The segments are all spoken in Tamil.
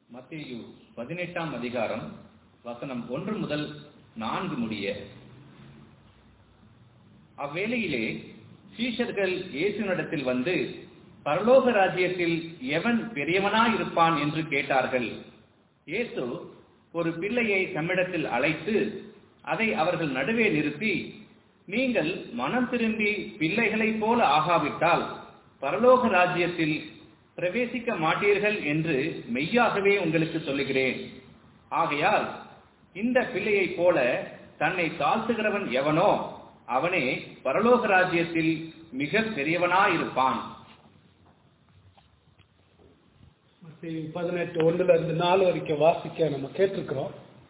மத்தேயு பதினெட்டாம் அதிகாரம் வசனம் ஒன்று முதல் நான்கு முடிய அவ்வேளையிலே சீஷர்கள் இயேசுவினிடத்தில் வந்து பரலோக ராஜ்யத்தில் எவன் பெரியவனாயிருப்பான் என்று கேட்டார்கள் இயேசு ஒரு பிள்ளையை தம்மிடத்தில் அழைத்து அதை அவர்கள் நடுவே நிறுத்தி நீங்கள் மனம் திரும்பி பிள்ளைகளைப் போல ஆகாவிட்டால் பரலோக ராஜ்யத்தில் பிரவேசிக்க மாட்டீர்கள் என்று மெய்யாகவே உங்களுக்கு சொல்லுகிறேன் ஆகையால் இந்த பிள்ளையைப் போல தன்னை தாழ்த்துகிறவன் எவனோ அவனே பரலோக ராஜ்யத்தில் மிக பெரியவனாயிருப்பான் மத்தேயு பதினெட்டு ஒண்ணுல இருந்து நாலு வரைக்கும் வாசிக்க நம்ம கேட்டிருக்கிறோம்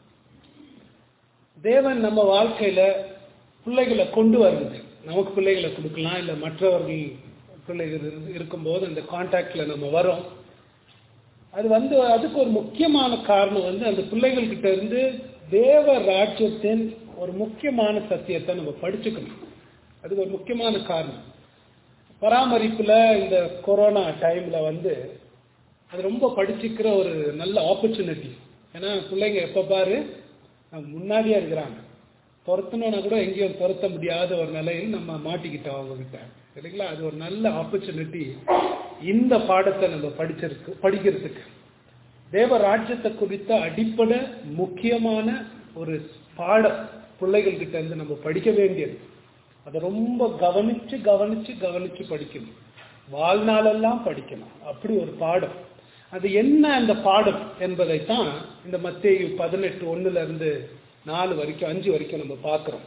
தேவன் நம்ம வாழ்க்கையில பிள்ளைகளை கொண்டு வருது நமக்கு பிள்ளைகளை கொடுக்கலாம் இல்ல மற்றவர்கள் பிள்ளைகள் இரு- இருக்கும்போது அந்த கான்டாக்ட்ல நம்ம வரோம் அது வந்து அதுக்கு ஒரு முக்கியமான காரணம் வந்து அந்த பிள்ளைகள் கிட்ட இருந்து தேவ ராஜ்யத்தின் ஒரு முக்கியமான சத்தியத்தை நம்ம படிச்சுக்கணும் அது ஒரு முக்கியமான காரணம் பராமரிப்புல இந்த கொரோனா டைம்ல வந்து அது ரொம்ப படிச்சுக்கிற ஒரு நல்ல ஆப்பர்ச்சுனிட்டி ஏன்னா பிள்ளைங்க எப்ப பாரு நம்ம முன்னாடியே இருக்கிறாங்க துரத்தணும்னா கூட எங்கேயும் துரத்த முடியாத ஒரு நிலையில் நம்ம மாட்டிக்கிட்டோம் அவங்க கிட்ட சரிங்களா அது ஒரு நல்ல ஆப்பர்ச்சுனிட்டி இந்த பாடத்தை நம்ம படிச்சிருக்கு படிக்கிறதுக்கு தேவ ராஜ்யத்தை குறித்த அடிப்படை முக்கியமான ஒரு பாடம் பிள்ளைகள் கிட்ட இருந்து நம்ம படிக்க வேண்டியது அதை ரொம்ப கவனிச்சு கவனிச்சு கவனிச்சு படிக்கணும் வாழ்நாளெல்லாம் படிக்கணும் அப்படி ஒரு பாடம் அது என்ன அந்த பாடம் என்பதைத்தான் இந்த மத்தேயு பதினெட்டு ஒண்ணுல இருந்து நாலு வரைக்கும் அஞ்சு வரைக்கும் நம்ம பார்க்கிறோம்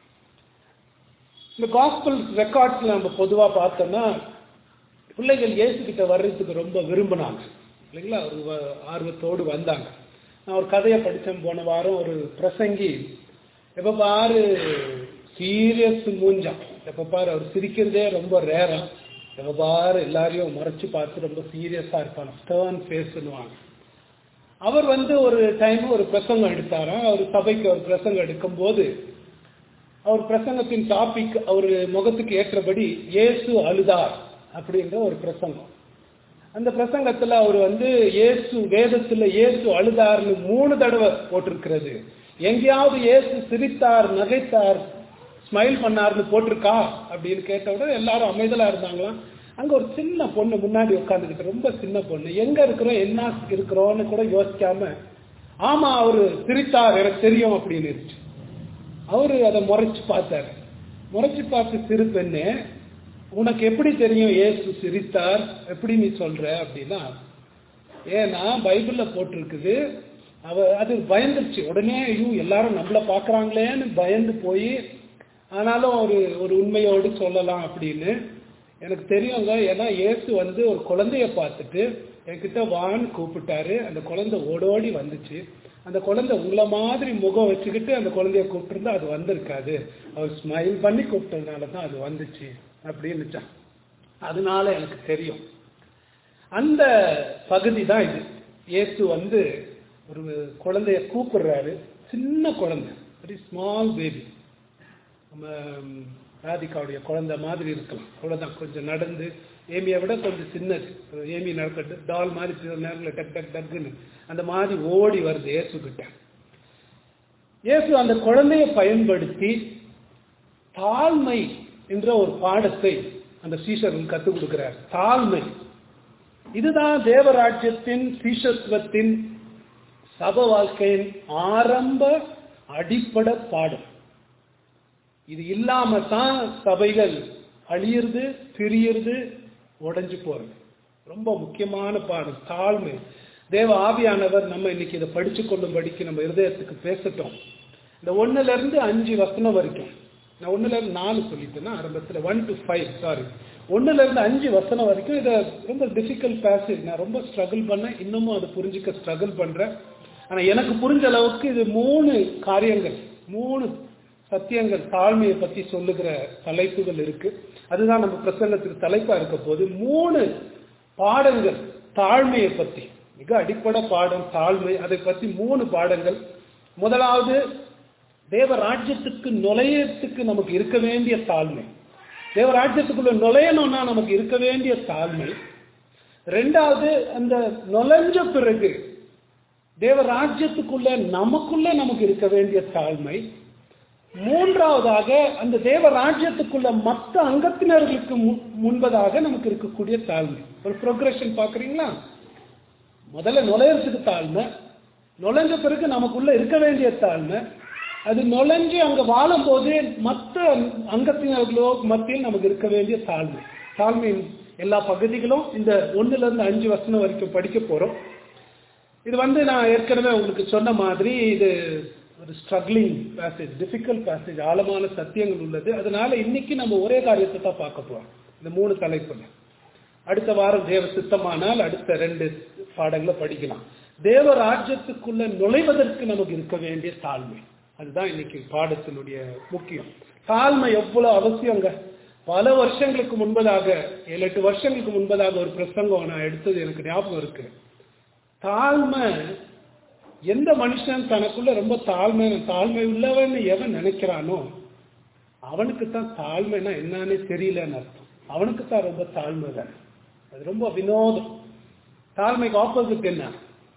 இந்த காஸ்பல் ரெக்கார்ட்ஸ்ல நம்ம பொதுவா பார்த்தோம்னா பிள்ளைகள் இயேசு கிட்ட வர்றதுக்கு ரொம்ப விரும்பினாங்க இல்லைங்களா ஒரு வ- ஆர்வத்தோடு வந்தாங்க நான் ஒரு கதையை படித்தேன் போன வாரம் ஒரு பிரசங்கி எப்ப பாரு சீரியஸ் மூஞ்சான் எப்ப பாரு அவர் சிரிக்கிறதே ரொம்ப ரேரம் எப்ப பாரு எல்லாரையும் மறைச்சு பார்த்து ரொம்ப சீரியஸா இருப்பாங்க ஸ்டர்ன் ஃபேஸ்னுவாங்க அவர் வந்து ஒரு டைம் ஒரு பிரசங்கம் எடுத்தாராம் அவர் சபைக்கு ஒரு பிரசங்கம் எடுக்கும்போது அவர் பிரசங்கத்தின் டாபிக் அவர் முகத்துக்கு ஏற்றபடி இயேசு அழுதார் அப்படின்ற ஒரு பிரசங்கம் அந்த பிரசங்கத்துல அவர் வந்து இயேசு வேதத்துல இயேசு அழுதார்னு மூணு தடவை போட்டிருக்கிறது எங்கேயாவது இயேசு சிரித்தார் நகைத்தார் ஸ்மைல் பண்ணார்னு போட்டிருக்கா அப்படின்னு கேட்ட உடனே எல்லாரும் அமைதலா இருந்தாங்களாம் அங்க ஒரு சின்ன பொண்ணு முன்னாடி உட்காந்துக்கிட்டு ரொம்ப சின்ன பொண்ணு எங்க இருக்கிறோம் என்ன இருக்கிறோம்னு கூட யோசிக்காம ஆமா அவரு சிரித்தார் எனக்கு தெரியும் அப்படின்னு இருந்துச்சு அவரு அதை முறைச்சு பார்த்தாரு முறைச்சு பார்த்து சிறு பெண்ணு உனக்கு எப்படி தெரியும் இயேசு சிரித்தார் எப்படி நீ சொல்ற அப்படின்னா ஏன்னா பைபிள்ல போட்டிருக்குது அவ அது பயந்துருச்சு உடனே ஐயோ எல்லாரும் நம்மள பாக்குறாங்களேன்னு பயந்து போய் ஆனாலும் ஒரு ஒரு உண்மையோடு சொல்லலாம் அப்படின்னு எனக்கு தெரியுங்க ஏன்னா இயேசு வந்து ஒரு குழந்தைய பார்த்துட்டு என்கிட்ட வான்னு கூப்பிட்டாரு அந்த குழந்தை ஓடோடி வந்துச்சு அந்த குழந்தை உங்களை மாதிரி முகம் வச்சுக்கிட்டு அந்த குழந்தைய கூப்பிட்டுருந்தா அது வந்திருக்காது அவர் ஸ்மைல் பண்ணி கூப்பிட்டதுனால தான் அது வந்துச்சு அப்படின்னுச்சான் அதனால எனக்கு தெரியும் அந்த பகுதி தான் இது இயேசு வந்து ஒரு குழந்தைய கூப்பிடுறாரு சின்ன குழந்தை வெரி ஸ்மால் பேபி நம்ம ம், ராதிகாவுடைய குழந்தை மாதிரி இருக்கலாம் அவ்வளவுதான் கொஞ்சம் நடந்து ஏமியை விட கொஞ்சம் சின்னது ஏமி நடக்கட்டு டால் மாதிரி சில நேரங்களில் டக் டக் டக்குன்னு அந்த மாதிரி ஓடி வருது இயேசு கிட்ட இயேசு அந்த குழந்தையை பயன்படுத்தி தாழ்மை என்ற ஒரு பாடத்தை அந்த சீஷர்கள் கற்றுக் கொடுக்கிறார் தாழ்மை இதுதான் தேவராஜ்யத்தின் சீஷத்துவத்தின் சப வாழ்க்கையின் ஆரம்ப அடிப்படை பாடம் இது இல்லாம தான் சபைகள் அழியிறது பிரியறது உடைஞ்சு போறது ரொம்ப முக்கியமான பாடம் தாழ்மை தேவ ஆவியானவர் நம்ம இன்னைக்கு இதை படிச்சு கொள்ளும்படிக்கு நம்ம இருதயத்துக்கு பேசட்டும் இந்த ஒண்ணுல இருந்து அஞ்சு வசனம் வரைக்கும் நான் ஒண்ணுல இருந்து நாலு சொல்லிட்டேன்னா ஆரம்பத்துல ஒன் டு ஃபைவ் சாரி ஒண்ணுல இருந்து அஞ்சு வசனம் வரைக்கும் இதை ரொம்ப டிஃபிகல்ட் பேசேஜ் நான் ரொம்ப ஸ்ட்ரகிள் பண்ணேன் இன்னமும் அதை புரிஞ்சுக்க ஸ்ட்ரகிள் பண்றேன் ஆனா எனக்கு புரிஞ்ச அளவுக்கு இது மூணு காரியங்கள் மூணு சத்தியங்கள் தாழ்மையை பத்தி சொல்லுகிற தலைப்புகள் இருக்கு அதுதான் நம்ம பிரசங்கத்துக்கு தலைப்பா இருக்க போது மூணு பாடங்கள் தாழ்மையை பத்தி மிக அடிப்படை பாடம் தாழ்மை அதை பத்தி மூணு பாடங்கள் முதலாவது தேவ ராஜ்யத்துக்கு நுழையத்துக்கு நமக்கு இருக்க வேண்டிய தாழ்மை தேவ ராஜ்யத்துக்குள்ள நுழையணும்னா நமக்கு இருக்க வேண்டிய தாழ்மை ரெண்டாவது அந்த நுழைஞ்ச பிறகு தேவ ராஜ்யத்துக்குள்ள நமக்குள்ள நமக்கு இருக்க வேண்டிய தாழ்மை மூன்றாவதாக அந்த தேவ ராஜ்யத்துக்குள்ள மற்ற அங்கத்தினர்களுக்கு மு- முன்பதாக நமக்கு இருக்கக்கூடிய தாழ்மை ஒரு ப்ரோக்ரஷன் பாக்குறீங்களா முதல்ல நுழையறதுக்கு தாழ்மை நுழைஞ்ச பிறகு நமக்குள்ள இருக்க வேண்டிய தாழ்மை அது நுழைஞ்சு அங்க வாழும்போது மற்ற அங்கத்தினர்களோ மத்தியில் நமக்கு இருக்க வேண்டிய தாழ்மை தாழ்மையின் எல்லா பகுதிகளும் இந்த ஒண்ணுல இருந்து அஞ்சு வசனம் வரைக்கும் படிக்க போறோம் இது வந்து நான் ஏற்கனவே உங்களுக்கு சொன்ன மாதிரி இது ஒரு ஸ்ட்ரகிளிங் பேசேஜ் டிஃபிகல்ட் பேசேஜ் ஆழமான சத்தியங்கள் உள்ளது அதனால இன்னைக்கு நம்ம ஒரே காரியத்தை தான் பார்க்க போறோம் இந்த மூணு தலைப்புல அடுத்த வாரம் தேவ சித்தமானால் அடுத்த ரெண்டு பாடங்களை படிக்கலாம் தேவ ராஜ்யத்துக்குள்ள நுழைவதற்கு நமக்கு இருக்க வேண்டிய தாழ்மை அதுதான் இன்னைக்கு பாடத்தினுடைய முக்கியம் தாழ்மை எவ்வளவு அவசியங்க பல வருஷங்களுக்கு முன்பதாக ஏழு எட்டு வருஷங்களுக்கு முன்பதாக ஒரு பிரசங்கம் நான் எடுத்தது எனக்கு ஞாபகம் இருக்கு தாழ்மை எந்த மனுஷன் தனக்குள்ள ரொம்ப தாழ்மை தாழ்மை உள்ளவன் எவன் நினைக்கிறானோ அவனுக்கு தான் தாழ்மைனா என்னன்னே தெரியலன்னு அர்த்தம் அவனுக்கு தான் ரொம்ப தாழ்மை வேணும் அது ரொம்ப வினோதம் தாழ்மைக்கு ஆப்போசிட் என்ன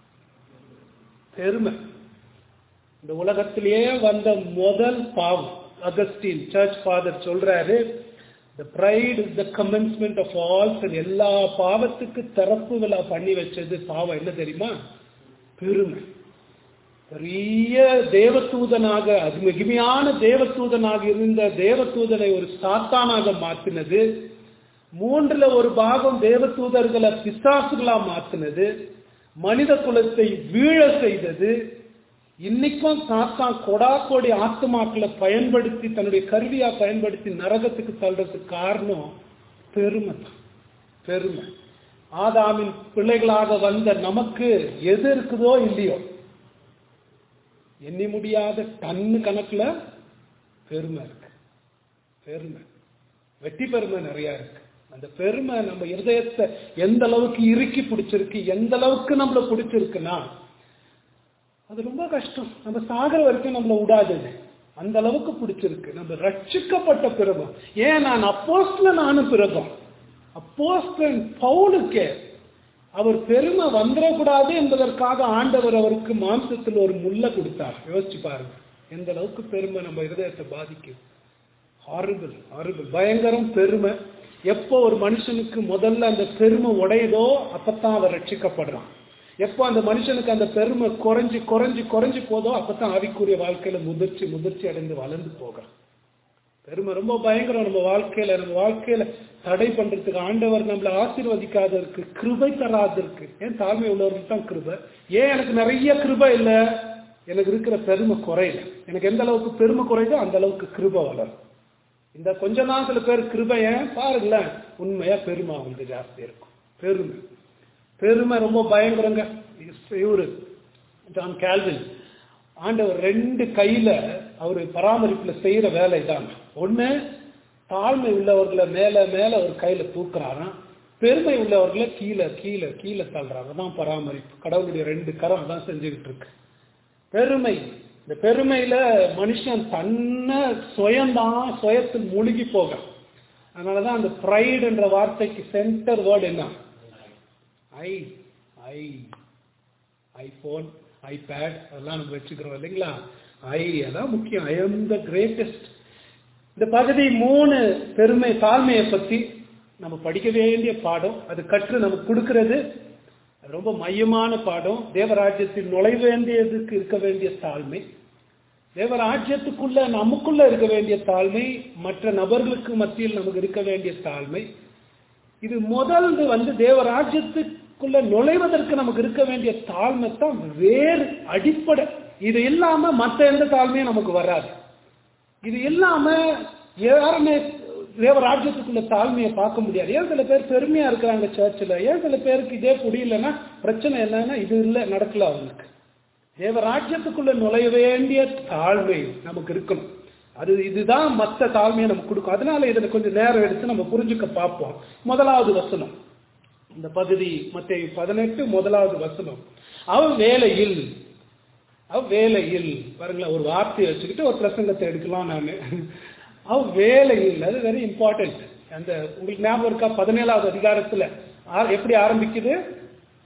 பெருமை இந்த உலகத்திலேயே வந்த முதல் பாவம் அகஸ்டின் சர்ச் ஃபாதர் சொல்றாரு the pride is the commencement of all sin எல்லா பாவத்துக்கு திறப்பு விழா பண்ணி வச்சது பாவம் என்ன தெரியுமா பெருமை பெரிய தேவதூதனாக அது மிகுமையான தேவதூதனாக இருந்த தேவதூதனை ஒரு சாத்தானாக மாத்தினது மூன்றுல ஒரு பாகம் தேவதூதர்களை பிசாசுகளா மாத்தினது மனித குலத்தை வீழ செய்தது இன்னைக்கும் சாத்தான் கொடா கோடி ஆத்துமாக்களை பயன்படுத்தி தன்னுடைய கருவியா பயன்படுத்தி நரகத்துக்கு தள்ளுறதுக்கு காரணம் பெருமை தான் பெருமை ஆதாமின் பிள்ளைகளாக வந்த நமக்கு எது இருக்குதோ இல்லையோ எண்ணி முடியாத டன்னு கணக்குல பெருமை இருக்கு பெருமை வெட்டி பெருமை நிறைய இருக்கு அந்த பெருமை நம்ம இருதயத்தை எந்த அளவுக்கு இறுக்கி பிடிச்சிருக்கு எந்த அளவுக்கு நம்மள பிடிச்சிருக்குன்னா அது ரொம்ப கஷ்டம் நம்ம சாகர வரைக்கும் நம்மள விடாது அது. அந்த அளவுக்கு பிடிச்சிருக்கு நம்ம ரட்சிக்கப்பட்ட பிறகும் ஏன் நான் அப்போஸ்ல நானும் பிறகும் அப்போஸ்தலன் பவுலுக்கே அவர் பெருமை வந்துடக்கூடாது என்பதற்காக ஆண்டவர் அவருக்கு மாம்சத்தில் ஒரு முல்லை கொடுத்தார் யோசிச்சு பாருங்க எந்த அளவுக்கு பெருமை நம்ம இருதயத்தை பாதிக்கும் ஹாரிபிள் ஹாரிபிள் பயங்கரம் பெருமை எப்போ ஒரு மனுஷனுக்கு முதல்ல அந்த பெருமை உடையுதோ அப்பத்தான் அவர் ரட்சிக்கப்படுறான் எப்போ அந்த மனுஷனுக்கு அந்த பெருமை குறைஞ்சு குறைஞ்சு குறைஞ்சு போதோ அப்பதான் ஆவிக்குரிய வாழ்க்கையில முதிர்ச்சி முதிர்ச்சி அடைந்து வளர்ந்து போகிறான் பெருமை ரொம்ப பயங்கரம் நம்ம வாழ்க்கையில நம்ம வாழ்க்கையில தடை பண்றதுக்கு ஆண்டவர் நம்மளை ஆசீர்வதிக்காததற்கு கிருபை தராதற்கு ஏன் தாழ்மை உள்ளவர்களுக்கு தான் கிருபை ஏன் எனக்கு நிறைய கிருபை இல்ல எனக்கு இருக்கிற பெருமை குறையல எனக்கு எந்த அளவுக்கு பெருமை குறையுதோ அந்த அளவுக்கு கிருபை வளரும் இந்த கொஞ்ச நாள் சில பேர் கிருபைய பாருங்களேன் உண்மையா பெருமை அவங்களுக்கு ஜாஸ்தி இருக்கும் பெருமை பெருமை ரொம்ப பயங்கரங்க இவரு ஜான் கேல்வின் ஆண்டவர் ரெண்டு கையில அவரு பராமரிப்புல செய்யற வேலை தான் ஒண்ணு தாழ்மை உள்ளவர்களை மேல மேல ஒரு கையில தூக்குறாராம் பெருமை உள்ளவர்களை கீழே கீழே கீழே தள்ளுறாங்க தான் பராமரிப்பு கடவுளுடைய ரெண்டு கரம் தான் செஞ்சுக்கிட்டு இருக்கு பெருமை இந்த பெருமையில மனுஷன் தன்னை சுயம்தான் சுயத்தில் மூழ்கி போக அதனாலதான் அந்த ப்ரைடுன்ற வார்த்தைக்கு சென்டர் வேர்டு என்ன ஐ ஐ ஐபோன் ஐபேட் அதெல்லாம் நம்ம வச்சுக்கிறோம் இல்லைங்களா ஐ அதான் முக்கியம் ஐ எம் த கிரேட்டஸ்ட் இந்த பகுதி மூணு பெருமை தாழ்மையை பத்தி நம்ம படிக்க வேண்டிய பாடம் அது கற்று நமக்கு கொடுக்கிறது அது ரொம்ப மையமான பாடம் தேவராஜ்யத்தில் நுழைய வேண்டியதுக்கு இருக்க வேண்டிய தாழ்மை தேவராஜ்யத்துக்குள்ள நமக்குள்ள இருக்க வேண்டிய தாழ்மை மற்ற நபர்களுக்கு மத்தியில் நமக்கு இருக்க வேண்டிய தாழ்மை இது முதல் வந்து தேவராஜ்யத்துக்குள்ள நுழைவதற்கு நமக்கு இருக்க வேண்டிய தாழ்மை தான் வேறு அடிப்படை இது இல்லாம மற்ற எந்த தாழ்மையும் நமக்கு வராது இது இல்லாம யாருமே தேவராஜ்யத்துக்குள்ள தாழ்மையை பார்க்க முடியாது ஏன் சில பேர் பெருமையா இருக்கிறாங்க சர்ச்சில் ஏன் சில பேருக்கு இதே புரியலன்னா பிரச்சனை என்னன்னா இது இல்லை நடக்கல அவங்களுக்கு தேவராஜ்யத்துக்குள்ள நுழைய வேண்டிய தாழ்மை நமக்கு இருக்கணும் அது இதுதான் மற்ற தாழ்மையை நமக்கு கொடுக்கும் அதனால இதுல கொஞ்சம் நேரம் எடுத்து நம்ம புரிஞ்சுக்க பார்ப்போம் முதலாவது வசனம் இந்த பகுதி மத்த பதினெட்டு முதலாவது வசனம் அவ வேலையில் அவ வேலையில் பாருங்களேன் ஒரு வார்த்தையை வச்சுக்கிட்டு ஒரு பிரசங்கத்தை எடுக்கலாம் நான் அவ வேலையில் அது வெரி இம்பார்ட்டன்ட் அந்த உங்களுக்கு ஞாபகம் இருக்கா பதினேழாவது அதிகாரத்துல ஆ- எப்படி ஆரம்பிக்குது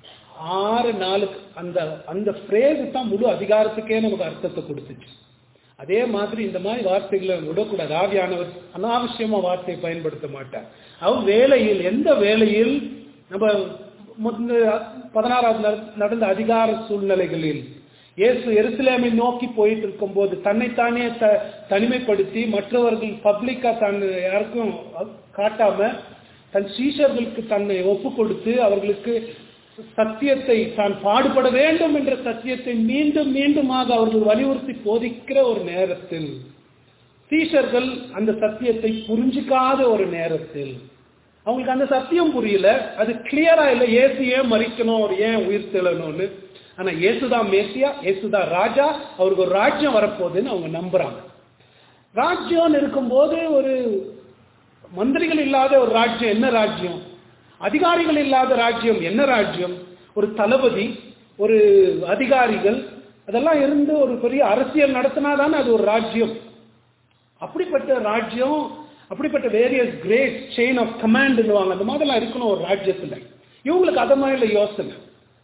ஆறு நாளுக்கு அந்த அந்த ஃப்ரேஸ் தான் முழு அதிகாரத்துக்கே நமக்கு அர்த்தத்தை கொடுத்துச்சு அதே மாதிரி இந்த மாதிரி வார்த்தைகளை விடக்கூடாது ஆவியானவர் அனாவசியமா வார்த்தையை பயன்படுத்த மாட்டார் அவர் வேலையில் எந்த வேலையில் நம்ம முந்த பதினாறாவது நட- நடந்த அதிகார சூழ்நிலைகளில் இயேசு எருசலேமை நோக்கி போயிட்டு இருக்கும்போது தன்னைத்தானே த தனிமைப்படுத்தி மற்றவர்கள் பப்ளிக்கா தன் யாருக்கும் காட்டாம தன் சீஷர்களுக்கு தன்னை ஒப்பு கொடுத்து அவர்களுக்கு சத்தியத்தை தான் பாடுபட வேண்டும் என்ற சத்தியத்தை மீண்டும் மீண்டுமாக அவர்கள் வலியுறுத்தி போதிக்கிற ஒரு நேரத்தில் சீஷர்கள் அந்த சத்தியத்தை புரிஞ்சுக்காத ஒரு நேரத்தில் அவங்களுக்கு அந்த சத்தியம் புரியல அது கிளியரா இல்லை இயேசு ஏன் மறிக்கணும் அவர் ஏன் உயிர் தெழணும்னு ஆனா இயேசுதான் மேசியா இயேசுதான் ராஜா அவருக்கு ஒரு ராஜ்யம் வரப்போகுதுன்னு அவங்க நம்புறாங்க ராஜ்யம்னு இருக்கும்போது ஒரு மந்திரிகள் இல்லாத ஒரு ராஜ்யம் என்ன ராஜ்யம் அதிகாரிகள் இல்லாத ராஜ்யம் என்ன ராஜ்யம் ஒரு தளபதி ஒரு அதிகாரிகள் அதெல்லாம் இருந்து ஒரு பெரிய அரசியல் நடத்தினாதானே அது ஒரு ராஜ்யம் அப்படிப்பட்ட ராஜ்யம் அப்படிப்பட்ட வேரியஸ் கிரேட் செயின் ஆஃப் கமாண்ட்னுவாங்க அந்த மாதிரிலாம் இருக்கணும் ஒரு ராஜ்யத்துல இவங்களுக்கு அத மாதிரி யோசனை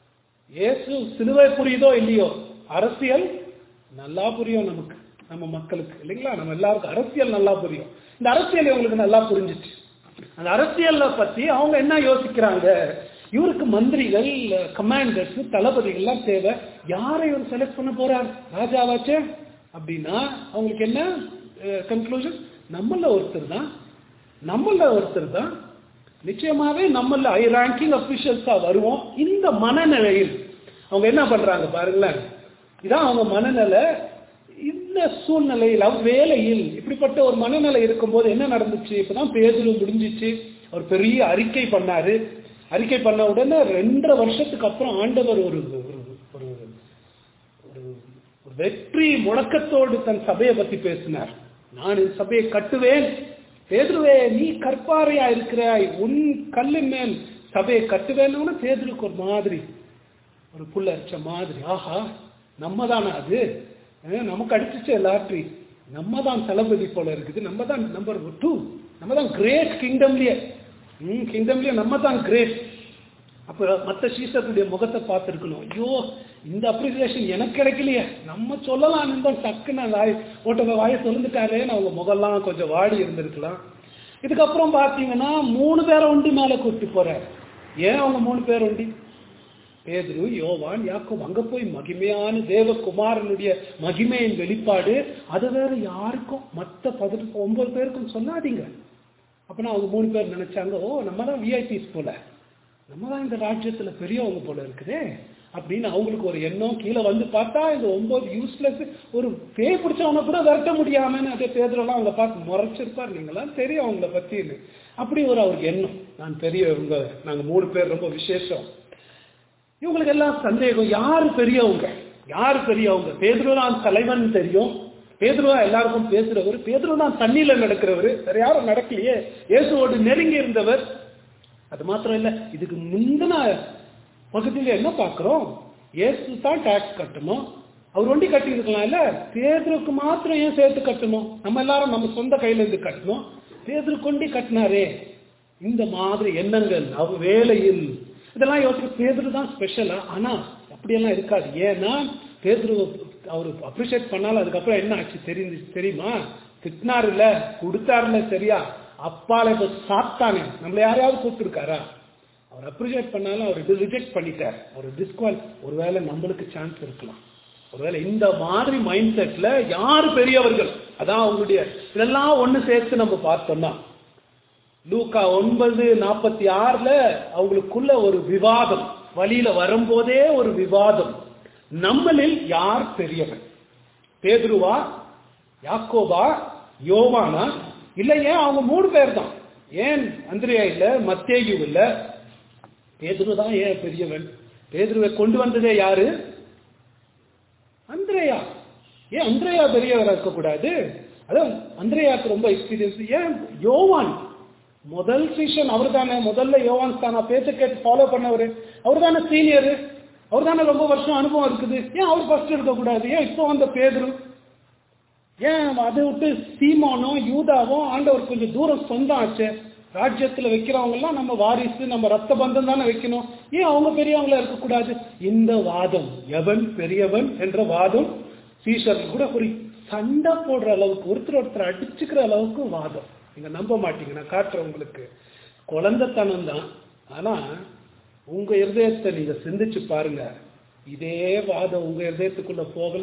இயேசு சிலுவை புரியுதோ இல்லையோ அரசியல் நல்லா புரியும் நமக்கு நம்ம மக்களுக்கு இல்லைங்களா நம்ம எல்லாருக்கும் அரசியல் நல்லா புரியும் இந்த அரசியல் இவங்களுக்கு நல்லா புரிஞ்சிச்சு அந்த அரசியல்ல பத்தி அவங்க என்ன யோசிக்கிறாங்க இவருக்கு மந்திரிகள் கமாண்டர்ஸ் தளபதிகள்லாம் தேவை யாரை இவர் செலக்ட் பண்ண போறார் ராஜாவாச்சே அப்படின்னா அவங்களுக்கு என்ன கன்க்ளூஷன் நம்மள ஒருத்தர் தான் நம்மள ஒருத்தர் தான் நிச்சயமாவே நம்மள ஹை ரேங்கிங் அபிஷியல்ஸா வருவோம் இந்த மனநிலையில் அவங்க என்ன பண்றாங்க பாருங்களேன் இதான் அவங்க மனநிலை இந்த சூழ்நிலையில் அவ்வேளையில் இப்படிப்பட்ட ஒரு மனநிலை இருக்கும்போது என்ன நடந்துச்சு இப்பதான் பேதுரு முடிஞ்சிச்சு அவர் பெரிய அறிக்கை பண்ணாரு அறிக்கை பண்ண உடனே ரெண்டரை வருஷத்துக்கு அப்புறம் ஆண்டவர் ஒரு ஒரு ஒரு ஒரு ஒரு வெற்றி முழக்கத்தோடு தன் சபையை பத்தி பேசினார் நான் இந்த சபையை கட்டுவேன் பேதுருவே நீ கற்பாறையா இருக்கிறாய் உன் கல்லின் மேல் சபையை கட்டுவேன்னு பேதுருக்கு ஒரு மாதிரி ஒரு புல் அரிச்ச மாதிரி ஆஹா நம்ம தானே அது அஹ் நமக்கு அடிச்சிச்சு லாட்ரி நம்ம தான் தளபதி போல இருக்குது நம்ம தான் நம்பர் டூ நம்ம தான் கிரேட் கிங்டம்லயே ம் கிங்டம்லயே நம்ம தான் கிரேட் அப்ப மற்ற சீசர்களுடைய முகத்தை பார்த்துருக்கணும் ஐயோ இந்த அப்ரிசியேஷன் எனக்கு கிடைக்கலையே நம்ம சொல்லலாம் தான் டக்குன்னு வாய் ஓட்ட வாயை சொல்லிட்டாரேன்னு அவங்க முகம்லாம் கொஞ்சம் வாடி இருந்திருக்கலாம் இதுக்கப்புறம் பார்த்தீங்கன்னா மூணு பேரை ஒண்டி மேலே கூப்பிட்டு போறார் ஏன் அவங்க மூணு பேர் ஒண்டி பேதுரு யோவான் யாக்கோப் அங்க போய் மகிமையான தேவகுமாரனுடைய மகிமையின் வெளிப்பாடு அது வேற யாருக்கும் மற்ற பதினெட்டு ஒன்பது பேருக்கும் சொல்லாதீங்க அப்பனா அவங்க மூணு பேர் நினைச்சாங்க ஓ நம்ம தான் விஐபிஸ் போல நம்ம தான் இந்த ராஜ்யத்துல பெரியவங்க போல இருக்குதே அப்படின்னு அவங்களுக்கு ஒரு எண்ணம் கீழே வந்து பார்த்தா இந்த ஒன்பது யூஸ்லெஸ் ஒரு பேய் பிடிச்சவன கூட விரட்ட முடியாமன்னு அதே பேதரெல்லாம் அவங்க பார்த்து முறைச்சிருப்பார் நீங்களாம் தெரியும் அவங்கள பத்தின்னு அப்படி ஒரு அவருக்கு எண்ணம் நான் பெரியவங்க நாங்க மூணு பேர் ரொம்ப விசேஷம் இவங்களுக்கு எல்லாம் சந்தேகம் யாரு பெரியவங்க யாரு பெரியவங்க பேதுரு தான் தலைவன் தெரியும் பேதுருவா எல்லாருக்கும் பேசுறவர் பேதுரு தான் தண்ணியில நடக்கிறவர் வேற யாரும் நடக்கலையே இயேசுவோடு நெருங்கி இருந்தவர் அது மாத்திரம் இல்ல இதுக்கு முந்தின பகுதியில என்ன பார்க்கிறோம் இயேசு தான் டாக்ஸ் கட்டணும் அவர் ஒண்டி கட்டி இருக்கலாம் இல்ல பேதருக்கு மாத்திரம் ஏன் சேர்த்து கட்டணும் நம்ம எல்லாரும் நம்ம சொந்த கையில இருந்து கட்டணும் பேதரு கொண்டி கட்டினாரே இந்த மாதிரி எண்ணங்கள் அவ் வேலையில் இதெல்லாம் யோசிக்க பேதுரு தான் ஸ்பெஷலா ஆனா அப்படியெல்லாம் இருக்காது ஏன்னா பேதுரு அவர் அப்ரிஷியேட் பண்ணாலும் அதுக்கப்புறம் என்ன ஆச்சு தெரிஞ்சு தெரியுமா திட்டினாருல்ல கொடுத்தாருல சரியா அப்பால இப்ப சாத்தானே நம்மள யாரையாவது கூப்பிட்டுருக்காரா அவர் அப்ரிஷியேட் பண்ணாலும் அவர் ரிஜெக்ட் பண்ணிட்டார் ஒரு டிஸ்குவால் ஒருவேளை நம்மளுக்கு சான்ஸ் இருக்கலாம் ஒருவேளை இந்த மாதிரி மைண்ட் செட்ல யாரு பெரியவர்கள் அதான் அவங்களுடைய இதெல்லாம் ஒண்ணு சேர்த்து நம்ம பார்த்தோம்னா லூக்கா ஒன்பது நாற்பத்தி ஆறுல அவங்களுக்குள்ள ஒரு விவாதம் வழியில வரும்போதே ஒரு விவாதம் நம்மளில் யார் பெரியவன் பேதுருவா யாக்கோபா யோவானா இல்ல ஏன் அவங்க மூணு பேர் தான் ஏன் அந்திரியா இல்ல மத்தேயு இல்ல பேதுரு தான் ஏன் பெரியவன் பேதுருவை கொண்டு வந்ததே யாரு அந்திரையா ஏன் அந்திரையா பெரியவரா இருக்கக்கூடாது அதான் அந்திரையாக்கு ரொம்ப எக்ஸ்பீரியன்ஸ் ஏன் யோவான் முதல் சீஷன் அவர் தானே முதல்ல யோவான் தானா பேச்ச கேட்டு ஃபாலோ பண்ணவர் அவர் தானே சீனியர் அவர் தானே ரொம்ப வருஷம் அனுபவம் இருக்குது ஏன் அவர் ஃபர்ஸ்ட் இருக்கக்கூடாது ஏன் இப்போ வந்த பேதரும் ஏன் அதை விட்டு சீமானும் யூதாவும் ஆண்டவர் கொஞ்சம் தூரம் சொந்தம் ஆச்சு ராஜ்யத்துல வைக்கிறவங்க எல்லாம் நம்ம வாரிசு நம்ம ரத்த பந்தம் தானே வைக்கணும் ஏன் அவங்க பெரியவங்களா இருக்கக்கூடாது இந்த வாதம் எவன் பெரியவன் என்ற வாதம் சீஷர்கள் கூட ஒரு சண்டை போடுற அளவுக்கு ஒருத்தர் ஒருத்தர் அடிச்சுக்கிற அளவுக்கு வாதம் நீங்க நம்ப மாட்டீங்க நான் காட்டுறேன் உங்களுக்கு குழந்தைத்தனம் தான் ஆனா உங்க இருதயத்தை நீங்க சிந்திச்சு பாருங்க இதே வாதம் உங்க இருதயத்துக்குள்ள போகல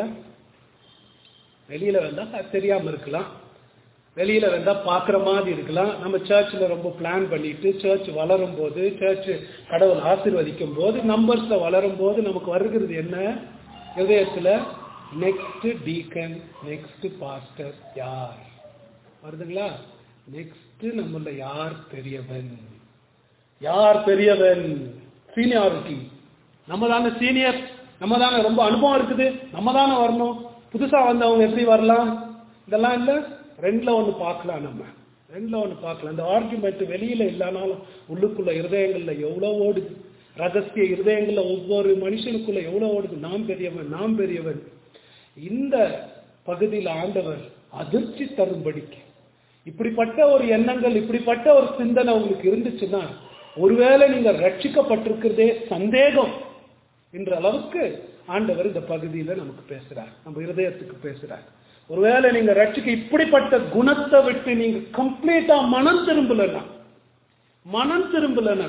வெளியில வந்தா அது தெரியாம இருக்கலாம் வெளியில வந்தா பாக்குற மாதிரி இருக்கலாம் நம்ம சர்ச்சில் ரொம்ப பிளான் பண்ணிட்டு சர்ச் வளரும் போது சர்ச் கடவுள் ஆசீர்வதிக்கும் போது நம்பர்ஸ்ல வளரும் போது நமக்கு வருகிறது என்ன இதயத்துல நெக்ஸ்ட் டீக்கன் நெக்ஸ்ட் பாஸ்டர் யார் வருதுங்களா நெக்ஸ்ட் நம்மள யார் பெரியவன் யார் பெரியவன் சீனியாரிட்டி நம்ம தானே சீனியர் நம்ம தானே ரொம்ப அனுபவம் இருக்குது நம்ம தானே வரணும் புதுசா வந்தவங்க எப்படி வரலாம் இதெல்லாம் இல்ல ரெண்டுல ஒண்ணு பார்க்கலாம் நம்ம ரெண்டுல ஒண்ணு பார்க்கலாம் இந்த ஆர்குமெண்ட் வெளியில இல்லைனாலும் உள்ளுக்குள்ள இருதயங்கள்ல எவ்வளவு ஓடுது ரகசிய இருதயங்கள்ல ஒவ்வொரு மனுஷனுக்குள்ள எவ்வளவு ஓடுது நாம் பெரியவன் நாம் பெரியவன் இந்த பகுதியில் ஆண்டவர் அதிர்ச்சி தரும்படிக்கு இப்படிப்பட்ட ஒரு எண்ணங்கள் இப்படிப்பட்ட ஒரு சிந்தனை உங்களுக்கு இருந்துச்சுன்னா ஒருவேளை நீங்க ரட்சிக்கப்பட்டிருக்கிறதே சந்தேகம் என்ற அளவுக்கு ஆண்டவர் இந்த பகுதியில நமக்கு பேசுறார் நம்ம இருதயத்துக்கு பேசுறார் ஒருவேளை நீங்க ரட்சிக்க இப்படிப்பட்ட குணத்தை விட்டு நீங்க கம்ப்ளீட்டா மனம் திரும்பலன்னா மனம் திரும்பலன்னா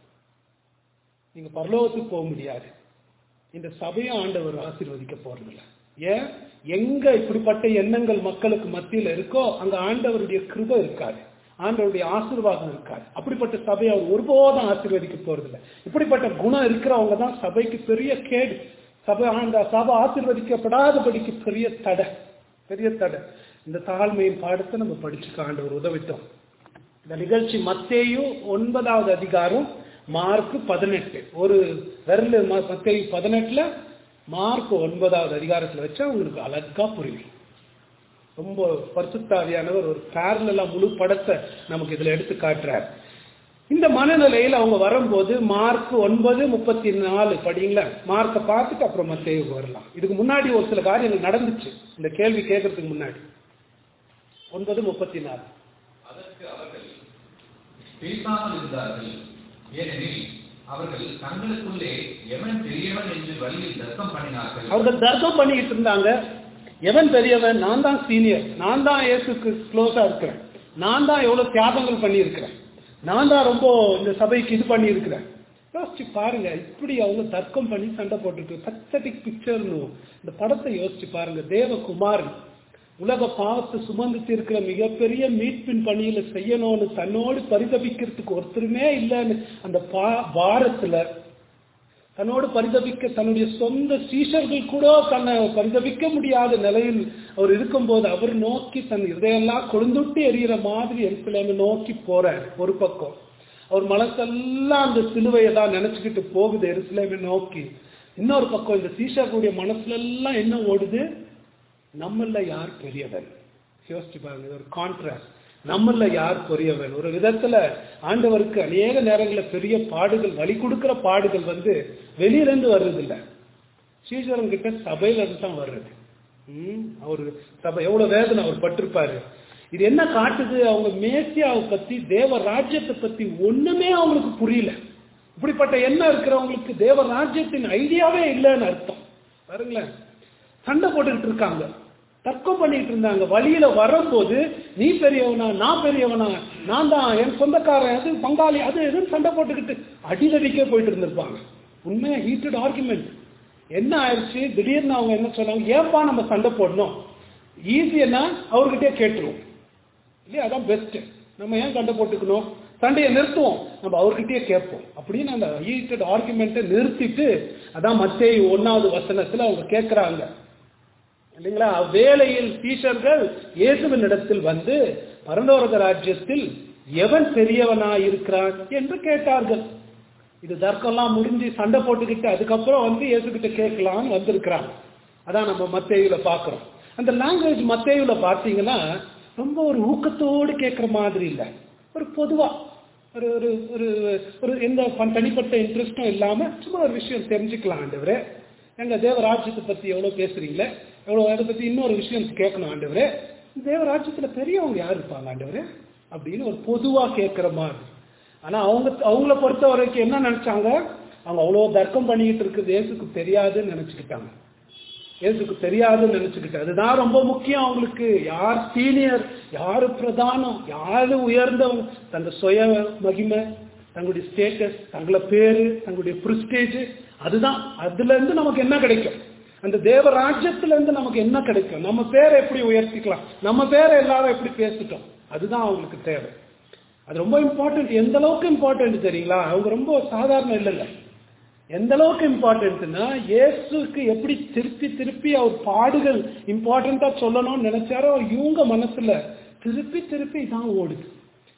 நீங்க பரலோகத்துக்கு போக முடியாது இந்த சபையும் ஆண்டவர் ஆசீர்வதிக்க போறதில்ல ஏன் எங்க இப்படிப்பட்ட எண்ணங்கள் மக்களுக்கு மத்தியில இருக்கோ அங்க ஆண்டவருடைய கிருபை இருக்காது ஆண்டவருடைய ஆசீர்வாதம் இருக்காது அப்படிப்பட்ட சபையை அவர் ஒருபோதும் ஆசீர்வதிக்க போறதில்ல இப்படிப்பட்ட குணம் இருக்கிறவங்க தான் சபைக்கு பெரிய கேடு சபை ஆண்ட சபை ஆசீர்வதிக்கப்படாதபடிக்கு பெரிய தடை பெரிய தடை இந்த தாழ்மையின் பாடத்தை நம்ம படிச்சுக்க ஆண்டவர் உதவிட்டோம் இந்த நிகழ்ச்சி மத்தேயு ஒன்பதாவது அதிகாரம் மார்க் பதினெட்டு ஒரு விரல் மத்தேயு பதினெட்டுல மார்க் ஒன்பதாவது அதிகாரத்துல வச்சா உங்களுக்கு அழகா புரியும் ரொம்ப பரிசுத்தாவியானவர் ஒரு பேரலா முழு படத்தை நமக்கு இதுல எடுத்து காட்டுறார் இந்த மனநிலையில் அவங்க வரும்போது மார்க் ஒன்பது முப்பத்தி நாலு படிங்களா மார்க்கை பார்த்துட்டு அப்புறம் மத்தேயுக்கு வரலாம் இதுக்கு முன்னாடி ஒரு சில காரியங்கள் நடந்துச்சு இந்த கேள்வி கேட்கறதுக்கு முன்னாடி ஒன்பது முப்பத்தி நாலு அதற்கு அவர்கள் பேசாமல் இருந்தார்கள் ஏனெனில் அவர்கள் தங்களுக்குள்ளே எவன் பெரியவன் என்று வழியில் தர்க்கம் பண்ணினார்கள் அவர்கள் தர்க்கம் பண்ணிக்கிட்டு இருந்தாங்க எவன் பெரியவன் நான் தான் சீனியர் நான் தான் இயேசுக்கு க்ளோஸா இருக்கிறேன் நான் தான் எவ்வளவு தியாகங்கள் பண்ணியிருக்கிறேன் நான் தான் ரொம்ப இந்த சபைக்கு இது பண்ணியிருக்கிறேன் யோசிச்சு பாருங்க இப்படி அவங்க தர்க்கம் பண்ணி சண்டை போட்டுட்டு பத்தட்டிக் பிக்சர்னு இந்த படத்தை யோசிச்சு பாருங்க தேவகுமார் உலக பாவத்தை சுமந்து தீர்க்கிற மிகப்பெரிய மீட்பின் பணியில செய்யணும்னு தன்னோடு பரிதபிக்கிறதுக்கு ஒருத்தருமே இல்லைன்னு அந்த பா பாரத்துல தன்னோடு பரிதபிக்க தன்னுடைய சொந்த சீஷர்கள் கூட தன்னை பரிதபிக்க முடியாத நிலையில் அவர் இருக்கும்போது அவர் நோக்கி தன் இதயெல்லாம் கொழுந்துட்டு எறிகிற மாதிரி எருசலேமை நோக்கி போறார் ஒரு பக்கம் அவர் மனசெல்லாம் அந்த சிலுவையை தான் நினைச்சுக்கிட்டு போகுது எருசலேமை நோக்கி இன்னொரு பக்கம் இந்த சீஷர்களுடைய மனசுல எல்லாம் என்ன ஓடுது நம்மள யார் பெரியவன் யோசிச்சு பாருங்க இது ஒரு கான்ட்ராஸ்ட் நம்மள யார் பெரியவன் ஒரு விதத்துல ஆண்டவருக்கு அநேக நேரங்களில் பெரிய பாடுகள் வழி கொடுக்கிற பாடுகள் வந்து வெளியில இருந்து வர்றது இல்ல ஸ்ரீஸ்வரன் கிட்ட சபையில இருந்து தான் வர்றது ம், அவரு சபை எவ்வளவு வேதனை அவர் பட்டிருப்பாரு இது என்ன காட்டுது அவங்க மேசியாவை பத்தி தேவ ராஜ்யத்தை பத்தி ஒண்ணுமே அவங்களுக்கு புரியல இப்படிப்பட்ட எண்ணம் இருக்கிறவங்களுக்கு தேவ ராஜ்யத்தின் ஐடியாவே இல்லைன்னு அர்த்தம் பாருங்களேன் சண்டை போட்டுக்கிட்டு இருக்காங்க தர்க்கம் பண்ணிட்டு இருந்தாங்க வழியில வரும்போது நீ பெரியவனா நான் பெரியவனா நான் தான் என் சொந்தக்காரன் அது பங்காளி அது எதுன்னு சண்டை போட்டுக்கிட்டு அடிதடிக்கே போயிட்டு இருந்திருப்பாங்க உண்மையா ஹீட்டட் ஆர்குமெண்ட் என்ன ஆயிடுச்சு திடீர்னு அவங்க என்ன சொன்னாங்க ஏன்பா நம்ம சண்டை போடணும் ஈஸியா அவர்கிட்டயே கேட்டுருவோம் இல்லையா அதான் பெஸ்ட் நம்ம ஏன் சண்டை போட்டுக்கணும் சண்டையை நிறுத்துவோம் நம்ம அவர்கிட்டயே கேட்போம் அப்படின்னு அந்த ஹீட்டட் ஆர்குமெண்ட்டை நிறுத்திட்டு அதான் மத்தேயு ஒன்னாவது வசனத்துல அவங்க கேட்கறாங்க இல்லைங்களா அவ்வேளையில் டீச்சர்கள் இயேசுவின் இடத்தில் வந்து பரலோக ராஜ்யத்தில் எவன் பெரியவனாய் இருக்கிறான் என்று கேட்டார்கள் இது தர்க்கம்லாம் முடிஞ்சு சண்டை போட்டுக்கிட்டு அதுக்கப்புறம் வந்து இயேசு கிட்ட கேட்கலாம்னு வந்திருக்கிறாங்க அதான் நம்ம மத்தேயுல பார்க்கிறோம் அந்த லாங்குவேஜ் மத்தேயுல பார்த்தீங்கன்னா ரொம்ப ஒரு ஊக்கத்தோடு கேட்குற மாதிரி இல்லை ஒரு பொதுவா ஒரு ஒரு ஒரு ஒரு எந்த ப- தனிப்பட்ட இன்ட்ரெஸ்டும் இல்லாம சும்மா ஒரு விஷயம் தெரிஞ்சுக்கலாம் ஆண்டவரே எங்க தேவராஜ்யத்தை பத்தி எவ்வளவு பேசுறீங்களே எவ்வளவு அதை பத்தி இன்னொரு விஷயம் கேட்கணும் ஆண்டவரே தேவராஜ்யத்துல பெரியவங்க யார் இருப்பாங்க ஆண்டவரே அப்படின்னு ஒரு பொதுவா கேட்கிற மாதிரி ஆனா அவங்க அவங்கள பொறுத்த வரைக்கும் என்ன நினைச்சாங்க அவங்க அவ்வளவு தர்க்கம் பண்ணிக்கிட்டு இருக்குது இயேசுக்கு தெரியாதுன்னு நினைச்சுக்கிட்டாங்க இயேசுக்கு தெரியாதுன்னு நினைச்சுக்கிட்டு அதுதான் ரொம்ப முக்கியம் அவங்களுக்கு யார் சீனியர் யாரு பிரதானம் யாரு உயர்ந்தவங்க தங்க சுய மகிமை தங்களுடைய ஸ்டேட்டஸ் தங்கள பேரு தங்களுடைய பிரிஸ்டேஜ் அதுதான் அதுல இருந்து நமக்கு என்ன கிடைக்கும் அந்த தேவ ராஜ்யத்துல இருந்து நமக்கு என்ன கிடைக்கும் நம்ம பேரை எப்படி உயர்த்திக்கலாம் நம்ம பேரை எல்லாரும் எப்படி பேசிட்டோம் அதுதான் அவங்களுக்கு தேவை அது ரொம்ப இம்பார்ட்டன்ட் எந்த அளவுக்கு இம்பார்ட்டன்ட் தெரியுங்களா அவங்க ரொம்ப சாதாரண இல்லைல்ல எந்த அளவுக்கு இம்பார்ட்டன்ட்னா இயேசுக்கு எப்படி திருப்பி திருப்பி அவர் பாடுகள் இம்பார்ட்டண்டா சொல்லணும்னு நினைச்சாரோ இவங்க மனசுல திருப்பி திருப்பி தான் ஓடுது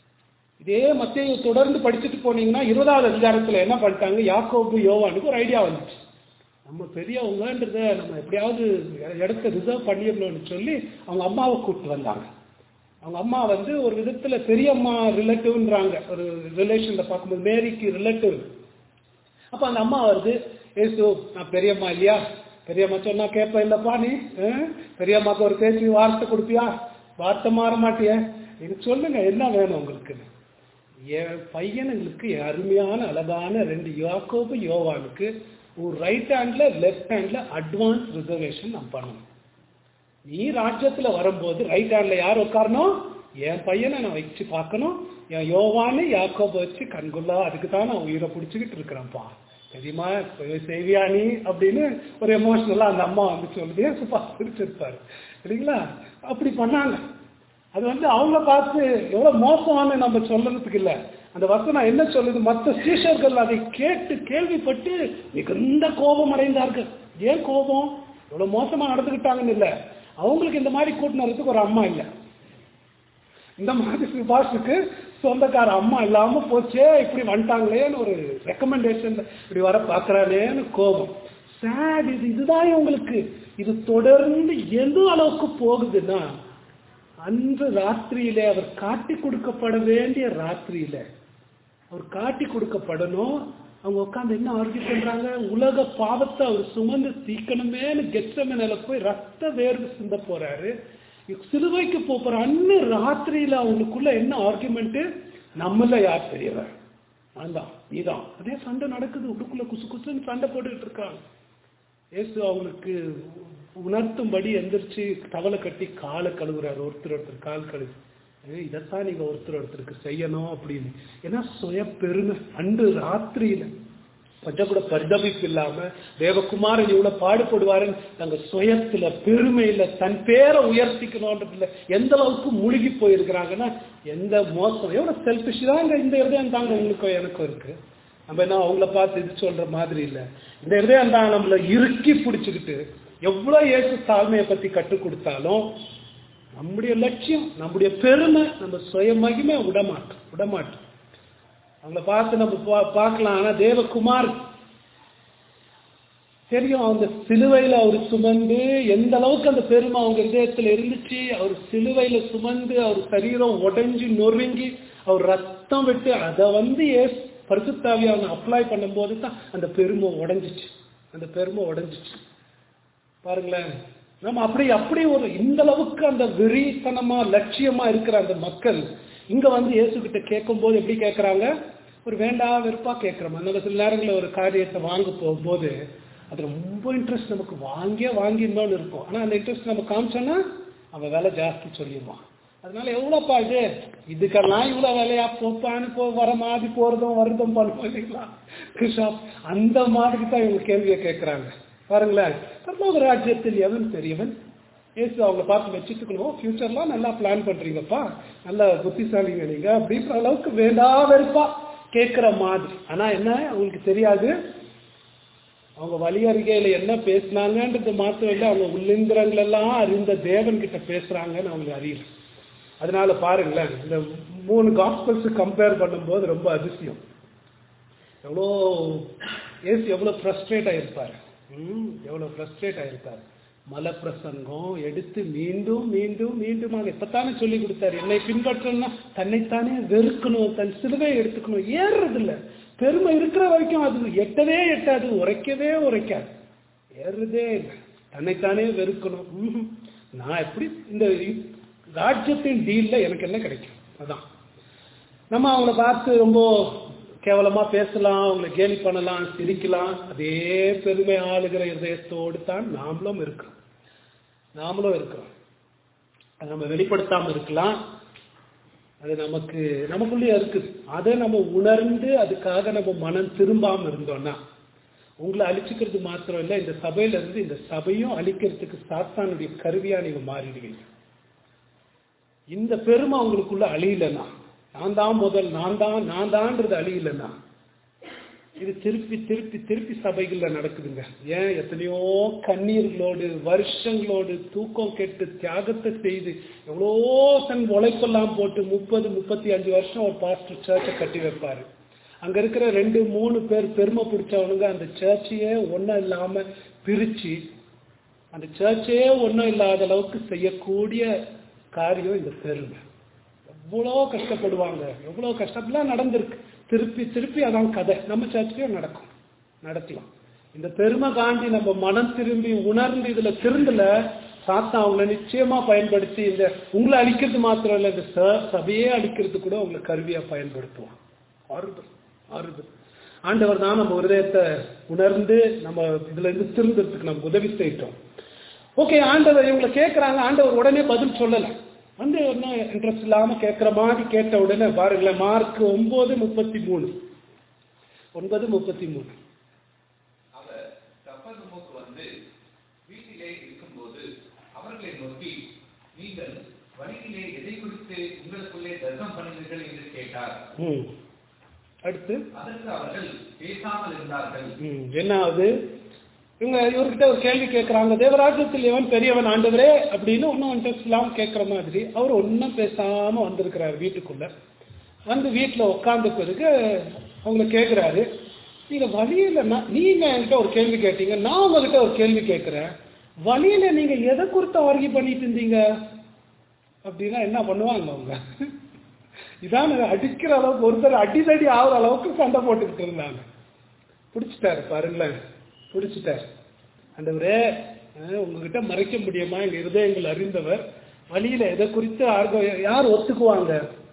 இதே மத்திய தொடர்ந்து படிச்சுட்டு போனீங்கன்னா இருபதாவது அதிகாரத்துல என்ன பண்ணிட்டாங்க யாக்கோபு யோவானுக்கு ஒரு ஐடியா வந்துச்சு நம்ம பெரியவங்கன்றத நம்ம எப்படியாவது இடத்த ரிசர்வ் பண்ணிடணும்னு சொல்லி அவங்க அம்மாவை கூப்பிட்டு வந்தாங்க அவங்க அம்மா வந்து ஒரு விதத்துல பெரியம்மா ரிலேட்டிவ்ன்றாங்க ஒரு ரிலேஷன்ல பார்க்கும்போது மேரிக்கு ரிலேட்டிவ் அப்ப அந்த அம்மா வருது ஏசு நான் பெரியம்மா இல்லையா பெரியம்மா சொன்னா கேட்ப இல்லப்பா நீ அஹ்? பெரியம்மாக்கு ஒரு பேச்சு வார்த்தை கொடுப்பியா வார்த்தை மாற மாட்டிய இது சொல்லுங்க என்ன வேணும் உங்களுக்கு என் பையனுங்களுக்கு அருமையான அழகான ரெண்டு யாக்கோபு யோவானுக்கு ஒரு ரைட் ஹேண்ட்ல லெஃப்ட் ஹேண்ட்ல அட்வான்ஸ் ரிசர்வேஷன் நான் பண்ணணும் நீ ராஜ்யத்துல வரும்போது ரைட் ஹேண்ட்ல யார் உட்காரணும் என் பையனை நான் வச்சு பார்க்கணும் என் யோவானு யாக்கோப வச்சு கண்குள்ளா அதுக்கு தான் நான் உயிரை பிடிச்சிக்கிட்டு இருக்கிறேன்ப்பா தெரியுமா செய்வியா நீ அப்படின்னு ஒரு எமோஷனலா அந்த அம்மா வந்து சொல்லுது ஏன் சுப்பா பிடிச்சிருப்பாரு இல்லைங்களா அப்படி பண்ணாங்க அது வந்து அவங்க பார்த்து எவ்வளவு மோசமான நம்ம சொல்றதுக்கு இல்ல அந்த வசனம் என்ன சொல்லுது மற்ற சீஷர்கள் அதை கேட்டு கேள்விப்பட்டு மிகுந்த கோபம் அடைந்தார்கள் ஏன் கோபம் இவ்வளவு மோசமா நடந்துக்கிட்டாங்கன்னு இல்ல அவங்களுக்கு இந்த மாதிரி கூட்டினதுக்கு ஒரு அம்மா இல்லை இந்த மாதிரி சுபாஷுக்கு சொந்தக்கார அம்மா இல்லாம போச்சே இப்படி வந்துட்டாங்களேன்னு ஒரு ரெக்கமெண்டேஷன் இப்படி வர பாக்குறானேன்னு கோபம் சேட் இது இதுதான் உங்களுக்கு இது தொடர்ந்து எந்த அளவுக்கு போகுதுன்னா அன்று ராத்திரியிலே அவர் காட்டி கொடுக்கப்பட வேண்டிய ராத்திரியில அவர் காட்டி கொடுக்கப்படணும் அவங்க உட்காந்து என்ன ஆர்கியூ பண்றாங்க உலக பாவத்தை அவர் சுமந்து தீக்கணுமேனு கெச்சமேல போய் ரத்த வேர்வு சிந்த போறாரு சிலுவைக்கு போற அன்னு ராத்திரியில அவங்களுக்குள்ள என்ன ஆர்குமெண்ட் நம்மள யார் பெரியவர் நான் நீதான் அதே சண்டை நடக்குது உள்ளுக்குள்ள குசு குசுன்னு சண்டை போட்டுக்கிட்டு இருக்காங்க இயேசு அவங்களுக்கு உணர்த்தும்படி எந்திரிச்சு தவளை கட்டி காலை கழுவுறாரு ஒருத்தர் ஒருத்தர் கால் கழுவு ஏய், இதைத்தான் நீங்க ஒருத்தர் ஒருத்தருக்கு செய்யணும் அப்படின்னு ஏன்னா சுய பெருமை அன்று ராத்திரியில கொஞ்சம் கூட பரிதபிப்பு இல்லாம தேவகுமாரன் இவ்வளவு பாடுபடுவாருன்னு தங்க சுயத்துல பெருமையில தன் பேரை உயர்த்திக்கணும்ன்றதுல எந்த அளவுக்கு முழுகி போயிருக்கிறாங்கன்னா எந்த மோசம் எவ்வளவு செல்பிஷ் தாங்க இந்த இருதயம் தாங்க உங்களுக்கும் எனக்கும் இருக்கு நம்ம என்ன அவங்கள பார்த்து இது சொல்ற மாதிரி இல்ல இந்த இருதயம் தான் நம்மள இறுக்கி பிடிச்சுக்கிட்டு எவ்வளவு இயேசு தாழ்மையை பத்தி கற்றுக் கொடுத்தாலும் நம்முடைய லட்சியம் நம்முடைய பெருமை நம்ம சுய மகிமை விடமாட்டோம் விடமாட்டோம் அவங்கள பார்த்து நம்ம பா- பார்க்கலாம் ஆனா தேவகுமார் தெரியும் அந்த சிலுவையில அவர் சுமந்து எந்த அளவுக்கு அந்த பெருமை அவங்க இதயத்துல இருந்துச்சு அவர் சிலுவையில சுமந்து அவர் சரீரம் உடைஞ்சு நொறுங்கி அவர் ரத்தம் விட்டு அதை வந்து ஏஸ் பரிசுத்தாவி அவங்க அப்ளை பண்ணும்போது தான் அந்த பெருமை உடைஞ்சிச்சு அந்த பெருமை உடைஞ்சிச்சு பாருங்களேன் நம்ம அப்படி அப்படி ஒரு இந்த அளவுக்கு அந்த வெறித்தனமா லட்சியமா இருக்கிற அந்த மக்கள் இங்க வந்து இயேசு கிட்ட கேட்கும் போது எப்படி கேட்கறாங்க ஒரு வேண்டா வெறுப்பா கேட்கிறோம் அதனால சில நேரங்களில் ஒரு காரியத்தை வாங்க போகும்போது அது ரொம்ப இன்ட்ரெஸ்ட் நமக்கு வாங்கியே வாங்கியிருந்தோம்னு இருக்கும் ஆனா அந்த இன்ட்ரெஸ்ட் நம்ம காமிச்சோன்னா அவன் விலை ஜாஸ்தி சொல்லிடுவான் அதனால எவ்வளோப்பா இது இதுக்கெல்லாம் இவ்வளோ விலையா போப்பான்னு போ வர மாதிரி போறதும் வருதும் பண்ணுவோம் இல்லைங்களா கிருஷ்ணா அந்த மாதிரி தான் இவங்க கேள்வியை கேட்கறாங்க பாருங்களேன் பரலோக ராஜ்யத்தில் எவன் பெரியவன் ஏசு அவங்க பார்த்து வச்சுட்டுக்கணும் ஃபியூச்சர்லாம் நல்லா பிளான் பண்றீங்கப்பா நல்ல புத்திசாலிங்க நீங்க அப்படின்ற அளவுக்கு வேண்டா வெறுப்பா கேட்கிற மாதிரி ஆனா என்ன அவங்களுக்கு தெரியாது அவங்க வழி அறிக்கையில என்ன பேசினாங்கன்றது மாத்திரம் இல்லை அவங்க உள்ளிந்திரங்கள் எல்லாம் அறிந்த தேவன் கிட்ட பேசுறாங்கன்னு அவங்களுக்கு அறியல அதனால பாருங்களேன் இந்த மூணு காஸ்பல்ஸ் கம்பேர் பண்ணும்போது ரொம்ப அதிசயம் எவ்வளோ ஏசு எவ்வளோ ஃப்ரஸ்ட்ரேட் ஆயிருப்பார் ம் எவ்வளோ ஃப்ரஸ்ட்ரேட் ஆயிருப்பார் மலை பிரசங்கம் எடுத்து மீண்டும் மீண்டும் மீண்டுமாக இப்பத்தானே சொல்லி கொடுத்தாரு என்னை பின்பற்றணும்னா தன்னைத்தானே வெறுக்கணும் தன் சிலுவை எடுத்துக்கணும் ஏறுறது இல்ல பெருமை இருக்கிற வரைக்கும் அது எட்டவே எட்டாது உரைக்கவே உரைக்காது ஏறுறதே இல்லை தன்னைத்தானே வெறுக்கணும் ம்ஹும். நான் எப்படி இந்த ராஜ்யத்தின் டீல்ல எனக்கு என்ன கிடைக்கும் அதான் நம்ம அவங்கள பார்த்து ரொம்ப கேவலமா பேசலாம் அவங்களை கேலி பண்ணலாம் சிரிக்கலாம் அதே பெருமை ஆளுகிற இதயத்தோடு தான் நாமளும் இருக்கிறோம் நாமளும் இருக்கிறோம் அதை நம்ம வெளிப்படுத்தாம இருக்கலாம் அது நமக்கு நமக்குள்ளேயே இருக்குது அதை நம்ம உணர்ந்து அதுக்காக நம்ம மனம் திரும்பாம இருந்தோம்னா உங்களை அழிச்சுக்கிறது மாத்திரம் இல்லை இந்த சபையில இருந்து இந்த சபையும் அழிக்கிறதுக்கு சாத்தானுடைய கருவியா நீங்க மாறிடுவீங்க இந்த பெருமை உங்களுக்குள்ள அழியலனா நான் தான் முதல் நான் தான் நான் தான்ன்றது அழியலனா இது திருப்பி திருப்பி திருப்பி சபைகள்ல நடக்குதுங்க ஏன் எத்தனையோ கண்ணீர்களோடு வருஷங்களோடு தூக்கம் கெட்டு தியாகத்தை செய்து எவ்வளோ தன் உழைப்பெல்லாம் போட்டு முப்பது முப்பத்தி அஞ்சு வருஷம் ஒரு பாஸ்டர் சர்ச்சை கட்டி வைப்பாரு அங்க இருக்கிற ரெண்டு மூணு பேர் பெருமை பிடிச்சவனுங்க அந்த சர்ச்சையே ஒன்றும் இல்லாம பிரிச்சு அந்த சர்ச்சையே ஒன்றும் இல்லாத அளவுக்கு செய்யக்கூடிய காரியம் இந்த பெருமை எவ்வளோ கஷ்டப்படுவாங்க எவ்வளோ கஷ்டப்படலாம் நடந்திருக்கு திருப்பி திருப்பி அதான் கதை நம்ம சர்ச்சிலையும் நடக்கும் நடக்கலாம் இந்த பெருமை காண்டி நம்ம மனம் திரும்பி உணர்ந்து இதுல திருந்தல சாத்தா அவங்கள நிச்சயமா பயன்படுத்தி இந்த உங்களை அழிக்கிறது மாத்திரம் இல்லை இந்த ச- சபையே அழிக்கிறது கூட உங்களை கருவியா பயன்படுத்துவான் ஆறுதல் ஆறுதல் ஆண்டவர் தான் நம்ம ஹிருதயத்தை உணர்ந்து நம்ம இதுல இருந்து திருந்துறதுக்கு நம்ம உதவி செய்யிட்டோம் ஓகே ஆண்டவர் இவங்களை கேட்கறாங்க ஆண்டவர் உடனே பதில் சொல்லல வந்து ஒன்றும் இன்ட்ரெஸ்ட் இல்லாம கேட்கிற மாதிரி கேட்ட உடனே பாருங்களேன் மார்க் ஒன்பது முப்பத்தி மூணு ஒன்பது முப்பத்தி மூணு அவர் கப்பர்நகூமுக்கு வந்து வீட்டிலே இருக்கும்போது அவர்களை நோக்கி நீங்கள் வழியிலே எதை குறித்து உங்களுக்குள்ளே தர்க்கம் பண்ணுவீர்கள் என்று கேட்டார் ம் அடுத்து அதற்கு அவர்கள் பேசாமல் இருந்தார்கள் ம், என்ன ஆகுது இவங்க இவர்கிட்ட ஒரு கேள்வி கேட்கறாங்க தேவராஜ்யத்தில் எவன் பெரியவன் ஆண்டவரே அப்படின்னு ஒன்றும் இன்ட்ரெஸ்ட் இல்லாம கேட்கற மாதிரி அவர் ஒன்றும் பேசாம வந்திருக்கிறார் வீட்டுக்குள்ள வந்து வீட்டில் உட்கார்ந்த பிறகு அவங்கள கேட்குறாரு நீங்க வழியில நான் நீங்க என்கிட்ட ஒரு கேள்வி கேட்டீங்க நான் உங்ககிட்ட ஒரு கேள்வி கேட்கிறேன் வழியில நீங்க எதை குறித்து ஆர்கி பண்ணிட்டு இருந்தீங்க அப்படின்னா என்ன பண்ணுவாங்க அவங்க இதான் அடிக்கிற அளவுக்கு ஒருத்தர் அடிதடி ஆகுற அளவுக்கு சண்டை போட்டுக்கிட்டு இருந்தாங்க பிடிச்சிட்டாரு பாருங்களேன் பிடிச்சிட்டாரு ஆண்டவரே அஹ், உங்ககிட்ட மறைக்க முடியுமா எங்க இருதயங்கள் அறிந்தவர் வழியில எதை குறித்து ஆர்வம் யார் ஒத்துக்குவாங்க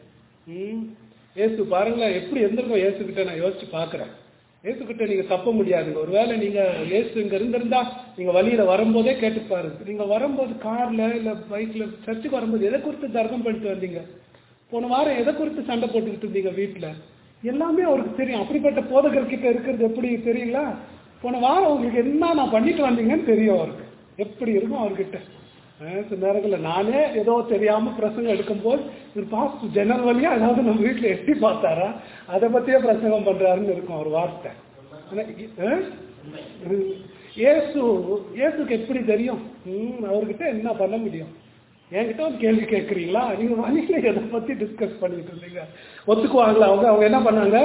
ம் ஏசு பாருங்களேன் எப்படி எந்திருக்கோம் ஏசு கிட்ட நான் யோசிச்சு பார்க்கறேன் ஏசு கிட்ட நீங்க தப்ப முடியாதுங்க ஒருவேளை நீங்க ஏசு இங்க இருந்திருந்தா நீங்க வழியில வரும்போதே கேட்டு பாருங்க நீங்க வரும்போது கார்ல இல்ல பைக்ல சர்ச்சுக்கு வரும்போது எதை குறித்து தர்க்கம் பண்ணிட்டு வந்தீங்க போன வாரம் எதை குறித்து சண்டை போட்டுக்கிட்டு இருந்தீங்க வீட்டுல எல்லாமே அவருக்கு தெரியும் அப்படிப்பட்ட போதகர் கிட்ட இருக்கிறது எப்படி தெரியுங்களா போன வாரம் உங்களுக்கு என்ன நான் பண்ணிட்டு வந்தீங்கன்னு தெரியும் அவருக்கு எப்படி இருக்கும் அவர்கிட்ட அஹ் சில நேரங்களில் நானே ஏதோ தெரியாம பிரசங்கம் எடுக்கும்போது ஒரு பாஸ்ட் ஜன்னல் வழியா ஏதாவது நம்ம வீட்டுல எட்டி பார்த்தாரா அதை பத்தியே பிரசங்கம் பண்றாருன்னு இருக்கும் ஒரு வார்த்தை ஆனா, அஹ்? இயேசு இயேசுக்கு எப்படி தெரியும் ம், அவர்கிட்ட என்ன பண்ண முடியும் என்கிட்ட ஒரு கேள்வி கேட்குறீங்களா நீங்க வழியில எதை பத்தி டிஸ்கஸ் பண்ணிட்டு இருந்தீங்க ஒத்துக்குவாங்களா அவங்க அவங்க என்ன பண்ணாங்க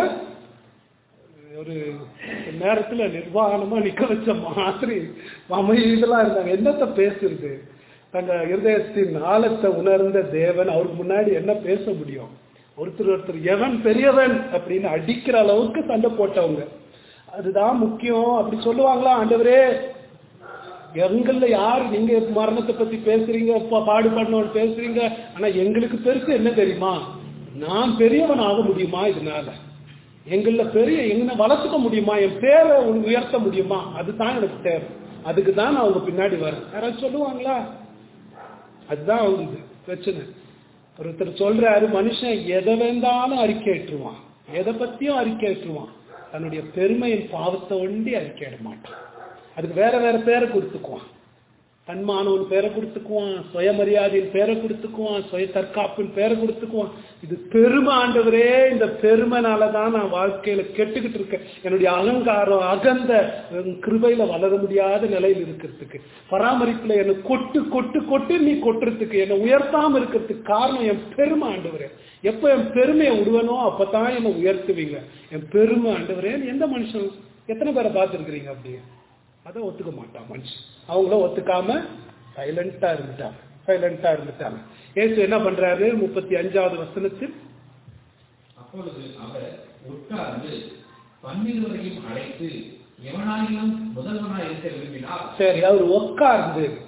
ஒரு நேரத்துல நிர்வாணமா நிக்க வச்ச மாதிரி அமைதியெல்லாம் இருந்தாங்க என்னத்த பேசுறது தங்க இருதயத்தின் ஆழத்தை உணர்ந்த தேவன் அவருக்கு முன்னாடி என்ன பேச முடியும் ஒருத்தர் ஒருத்தர் எவன் பெரியவன் அப்படின்னு அடிக்கிற அளவுக்கு சண்டை போட்டவங்க அதுதான் முக்கியம் அப்படி சொல்லுவாங்களா ஆண்டவரே எங்கள்ல யார் நீங்க மரணத்தை பத்தி பேசுறீங்க பா- பாடுபடணும்னு பேசுறீங்க ஆனா எங்களுக்கு பெருசு என்ன தெரியுமா நான் பெரியவன் ஆக முடியுமா இதனால எங்கள பெரிய எங்க வளர்த்துக்க முடியுமா என் பேரை உனக்கு உயர்த்த முடியுமா அதுதான் எனக்கு தேவை அதுக்கு தான் நான் அவங்க பின்னாடி வரேன் யாராவது சொல்லுவாங்களா அதுதான் அவங்க பிரச்சனை ஒருத்தர் சொல்றாரு மனுஷன் எதை வேண்டாலும் அறிக்கைட்டுருவான் எதை பத்தியும் அறிக்கைட்டுருவான் தன்னுடைய பெருமையின் பாவத்தை ஒண்டி அறிக்கையிட மாட்டான் அதுக்கு வேற வேற பேரை கொடுத்துக்குவான் தன்மானவன் பேரை கொடுத்துக்குவான் சுயமரியாதையின் பேரை கொடுத்துக்குவான் சுய தற்காப்பின் பேரை கொடுத்துக்குவான் இது பெருமை ஆண்டவரே இந்த பெருமைனால தான் நான் வாழ்க்கையில கெட்டுக்கிட்டு இருக்கேன் என்னுடைய அகங்காரம் அகந்த உம், கிருபையில வளர முடியாத நிலையில் இருக்கிறதுக்கு பராமரிப்புல என்னை கொட்டு கொட்டு கொட்டு நீ கொட்டுறதுக்கு என்னை உயர்த்தாம இருக்கிறதுக்கு காரணம் என் பெருமை ஆண்டவரே எப்ப என் பெருமையை விடுவனோ அப்பதான் என்னை உயர்த்துவீங்க என் பெருமை ஆண்டவரே எந்த மனுஷன் எத்தனை பேரை பார்த்துருக்கிறீங்க அப்படியே அதை ஒத்துக்க மாட்டான் மனுஷன் அவங்களும் ஒத்துக்காம சைலண்டா இருந்துட்டாங்க சைலண்டா இருந்துட்டாங்க ஏசு என்ன பண்றாரு முப்பத்தி அஞ்சாவது வசனத்தில் அப்பொழுது அவர் உட்கார்ந்து பன்னிருவரையும் அழைத்து எவனாயிலும் முதல்வனாய் இருக்க விரும்பினால் சரி அவர் உட்கார்ந்து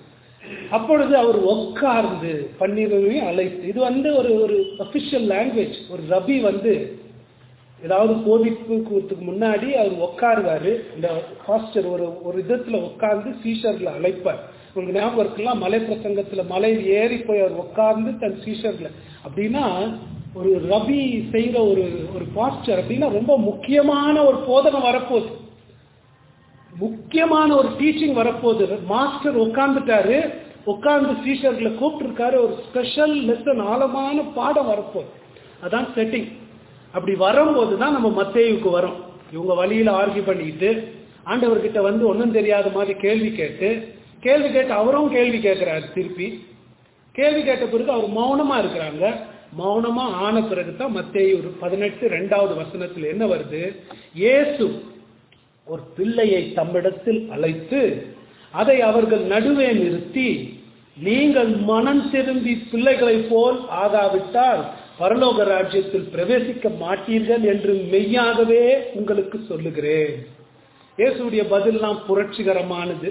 அப்பொழுது அவர் உட்கார்ந்து பன்னிரவையும் அழைத்து இது வந்து ஒரு ஒரு அபிஷியல் லாங்குவேஜ் ஒரு ரபி வந்து ஏதாவது போதிப்புக்கு முன்னாடி அவர் உட்காருவாரு இந்த பாஸ்டர் ஒரு ஒரு விதத்துல உட்கார்ந்து சீஷர்களை அழைப்பார் உங்களுக்கு ஞாபகம் இருக்கலாம் மலை பிரசங்கத்துல மலையில் ஏறி போய் அவர் உட்கார்ந்து தன் சீஷர்களை அப்படின்னா ஒரு ரபி செய்யற ஒரு ஒரு பாஸ்டர் அப்படின்னா ரொம்ப முக்கியமான ஒரு போதனை வரப்போகுது முக்கியமான ஒரு டீச்சிங் வரப்போகுது மாஸ்டர் உட்கார்ந்துட்டாரு உட்கார்ந்து சீஷர்களை கூப்பிட்டுருக்காரு ஒரு ஸ்பெஷல் லெசன் ஆழமான பாடம் வரப்போகுது அதான் செட்டிங் அப்படி வரும்போது தான் நம்ம மத்தேயுக்கு வரோம் இவங்க வழியில ஆர்கியூ பண்ணிக்கிட்டு ஆண்டவர்கிட்ட வந்து ஒன்றும் தெரியாத மாதிரி கேள்வி கேட்டு கேள்வி கேட்டு அவரும் கேள்வி கேட்கிறாரு திருப்பி கேள்வி கேட்ட பிறகு அவர் மௌனமா இருக்கிறாங்க மௌனமா ஆன பிறகு தான் மத்தேயு ஒரு பதினெட்டு ரெண்டாவது வசனத்துல என்ன வருது இயேசு ஒரு பிள்ளையை தம்மிடத்தில் அழைத்து அதை அவர்கள் நடுவே நிறுத்தி நீங்கள் மனம் திரும்பி பிள்ளைகளைப் போல் ஆகாவிட்டால் பரலோக ராஜ்யத்தில் பிரவேசிக்க மாட்டீர்கள் என்று மெய்யாகவே உங்களுக்கு சொல்லுகிறேன் இயேசுடைய பதிலாம் புரட்சிகரமானது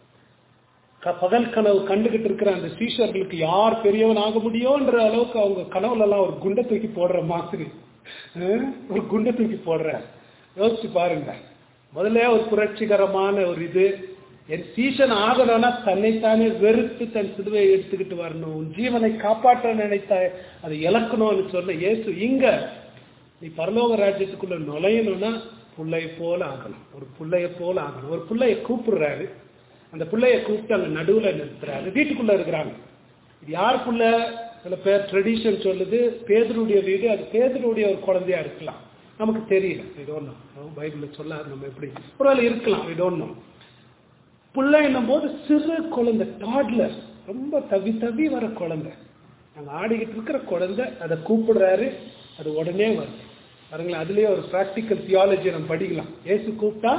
க- பகல் கனவு கண்டுகிட்டு இருக்கிற அந்த சீஷர்களுக்கு யார் பெரியவன் ஆக முடியும்ன்ற அளவுக்கு அவங்க கனவுல எல்லாம் ஒரு குண்டை தூக்கி போடுற மாதிரி அஹ், ஒரு குண்டை தூக்கி போடுற யோசிச்சு பாருங்க முதல்ல ஒரு புரட்சிகரமான ஒரு இது என் சீசன் ஆகணும்னா தன்னைத்தானே வெறுத்து தன் சிலுவையை எடுத்துக்கிட்டு வரணும் உன் ஜீவனை காப்பாற்ற நினைத்தாய் அதை இழக்கணும்னு சொன்ன இயேசு இங்க நீ பரலோக ராஜ்யத்துக்குள்ள நுழையணும்னா புள்ளைய போல ஆகணும் ஒரு புள்ளைய போல ஆகணும் ஒரு புள்ளைய கூப்பிடுறாரு அந்த புள்ளைய கூப்பிட்டு அங்க நடுவுல நிறுத்துறாரு வீட்டுக்குள்ள இருக்கிறாங்க இது யார் புள்ள சில பேர் ட்ரெடிஷன் சொல்லுது பேதருடைய வீடு அது பேதருடைய ஒரு குழந்தையா இருக்கலாம் நமக்கு தெரியல இது ஒன்றும் பைபிள்ல சொல்லாது நம்ம எப்படி ஒரு வேளை இருக்கலாம் இது ஒன்றும் புள்ள என்னும் போது சிறு குழந்தை டாட்லர் ரொம்ப தவி தவி வர குழந்தை நாங்க ஆடிக்கிட்டு இருக்கிற குழந்தை அதை கூப்பிடுறாரு அது உடனே வருது பாருங்களேன் அதுலயே ஒரு பிராக்டிக்கல் தியாலஜி நம்ம படிக்கலாம் ஏசு கூப்பிட்டா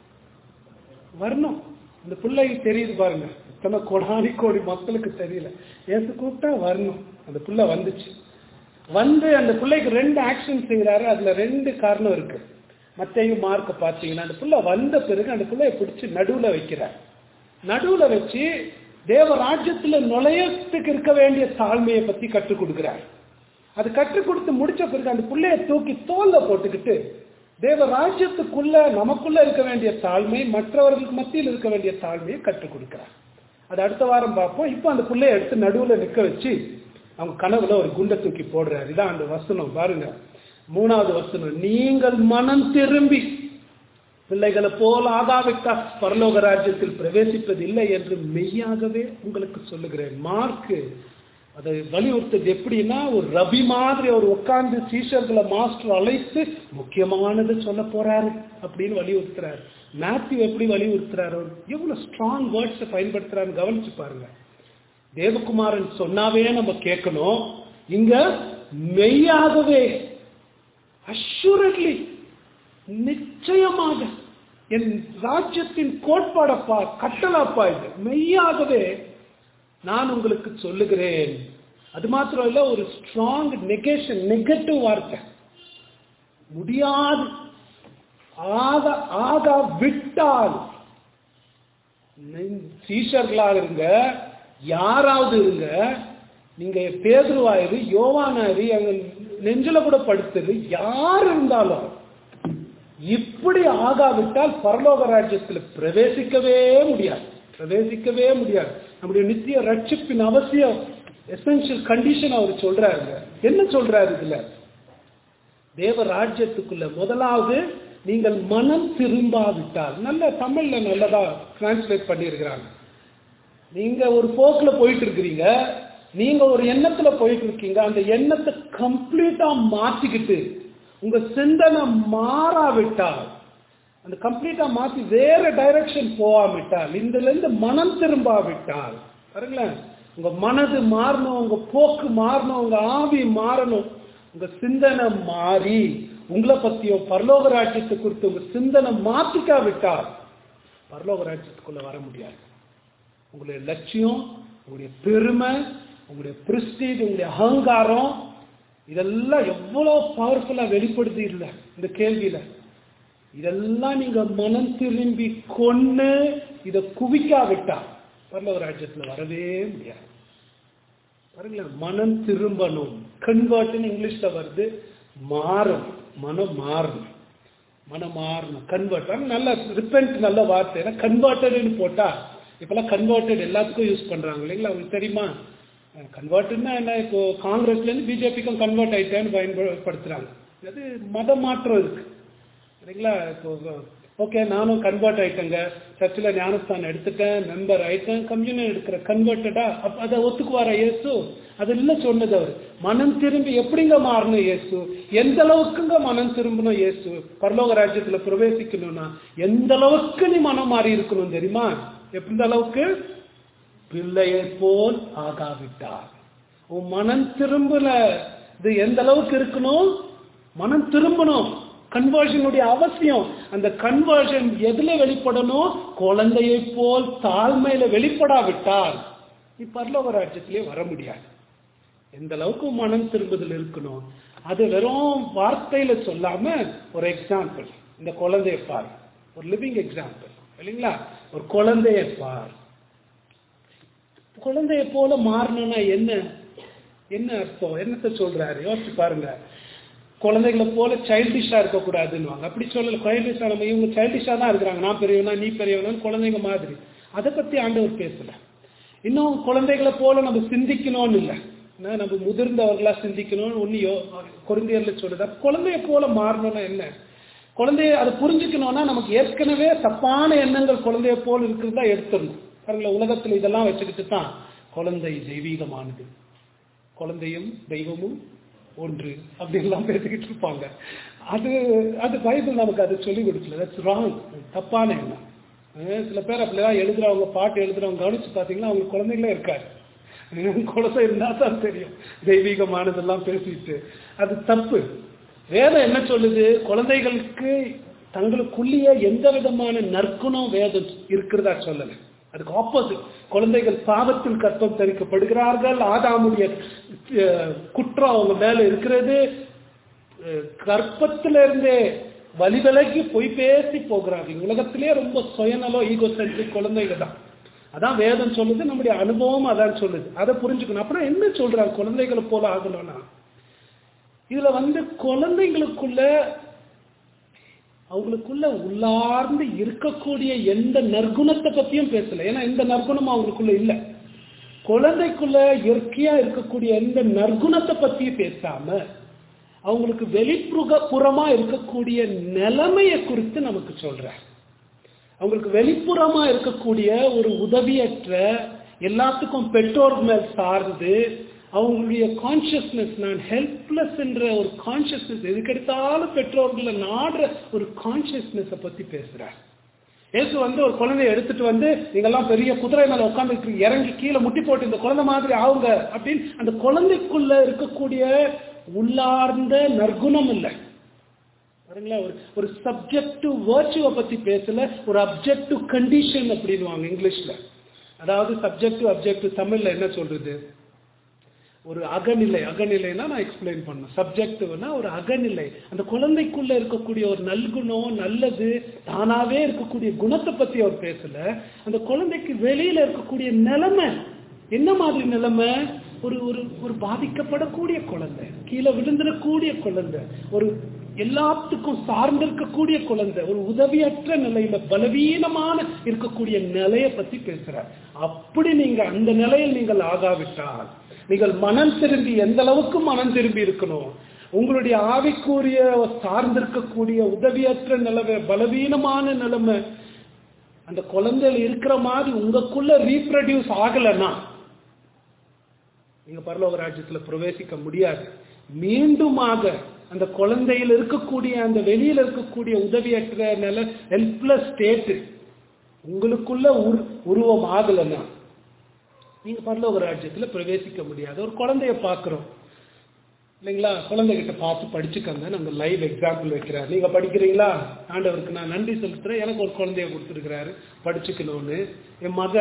வரணும் இந்த பிள்ளைக்கு தெரியுது பாருங்க இத்தனை கோடானி கோடி மக்களுக்கு தெரியல ஏசு கூப்பிட்டா வரணும் அந்த புள்ள வந்துச்சு வந்து அந்த பிள்ளைக்கு ரெண்டு ஆக்ஷன் செய்யறாரு அதுல ரெண்டு காரணம் இருக்கு மத்தையும் மார்க்க பார்த்தீங்கன்னா அந்த புள்ள வந்த பிறகு அந்த பிள்ளைய பிடிச்சு நடுவுல வைக்கிறார் நடுவுல வச்சு தேவ ராஜ்யத்துல நுழையத்துக்கு இருக்க வேண்டிய தாழ்மையை பத்தி கற்றுக் கொடுக்கிறார் அது கற்றுக் கொடுத்து முடிச்ச பிறகு அந்த பிள்ளைய தூக்கி தோல்ல போட்டுக்கிட்டு தேவ ராஜ்யத்துக்குள்ள நமக்குள்ள இருக்க வேண்டிய தாழ்மை மற்றவர்களுக்கு மத்தியில் இருக்க வேண்டிய தாழ்மையை கற்றுக் கொடுக்கிறார் அது அடுத்த வாரம் பார்ப்போம் இப்போ அந்த பிள்ளைய எடுத்து நடுவுல நிக்க வச்சு அவங்க கனவுல ஒரு குண்டை தூக்கி போடுறாரு இதான் அந்த வசனம் பாருங்க மூணாவது வசனம் நீங்கள் மனம் திரும்பி பிள்ளைகளை போல ஆகாவிட்டால் பரலோக ராஜ்யத்தில் பிரவேசிப்பது இல்லை என்று மெய்யாகவே உங்களுக்கு சொல்லுகிறேன் மார்க்கு அதை வலியுறுத்தது எப்படின்னா ஒரு ரவி மாதிரி அவர் உட்கார்ந்து சீஷர்களை மாஸ்டர் அழைத்து முக்கியமானது சொல்ல போறாரு அப்படின்னு வலியுறுத்துறாரு மேத்யூ எப்படி வலியுறுத்துறாரு அவர் எவ்வளவு ஸ்ட்ராங் வேர்ட்ஸை பயன்படுத்துறாரு கவனிச்சு பாருங்க தேவகுமாரன் சொன்னாவே நம்ம கேட்கணும் இங்க மெய்யாகவே அஷூரட்லி நிச்சயமாக என் ராஜ்யத்தின் கோட்பாடப்பா கட்டளப்பா இது மெய்யாகவே நான் உங்களுக்கு சொல்லுகிறேன் அது மாத்திரம் இல்ல ஒரு ஸ்ட்ராங் நெகேஷன் நெகட்டிவ் வார்த்தை முடியாது ஆக ஆக விட்டால் சீஷர்களாக இருங்க யாராவது இருங்க நீங்க பேதுருவாயிரு யோவானாயிரு எங்க நெஞ்சில கூட படுத்துரு யார் இருந்தாலும் இப்படி ஆகாவிட்டால் பரலோக ராஜ்யத்தில் பிரவேசிக்கவே முடியாது பிரவேசிக்கவே முடியாது நம்முடைய நித்திய ரட்சிப்பின் அவசியம் எசென்சியல் கண்டிஷன் அவர் சொல்றாருங்க என்ன சொல்றாரு இதுல தேவ ராஜ்யத்துக்குள்ள முதலாவது நீங்கள் மனம் திரும்பாவிட்டால் நல்ல தமிழ்ல நல்லதா டிரான்ஸ்லேட் பண்ணியிருக்கிறாங்க நீங்க ஒரு போக்குல போயிட்டு இருக்கிறீங்க நீங்க ஒரு எண்ணத்துல போயிட்டு இருக்கீங்க அந்த எண்ணத்தை கம்ப்ளீட்டா மாத்திக்கிட்டு உங்க சிந்தனை மாறாவிட்டால் அந்த கம்ப்ளீட்டா மாத்தி வேற டைரக்ஷன் போகாவிட்டால் இதுல இருந்து மனம் திரும்பாவிட்டால் பாருங்களேன் உங்க மனது மாறணும் உங்க போக்கு மாறணும் உங்க ஆவி மாறணும் உங்க சிந்தனை மாறி உங்களை பத்தியோ பரலோக ராஜ்யத்தை குறித்து உங்க சிந்தனை மாத்திக்காவிட்டால் பரலோக ராஜ்யத்துக்குள்ள வர முடியாது உங்களுடைய லட்சியம் உங்களுடைய பெருமை உங்களுடைய பிரஸ்டீஜ் உங்களுடைய அகங்காரம் இதெல்லாம் எவ்வளவு பவர்ஃபுல்லா வெளிப்படுத்தி இல்லை இந்த கேள்வியில இதெல்லாம் நீங்க மனம் திரும்பி கொண்டு இதை குவிக்காவிட்டா பரலோக ராஜ்யத்துல வரவே முடியாது பாருங்களேன் மனம் திரும்பணும் கன்வெர்ட்னு இங்கிலீஷ்ல வருது மாறும் மனம் மாறணும் மனம் மாறணும் கன்வெர்ட் நல்ல ரிப்பென்ட் நல்ல வார்த்தை ஏன்னா கன்வெர்டட்னு போட்டா இப்பெல்லாம் கன்வெர்டட் எல்லாத்துக்கும் யூஸ் பண்றாங்க இல்லைங்களா உங்களுக்கு தெரியுமா கன்வெர்ட்னா என்ன இப்போ காங்கிரஸ்ல இருந்து பிஜேபிக்கும் கன்வெர்ட் ஆயிட்டேன்னு பயன்படுத்துறாங்க அது மத மாற்றம் இருக்கு சரிங்களா இப்போ ஓகே நானும் கன்வெர்ட் ஆயிட்டேங்க சர்ச்சில் ஞானஸ்தானம் எடுத்துட்டேன் மெம்பர் ஆயிட்டேன் கம்யூனியன் எடுக்கிற கன்வெர்ட்டடா அப்ப அதை ஒத்துக்குவாரா இயேசு அது இல்ல சொன்னது அவர் மனம் திரும்பி எப்படிங்க மாறணும் இயேசு எந்த அளவுக்குங்க மனம் திரும்பணும் இயேசு பரலோக ராஜ்யத்துல பிரவேசிக்கணும்னா எந்த அளவுக்கு நீ மனம் மாறி இருக்கணும் தெரியுமா எந்த அளவுக்கு பிள்ளையை போல் ஆகாவிட்டார் உன் மனம் திரும்பல இது எந்த அளவுக்கு இருக்கணும் மனம் திரும்பணும் கன்வர்ஷனுடைய அவசியம் அந்த கன்வர்ஷன் எதுல வெளிப்படணும் குழந்தையை போல் தாழ்மையில வெளிப்படாவிட்டால் நீ பரலோக ராஜ்யத்திலே வர முடியாது எந்த அளவுக்கு மனம் திரும்புதல் இருக்கணும் அது வெறும் வார்த்தையில சொல்லாம ஒரு எக்ஸாம்பிள் இந்த குழந்தைய பார் ஒரு லிவிங் எக்ஸாம்பிள் இல்லைங்களா ஒரு குழந்தைய பார் குழந்தைய போல மாறணும்னா என்ன என்ன அர்த்தம் என்னத்த சொல்றாரு யோசிச்சு பாருங்க குழந்தைகளை போல சைல்டிஷா இருக்கக்கூடாதுன்னு அப்படி சொல்லல சைல்டிஷா நம்ம இவங்க சைல்டிஷா தான் இருக்கிறாங்க நான் பெரியவனா நீ பெரியவனா குழந்தைங்க மாதிரி அதை பத்தி ஆண்டவர் பேசல இன்னும் குழந்தைகளை போல நம்ம சிந்திக்கணும்னு இல்லை நம்ம முதிர்ந்தவர்களா சிந்திக்கணும்னு ஒன்னியோ குழந்தையர்ல சொல்லுது குழந்தைய போல மாறணும்னா என்ன குழந்தைய அதை புரிஞ்சுக்கணும்னா நமக்கு ஏற்கனவே தப்பான எண்ணங்கள் குழந்தைய போல இருக்கிறதா எடுத்துடணும் பாருங்களேன் உலகத்துல இதெல்லாம் வச்சுக்கிட்டு தான் குழந்தை தெய்வீகமானது குழந்தையும் தெய்வமும் ஒன்று அப்படின்லாம் பேசிக்கிட்டு இருப்பாங்க அது அது பைபிள் நமக்கு அது சொல்லி கொடுக்கல தட்ஸ் ராங் தப்பான எண்ணம் சில பேர் அப்படிதான் எழுதுறவங்க பாட்டு எழுதுறவங்க கவனிச்சு பார்த்தீங்கன்னா அவங்க குழந்தைங்களே இருக்காரு குழந்தை இருந்தா தான் தெரியும் தெய்வீகமானதெல்லாம் பேசிட்டு அது தப்பு வேதம் என்ன சொல்லுது குழந்தைகளுக்கு தங்களுக்குள்ளேயே எந்த விதமான நற்குணம் வேதம் இருக்கிறதா சொல்லலை அதுக்கு ஆப்போசிட் குழந்தைகள் பாவத்தில் கற்பம் தரிக்கப்படுகிறார்கள் ஆதாமுடைய குற்றம் அவங்க மேல இருக்கிறது கற்பத்தில இருந்தே வழி விலகி பொய் பேசி போகிறார்கள் உலகத்திலே ரொம்ப சுயநலம் ஈகோ சென்ட்ரிக் குழந்தைங்க தான் அதான் வேதம் சொல்லுது நம்முடைய அனுபவம் அதான் சொல்லுது அதை புரிஞ்சுக்கணும் அப்புறம் என்ன சொல்றாங்க குழந்தைகளை போல ஆகணும்னா இதுல வந்து குழந்தைங்களுக்குள்ள அவங்களுக்குள்ள உள்ளார்ந்து இருக்கக்கூடிய எந்த நற்குணத்தை பத்தியும் பேசல ஏன்னா எந்த நற்குணமும் அவங்களுக்குள்ள இல்ல குழந்தைக்குள்ள இயற்கையா இருக்கக்கூடிய எந்த நற்குணத்தை பத்தியும் பேசாம அவங்களுக்கு வெளிப்புற புறமா இருக்கக்கூடிய நிலைமையை குறித்து நமக்கு சொல்ற அவங்களுக்கு வெளிப்புறமா இருக்கக்கூடிய ஒரு உதவியற்ற எல்லாத்துக்கும் பெற்றோர் மேல் சார்ந்து அவங்களுடைய கான்சியஸ்னஸ் நான் ஹெல்ப்லெஸ் என்ற ஒரு கான்சியஸ்னஸ் எதுக்கெடுத்தாலும் பெற்றோர்களை நாடுற ஒரு கான்சியஸ்னஸ் பத்தி பேசுறார் இயேசு வந்து ஒரு குழந்தைய எடுத்துட்டு வந்து நீங்கெல்லாம் பெரிய குதிரை மேல உட்காந்து இறங்கி கீழே முட்டி போட்டு இந்த குழந்தை மாதிரி ஆகுங்க அப்படின்னு அந்த குழந்தைக்குள்ள இருக்கக்கூடிய உள்ளார்ந்த நற்குணம் இல்லை பாருங்களா ஒரு ஒரு சப்ஜெக்டிவ் வேர்ச்சுவை பத்தி பேசல ஒரு அப்ஜெக்டிவ் கண்டிஷன் அப்படின்வாங்க இங்கிலீஷ்ல அதாவது சப்ஜெக்டிவ் அப்ஜெக்டிவ் தமிழ்ல என்ன சொல்றது ஒரு அகநிலை அகநிலைனா நான் எக்ஸ்பிளைன் பண்ணேன் சப்ஜெக்டிவ்னா ஒரு அகநிலை அந்த குழந்தைக்குள்ள இருக்கக்கூடிய ஒரு நல்குணம் நல்லது தானாவே இருக்கக்கூடிய குணத்தை பத்தி அவர் பேசல அந்த குழந்தைக்கு வெளியில இருக்கக்கூடிய நிலைமை என்ன மாதிரி நிலைமை ஒரு ஒரு ஒரு பாதிக்கப்படக்கூடிய குழந்தை கீழே விழுந்துடக்கூடிய குழந்தை ஒரு எல்லாத்துக்கும் சார்ந்திருக்கக்கூடிய குழந்தை ஒரு உதவியற்ற நிலையில பலவீனமான இருக்கக்கூடிய நிலையை பத்தி பேசுறார் அப்படி நீங்க அந்த நிலையில் நீங்கள் ஆகாவிட்டால் நீங்கள் மனம் திரும்பி எந்த அளவுக்கு மனம் திரும்பி இருக்கணும் உங்களுடைய ஆவிக்குரிய சார்ந்திருக்கக்கூடிய உதவியற்ற நிலைமை பலவீனமான நிலைமை அந்த குழந்தைகள் இருக்கிற மாதிரி உங்களுக்குள்ள ரீப்ரடியூஸ் ஆகலைன்னா நீங்க பரலோக ராஜ்யத்துல பிரவேசிக்க முடியாது மீண்டுமாக அந்த குழந்தையில் இருக்கக்கூடிய அந்த வெளியில இருக்கக்கூடிய உதவியற்ற நில ஹெல்ப்லெஸ் ஸ்டேட் உங்களுக்குள்ள உருவம் ஆகலைன்னா நீங்க பரலோக ராஜ்யத்துல பிரவேசிக்க முடியாது ஒரு குழந்தைய பாக்குறோம் இல்லைங்களா குழந்தைகிட்ட பார்த்து படிச்சுக்கங்க நாங்க லைவ் எக்ஸாம்பிள் வைக்கிறார் நீங்க படிக்கிறீங்களா ஆண்டவருக்கு நான் நன்றி செலுத்துறேன் எனக்கு ஒரு குழந்தைய கொடுத்துருக்கிறாரு படிச்சுக்கணும்னு என் மக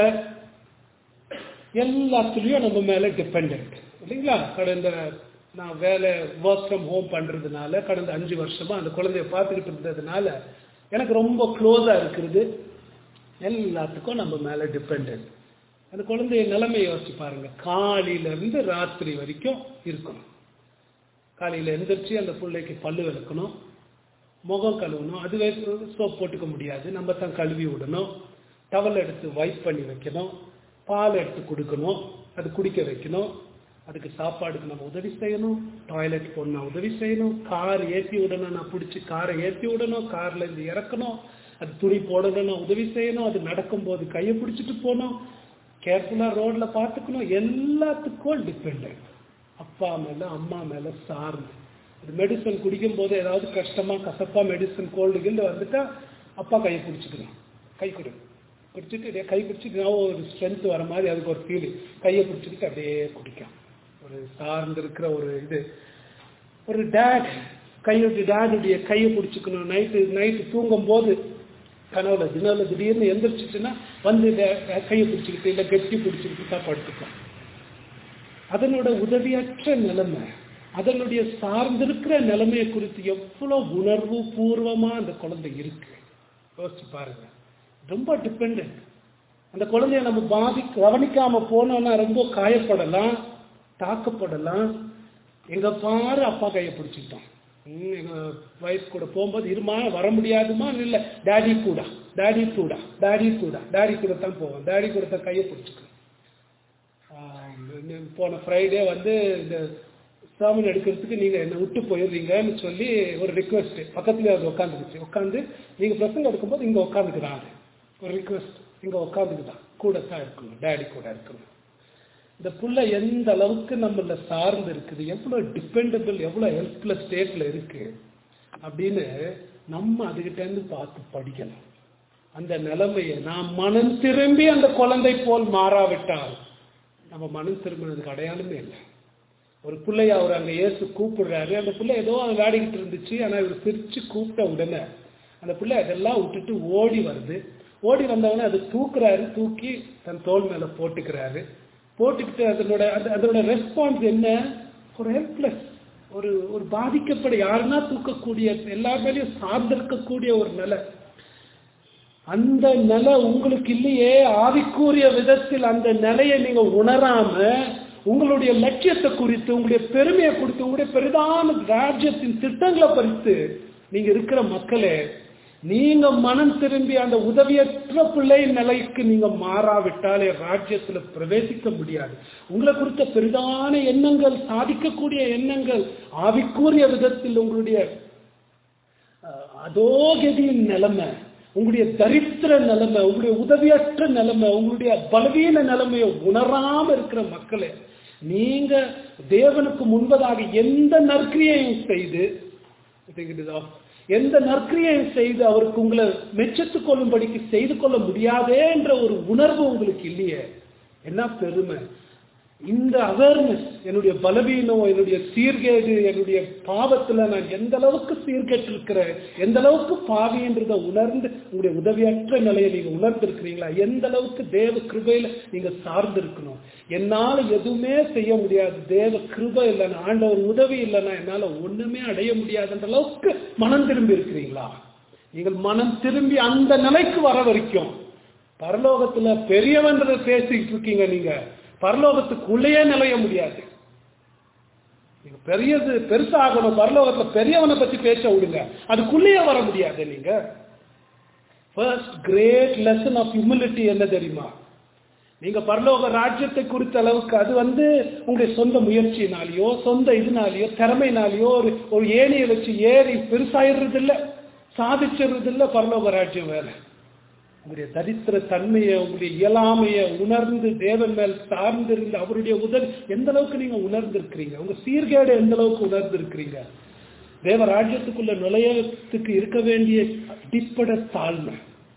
எல்லாத்துலயும் நம்ம மேல டிபெண்ட் இல்லைங்களா கடந்த நான் வேலை ஒர்க் ஃப்ரம் ஹோம் பண்றதுனால கடந்த அஞ்சு வருஷமா அந்த குழந்தைய பார்த்துக்கிட்டு இருந்ததுனால எனக்கு ரொம்ப க்ளோஸா இருக்கிறது எல்லாத்துக்கும் நம்ம மேல டிபெண்ட் அந்த குழந்தைய நிலைமை யோசிச்சு பாருங்க காலையில இருந்து ராத்திரி வரைக்கும் இருக்கணும் காலையில எந்திரிச்சு அந்த பிள்ளைக்கு பல்லு விளக்கணும் முகம் கழுவணும் அதுவே சோப் போட்டுக்க முடியாது நம்ம தான் கழுவி விடணும் டவல் எடுத்து வைப் பண்ணி வைக்கணும் பால் எடுத்து கொடுக்கணும் அது குடிக்க வைக்கணும் அதுக்கு சாப்பாடுக்கு நம்ம உதவி செய்யணும் டாய்லெட் போடணும் உதவி செய்யணும் கார் ஏற்றி விடணும் நான் பிடிச்சி காரை ஏற்றி விடணும் கார்ல இருந்து இறக்கணும் அது துணி போடணும்னா உதவி செய்யணும் அது நடக்கும்போது கையை பிடிச்சிட்டு போகணும் கேர்ஃபுல்லாக ரோட்ல பார்த்துக்கணும் எல்லாத்துக்கும் டிபெண்ட் அப்பா மேல அம்மா மேல சார்ந்து இது மெடிசன் குடிக்கும் போது ஏதாவது கஷ்டமா கசப்பா மெடிசன் கோல்டு கில்டு வந்துட்டா அப்பா கையை பிடிச்சிக்கணும் கை கொடு பிடிச்சிட்டு அப்படியே கை பிடிச்சிட்டு நான் ஒரு ஸ்ட்ரென்த் வர மாதிரி அதுக்கு ஒரு ஃபீல் கையை பிடிச்சிக்கிட்டு அப்படியே குடிக்கும் ஒரு சார்ந்து இருக்கிற ஒரு இது ஒரு டேட் கையுடைய டேடுடைய கையை பிடிச்சிக்கணும் நைட்டு நைட்டு தூங்கும் போது கனவுல தினவுல திடீர்னு எந்திரிச்சிச்சுன்னா வந்து இந்த கையை பிடிச்சிக்கிட்டு இல்லை கெட்டி பிடிச்சிக்கிட்டு தான் படுத்துக்கும் அதனோட உதவியற்ற நிலைமை அதனுடைய சார்ந்திருக்கிற நிலைமையை குறித்து எவ்வளவு உணர்வு பூர்வமா அந்த குழந்தை இருக்கு யோசிச்சு பாருங்க ரொம்ப டிபெண்ட் அந்த குழந்தைய நம்ம பாதி கவனிக்காம போனோம்னா ரொம்ப காயப்படலாம் தாக்கப்படலாம் எங்க பாரு அப்பா கையை பிடிச்சிக்கிட்டோம் ம், எங்க வைஃப் கூட போகும்போது இருமா வர முடியாதுமா இல்ல டேடி கூட டேடி கூட டேடி கூட டேடி கூட தான் போவோம் டேடி கூட தான் கையை பிடிச்சிக்கணும் ஆஹ் போன ஃப்ரைடே வந்து இந்த சாமன் எடுக்கிறதுக்கு நீங்க என்ன விட்டு போயிடுறீங்கன்னு சொல்லி ஒரு ரிக்வெஸ்ட் பக்கத்துலயே அது உட்காந்துருச்சு உட்காந்து நீங்க பிரசங்க எடுக்கும்போது இங்க உட்காந்துக்கிறாங்க ஒரு ரிக்வெஸ்ட் இங்க உட்காந்துக்கிட்டான் கூட தான் இருக்கணும் டேடி கூட இருக்கணும் இந்த புள்ள எந்த அளவுக்கு நம்மள சார்ந்து இருக்குது எவ்வளவு டிபெண்டபிள் எவ்வளவு ஹெல்ப்லெஸ் ஸ்டேட்ல இருக்கு அப்படின்னு நம்ம அதுகிட்ட இருந்து பார்த்து படிக்கணும் அந்த நிலைமையை நாம் மனம் திரும்பி அந்த குழந்தை போல் மாறாவிட்டால் நம்ம மனம் திரும்பினதுக்கு அடையாளமே இல்லை ஒரு பிள்ளைய அவர் அங்க இயேசு கூப்பிடுறாரு அந்த பிள்ளை ஏதோ அது விளையாடிக்கிட்டு இருந்துச்சு ஆனா இவர் சிரிச்சு கூப்பிட்ட உடனே அந்த பிள்ளை அதெல்லாம் விட்டுட்டு ஓடி வருது ஓடி வந்தவொடனே அது தூக்குறாரு தூக்கி தன் தோள் மேல போட்டுக்கிறாரு போட்டுக்கிட்டு அதனோட அது- அதனோட ரெஸ்பான்ஸ் என்ன ஒரு ஹெல்ப்லெஸ் ஒரு ஒரு பாதிக்கப்பட யாருன்னா தூக்கக்கூடிய எல்லா மேலேயும் சார்ந்திருக்கக்கூடிய ஒரு நிலை அந்த நிலை உங்களுக்கு இல்லையே ஆவிக்கூறிய விதத்தில் அந்த நிலையை நீங்க உணராம உங்களுடைய லட்சியத்தை குறித்து உங்களுடைய பெருமையை குறித்து உங்களுடைய பெரிதான ராஜ்யத்தின் திட்டங்களை குறித்து நீங்க இருக்கிற மக்களே நீங்க மனம் திரும்பி அந்த உதவியற்ற பிள்ளை நிலைக்கு நீங்க மாறாவிட்டாலே ராஜ்யத்துல பிரவேசிக்க முடியாது உங்களை குறித்த பெரிதான எண்ணங்கள் சாதிக்கக்கூடிய எண்ணங்கள் ஆவிக்கூறிய விதத்தில் உங்களுடைய அஹ், அதோகதியின் நிலைமை உங்களுடைய தரித்திர நிலைமை உங்களுடைய உதவியற்ற நிலைமை உங்களுடைய பலவீன நிலைமையை உணராம இருக்கிற மக்களே நீங்க தேவனுக்கு முன்பதாக எந்த நற்கிரியையும் செய்து I think it is off. எந்த நற்கிரியையும் செய்து அவருக்கு உங்களை மெச்சத்துக் கொள்ளும்படிக்கு செய்து கொள்ள முடியாதே என்ற ஒரு உணர்வு உங்களுக்கு இல்லையே என்ன பெருமை இந்த அவேர்னஸ் என்னுடைய பலவீனம் என்னுடைய சீர்கேடு என்னுடைய பாவத்துல நான் எந்த அளவுக்கு சீர்கேட்டு இருக்கிறேன் எந்த அளவுக்கு பாவின்றத உணர்ந்து உங்களுடைய உதவியற்ற நிலையை நீங்க உணர்ந்திருக்கிறீங்களா எந்த அளவுக்கு தேவ கிருபையில நீங்க சார்ந்து இருக்கணும் என்னால எதுவுமே செய்ய முடியாது தேவ கிருபை இல்லைன்னா ஆண்டவர் உதவி இல்லைன்னா என்னால ஒண்ணுமே அடைய முடியாதுன்ற அளவுக்கு மனம் திரும்பி இருக்கிறீங்களா நீங்கள் மனம் திரும்பி அந்த நிலைக்கு வர வரைக்கும் பரலோகத்துல பெரியவன்றத பேசிட்டு இருக்கீங்க நீங்க பரலோகத்துக்குள்ளேயே நிலைய முடியாது நீங்க பெரியது பெருசாகணும் பரலோகத்துல பெரியவனை பத்தி பேச விடுங்க அதுக்குள்ளேயே வர முடியாது நீங்க first great lesson of humility என்ன தெரியுமா நீங்க பரலோக ராஜ்யத்தை குறித்த அளவுக்கு அது வந்து உங்களுடைய சொந்த முயற்சியினாலேயோ சொந்த இதனாலேயோ திறமையினாலேயோ ஒரு ஒரு ஏணியை வச்சு ஏறி பெருசாயிடுறது இல்ல சாதிச்சிடுறது இல்ல பரலோக ராஜ்யம் வேலை உங்களுடைய தரித்திர தன்மையை உங்களுடைய இயலாமையை உணர்ந்து தேவன் மேல் சார்ந்திருந்து அவருடைய உதவி எந்த அளவுக்கு நீங்க உணர்ந்திருக்கிறீங்க உங்க சீர்கேடு எந்த அளவுக்கு உணர்ந்திருக்கிறீங்க தேவ ராஜ்யத்துக்குள்ள நுழையத்துக்கு இருக்க வேண்டிய அடிப்படை தாழ்மை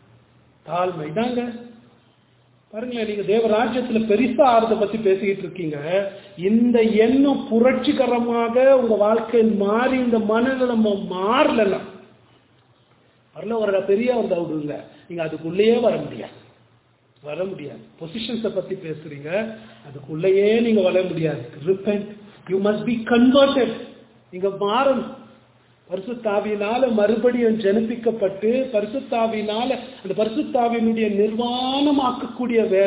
தாழ்மை இதாங்க பாருங்களேன் நீங்க தேவ ராஜ்யத்துல பெருசா ஆறத பத்தி பேசிக்கிட்டு இருக்கீங்க இந்த எண்ணம் புரட்சிகரமாக உங்க வாழ்க்கையில் மாறி இந்த மனநிலைமை மாறலன்னா வரல வர பெரிய வந்தா விடுங்க நீங்க அதுக்குள்ளேயே வர முடியாது வர முடியாது பொசிஷன்ஸை பத்தி பேசுறீங்க அதுக்குள்ளேயே நீங்க வர முடியாது repent you must be converted நீங்க மாறணும் பரிசுத்தாவியினால மறுபடியும் ஜனிப்பிக்கப்பட்டு பரிசுத்தாவியினால அந்த பரிசுத்தாவியினுடைய நிர்வாணமாக்கக்கூடிய வேலை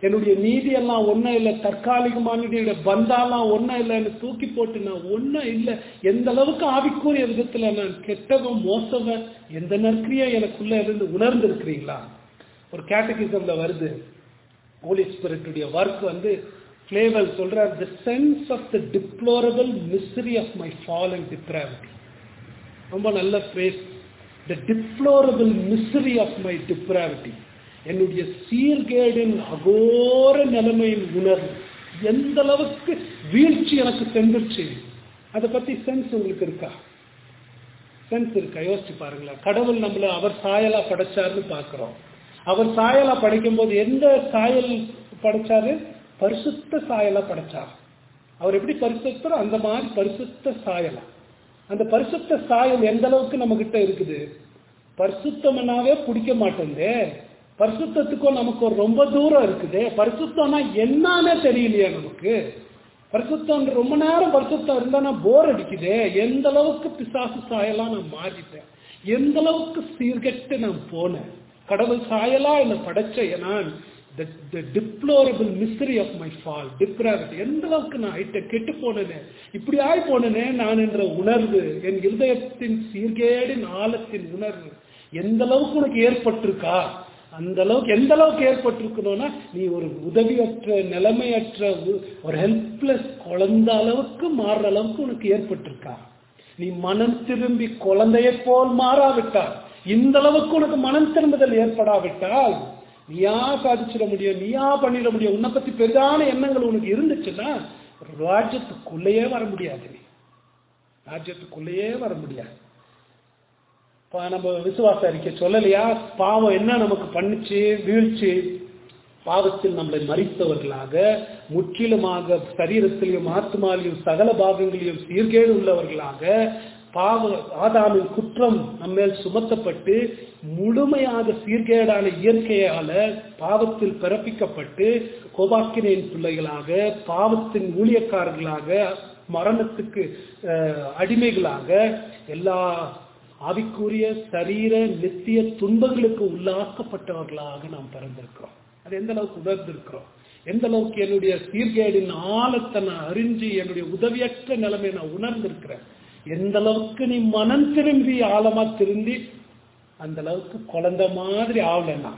என்னுடைய நீதி எல்லாம் ஒன்றும் இல்லை தற்காலிகமான பந்தாலாம் ஒன்றும் இல்லைன்னு தூக்கி போட்டு நான் ஒன்றும் இல்லை எந்த அளவுக்கு ஆவிக்குரிய விதத்துல நான் கெட்டவன் மோசவன் எந்த நற்கிரியா எனக்குள்ள இருந்து உணர்ந்து இருக்கிறீங்களா ஒரு கேட்டகிசம்ல வருது ஹோலி ஸ்பிரிட்டுடைய ஒர்க் வந்து ஃபிளேவல் சொல்றார் the sense of the deplorable misery of my fall and depravity ரொம்ப நல்ல phrase the deplorable misery of my depravity என்னுடைய சீர்கேடின் அகோர நிலைமையின் உணர்வு எந்த அளவுக்கு வீழ்ச்சி எனக்கு சென்றுச்சு அதை பத்தி சென்ஸ் உங்களுக்கு இருக்கா சென்ஸ் இருக்கா யோசிச்சு பாருங்களேன் கடவுள் நம்மள அவர் சாயலா படைச்சாருன்னு பார்க்கிறோம் அவர் சாயலா படைக்கும் போது எந்த சாயல் படைச்சாரு பரிசுத்த சாயலா படைச்சார் அவர் எப்படி பரிசுத்தரோ அந்த மாதிரி பரிசுத்த சாயலா அந்த பரிசுத்த சாயல் எந்த அளவுக்கு நம்ம கிட்ட இருக்குது பரிசுத்தம்னாவே பிடிக்க மாட்டேங்குதே பரிசுத்தத்துக்கும் நமக்கு ஒரு ரொம்ப தூரம் இருக்குது பரிசுத்தம்னா என்னன்னே தெரியலையா நமக்கு பரிசுத்தம் ரொம்ப நேரம் பரிசுத்தம் இருந்தா போர் அடிக்குதே எந்த அளவுக்கு பிசாசு சாயலா நான் மாறிட்டேன் எந்த அளவுக்கு சீர்கெட்டு நான் போனேன் கடவுள் சாயலா என்னை படைச்ச நான் the deplorable misery of my fall depravity எந்த அளவுக்கு நான் ஆயிட்ட கெட்டு போனேனே இப்படி ஆய் போனேனே நான் என்ற உணர்வு என் இருதயத்தின் சீர்கேடின் ஆழத்தின் உணர்வு எந்த அளவுக்கு உனக்கு ஏற்பட்டிருக்கா அந்த அளவுக்கு எந்த அளவுக்கு ஏற்பட்டிருக்கணும்னா நீ ஒரு உதவியற்ற நிலைமையற்ற ஒரு ஹெல்ப்லெஸ் குழந்த அளவுக்கு மாறுற அளவுக்கு உனக்கு ஏற்பட்டிருக்கா நீ மனம் திரும்பி குழந்தையை போல் மாறாவிட்டால் இந்த அளவுக்கு உனக்கு மனம் திரும்புதல் ஏற்படாவிட்டால் நீயா சாதிச்சிட முடியும் நீயா பண்ணிட முடியும் உன்னை பத்தி பெரிதான எண்ணங்கள் உனக்கு இருந்துச்சுன்னா ராஜ்யத்துக்குள்ளேயே வர முடியாது நீ ராஜ்யத்துக்குள்ளேயே வர முடியாது நம்ம விசுவாச அறிக்கை சொல்லலையா பாவம் என்ன நமக்கு பண்ணுச்சு வீழ்ச்சி பாவத்தில் நம்மளை மறித்தவர்களாக முற்றிலுமாக சரீரத்திலையும் ஆத்மாலையும் சகல பாகங்களையும் சீர்கேடு உள்ளவர்களாக பாவ ஆதாமின் குற்றம் நம்மேல் சுமத்தப்பட்டு முழுமையாக சீர்கேடான இயற்கையால பாவத்தில் பிறப்பிக்கப்பட்டு கோபாக்கினின் பிள்ளைகளாக பாவத்தின் ஊழியக்காரர்களாக மரணத்துக்கு அடிமைகளாக எல்லா ஆவிக்குரிய சரீர நித்திய துன்பங்களுக்கு உள்ளாக்கப்பட்டவர்களாக நாம் பிறந்திருக்கிறோம் அது எந்த அளவுக்கு உணர்ந்திருக்கிறோம் எந்த அளவுக்கு என்னுடைய சீர்கேடின் ஆழத்தை நான் அறிஞ்சு என்னுடைய உதவியற்ற நிலைமையை நான் உணர்ந்திருக்கிறேன் எந்த அளவுக்கு நீ மனம் திரும்பி ஆழமா திரும்பி அந்த அளவுக்கு குழந்தை மாதிரி ஆகலைன்னா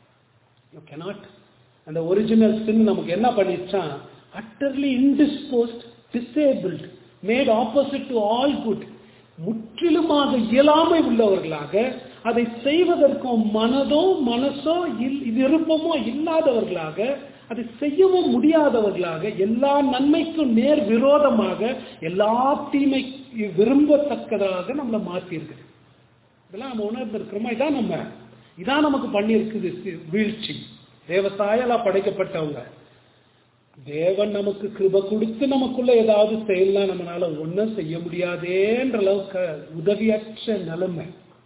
யூ கெனாட் அந்த ஒரிஜினல் சின் நமக்கு என்ன பண்ணிச்சான் utterly indisposed disabled made opposite to all good முற்றிலுமாக இயலாமை உள்ளவர்களாக அதை செய்வதற்கும் மனதோ மனசோ விருப்பமோ இல்லாதவர்களாக அதை செய்யவும் முடியாதவர்களாக எல்லா நன்மைக்கும் நேர் விரோதமாக எல்லா தீமை விரும்பத்தக்கதாக நம்மளை மாற்றிருக்குது இதெல்லாம் நம்ம உணர்ந்திருக்கிறோமா இதான் நம்ம இதான் நமக்கு பண்ணியிருக்குது வீழ்ச்சி தேவசாயலா படைக்கப்பட்டவங்க தேவன் நமக்கு கிருப கொடுத்து நமக்குள்ள ஏதாவது செய்யலாம் நம்மளால ஒன்றும் செய்ய முடியாதேன்ற அளவுக்கு உதவியற்ற நிலைமை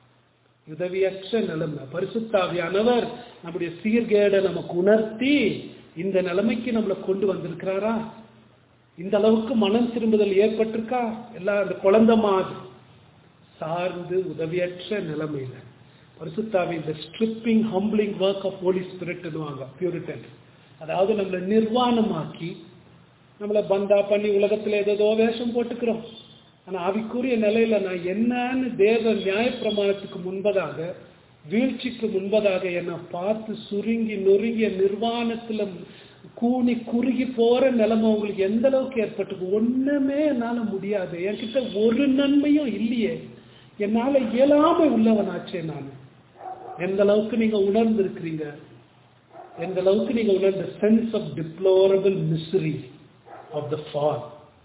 உதவியற்ற நிலைமை பரிசுத்தாவியானவர் நம்முடைய சீர்கேடை நமக்கு உணர்த்தி இந்த நிலைமைக்கு நம்மளை கொண்டு வந்திருக்கிறாரா இந்த அளவுக்கு மனம் திரும்புதல் ஏற்பட்டிருக்கா எல்லாம் அந்த குழந்தை மாதிரி சார்ந்து உதவியற்ற நிலைமையில பரிசுத்தாவி இந்த stripping humbling work of holy ஸ்பிரிட்னுவாங்க பியூரிட்டன் அதாவது நம்மளை நிர்வாணமாக்கி நம்மளை பந்தா பண்ணி உலகத்துல ஏதோ வேஷம் போட்டுக்கிறோம் ஆனா ஆவிக்குரிய நிலையில நான் என்னன்னு தேவ நியாயப்பிரமாணத்துக்கு முன்பதாக வீழ்ச்சிக்கு முன்பதாக என்னை பார்த்து சுருங்கி நொறுங்கிய நிர்வாணத்துல கூனி குறுகி போற நிலைமை உங்களுக்கு எந்த அளவுக்கு ஏற்பட்டு ஒண்ணுமே என்னால முடியாது என்கிட்ட ஒரு நன்மையும் இல்லையே என்னால இயலாமை உள்ளவனாச்சே நான் எந்த அளவுக்கு நீங்க உணர்ந்திருக்கிறீங்க எந்த அளவுக்கு நீங்க உணர்ந்த sense of deplorable misery of the fall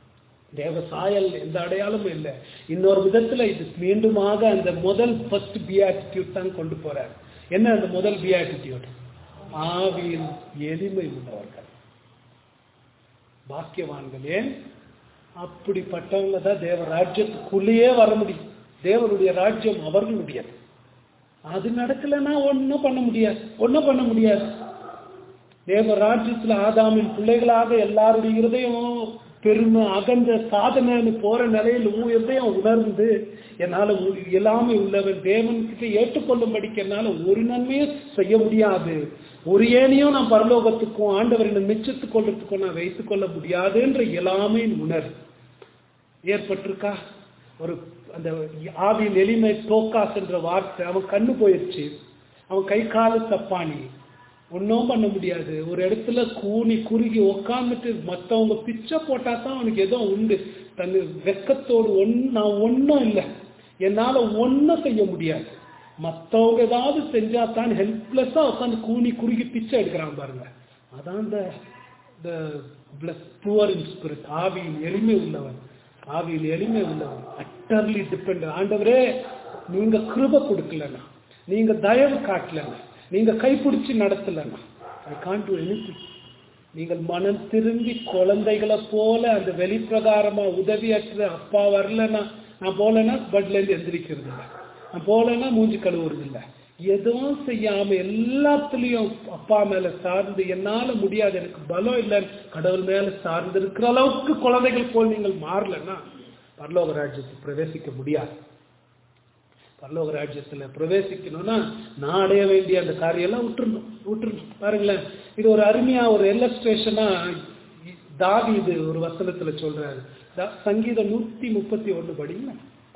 தேவ சாயல் எந்த அடையாளமும் இல்லை இன்னொரு விதத்துல இது மீண்டுமாக அந்த முதல் ஃபர்ஸ்ட் பியாட்டிடியூட் தான் கொண்டு போறார் என்ன அந்த முதல் பியாட்டிடியூட் ஆவியில் எளிமை உள்ளவர்கள் பாக்கியவான்கள் ஏன் அப்படிப்பட்டவங்க தான் தேவ ராஜ்யத்துக்குள்ளேயே வர முடியும் தேவனுடைய ராஜ்யம் அவர்களுடையது அது நடக்கலைன்னா ஒன்றும் பண்ண முடியாது ஒன்றும் பண்ண முடியாது தேவ ராஜ்யத்துல ஆதாமின் பிள்ளைகளாக எல்லாருடைய இருதயம் பெருமை அகந்த சாதனைன்னு போற நிலையில் உதயம் உணர்ந்து என்னால ஒரு எல்லாமே உள்ளவன் தேவன்கிட்ட ஏற்றுக்கொள்ளும்படிக்கு என்னால ஒரு நன்மையும் செய்ய முடியாது ஒரு ஏனையும் நான் பரலோகத்துக்கும் ஆண்டவரின் மிச்சத்துக் கொள்றதுக்கும் நான் வைத்துக் கொள்ள முடியாதுன்ற எல்லாமே உணர் ஏற்பட்டிருக்கா ஒரு அந்த ஆவியின் எளிமை தோக்காஸ் என்ற வார்த்தை அவன் கண்ணு போயிடுச்சு அவன் கை காலு தப்பானி ஒன்றும் பண்ண முடியாது ஒரு இடத்துல கூனி குறுகி உக்காந்துட்டு மற்றவங்க பிச்சை போட்டா தான் அவனுக்கு ஏதோ உண்டு தன் வெக்கத்தோடு ஒன் நான் ஒன்றும் இல்லை என்னால் ஒன்றும் செய்ய முடியாது மற்றவங்க ஏதாவது செஞ்சா தான் ஹெல்ப்லெஸ்ஸாக உட்காந்து கூனி குறுகி பிச்சை எடுக்கிறான் பாருங்க அதான் இந்த புவர் இன் ஸ்பிரிட் ஆவியின் எளிமை உள்ளவன் ஆவியில் எளிமை உள்ளவன் அட்டர்லி டிபெண்ட் ஆண்டவரே நீங்க கிருப கொடுக்கலன்னா நீங்க தயவு காட்டலன்னா நீங்க கைப்பிடிச்சு நடத்தலன்னா ஐ கான் டு எனிதிங் நீங்கள் மனம் திரும்பி குழந்தைகளை போல அந்த வெளிப்பிரகாரமா உதவியற்ற அப்பா வரலன்னா நான் போலன்னா பெட்ல இருந்து எந்திரிக்கிறது இல்லை நான் போலன்னா மூஞ்சி கழுவுறது இல்லை எதுவும் செய்யாம எல்லாத்துலயும் அப்பா மேல சார்ந்து என்னால முடியாது எனக்கு பலம் இல்லைன்னு கடவுள் மேல சார்ந்து இருக்கிற அளவுக்கு குழந்தைகள் போல் நீங்கள் மாறலன்னா பரலோக ராஜ்யத்துக்கு பிரவேசிக்க முடியாது பரலோக ராஜ்யத்துல பிரவேசிக்கணும்னா நான் அடைய வேண்டிய அந்த காரியம் எல்லாம் விட்டுருணும் விட்டுருணும் பாருங்களேன் இது ஒரு அருமையா ஒரு எல்லஸ்ட்ரேஷனா தாவி இது ஒரு வசனத்துல சொல்றாரு தா- சங்கீதம் நூத்தி முப்பத்தி ஒண்ணு படிங்களா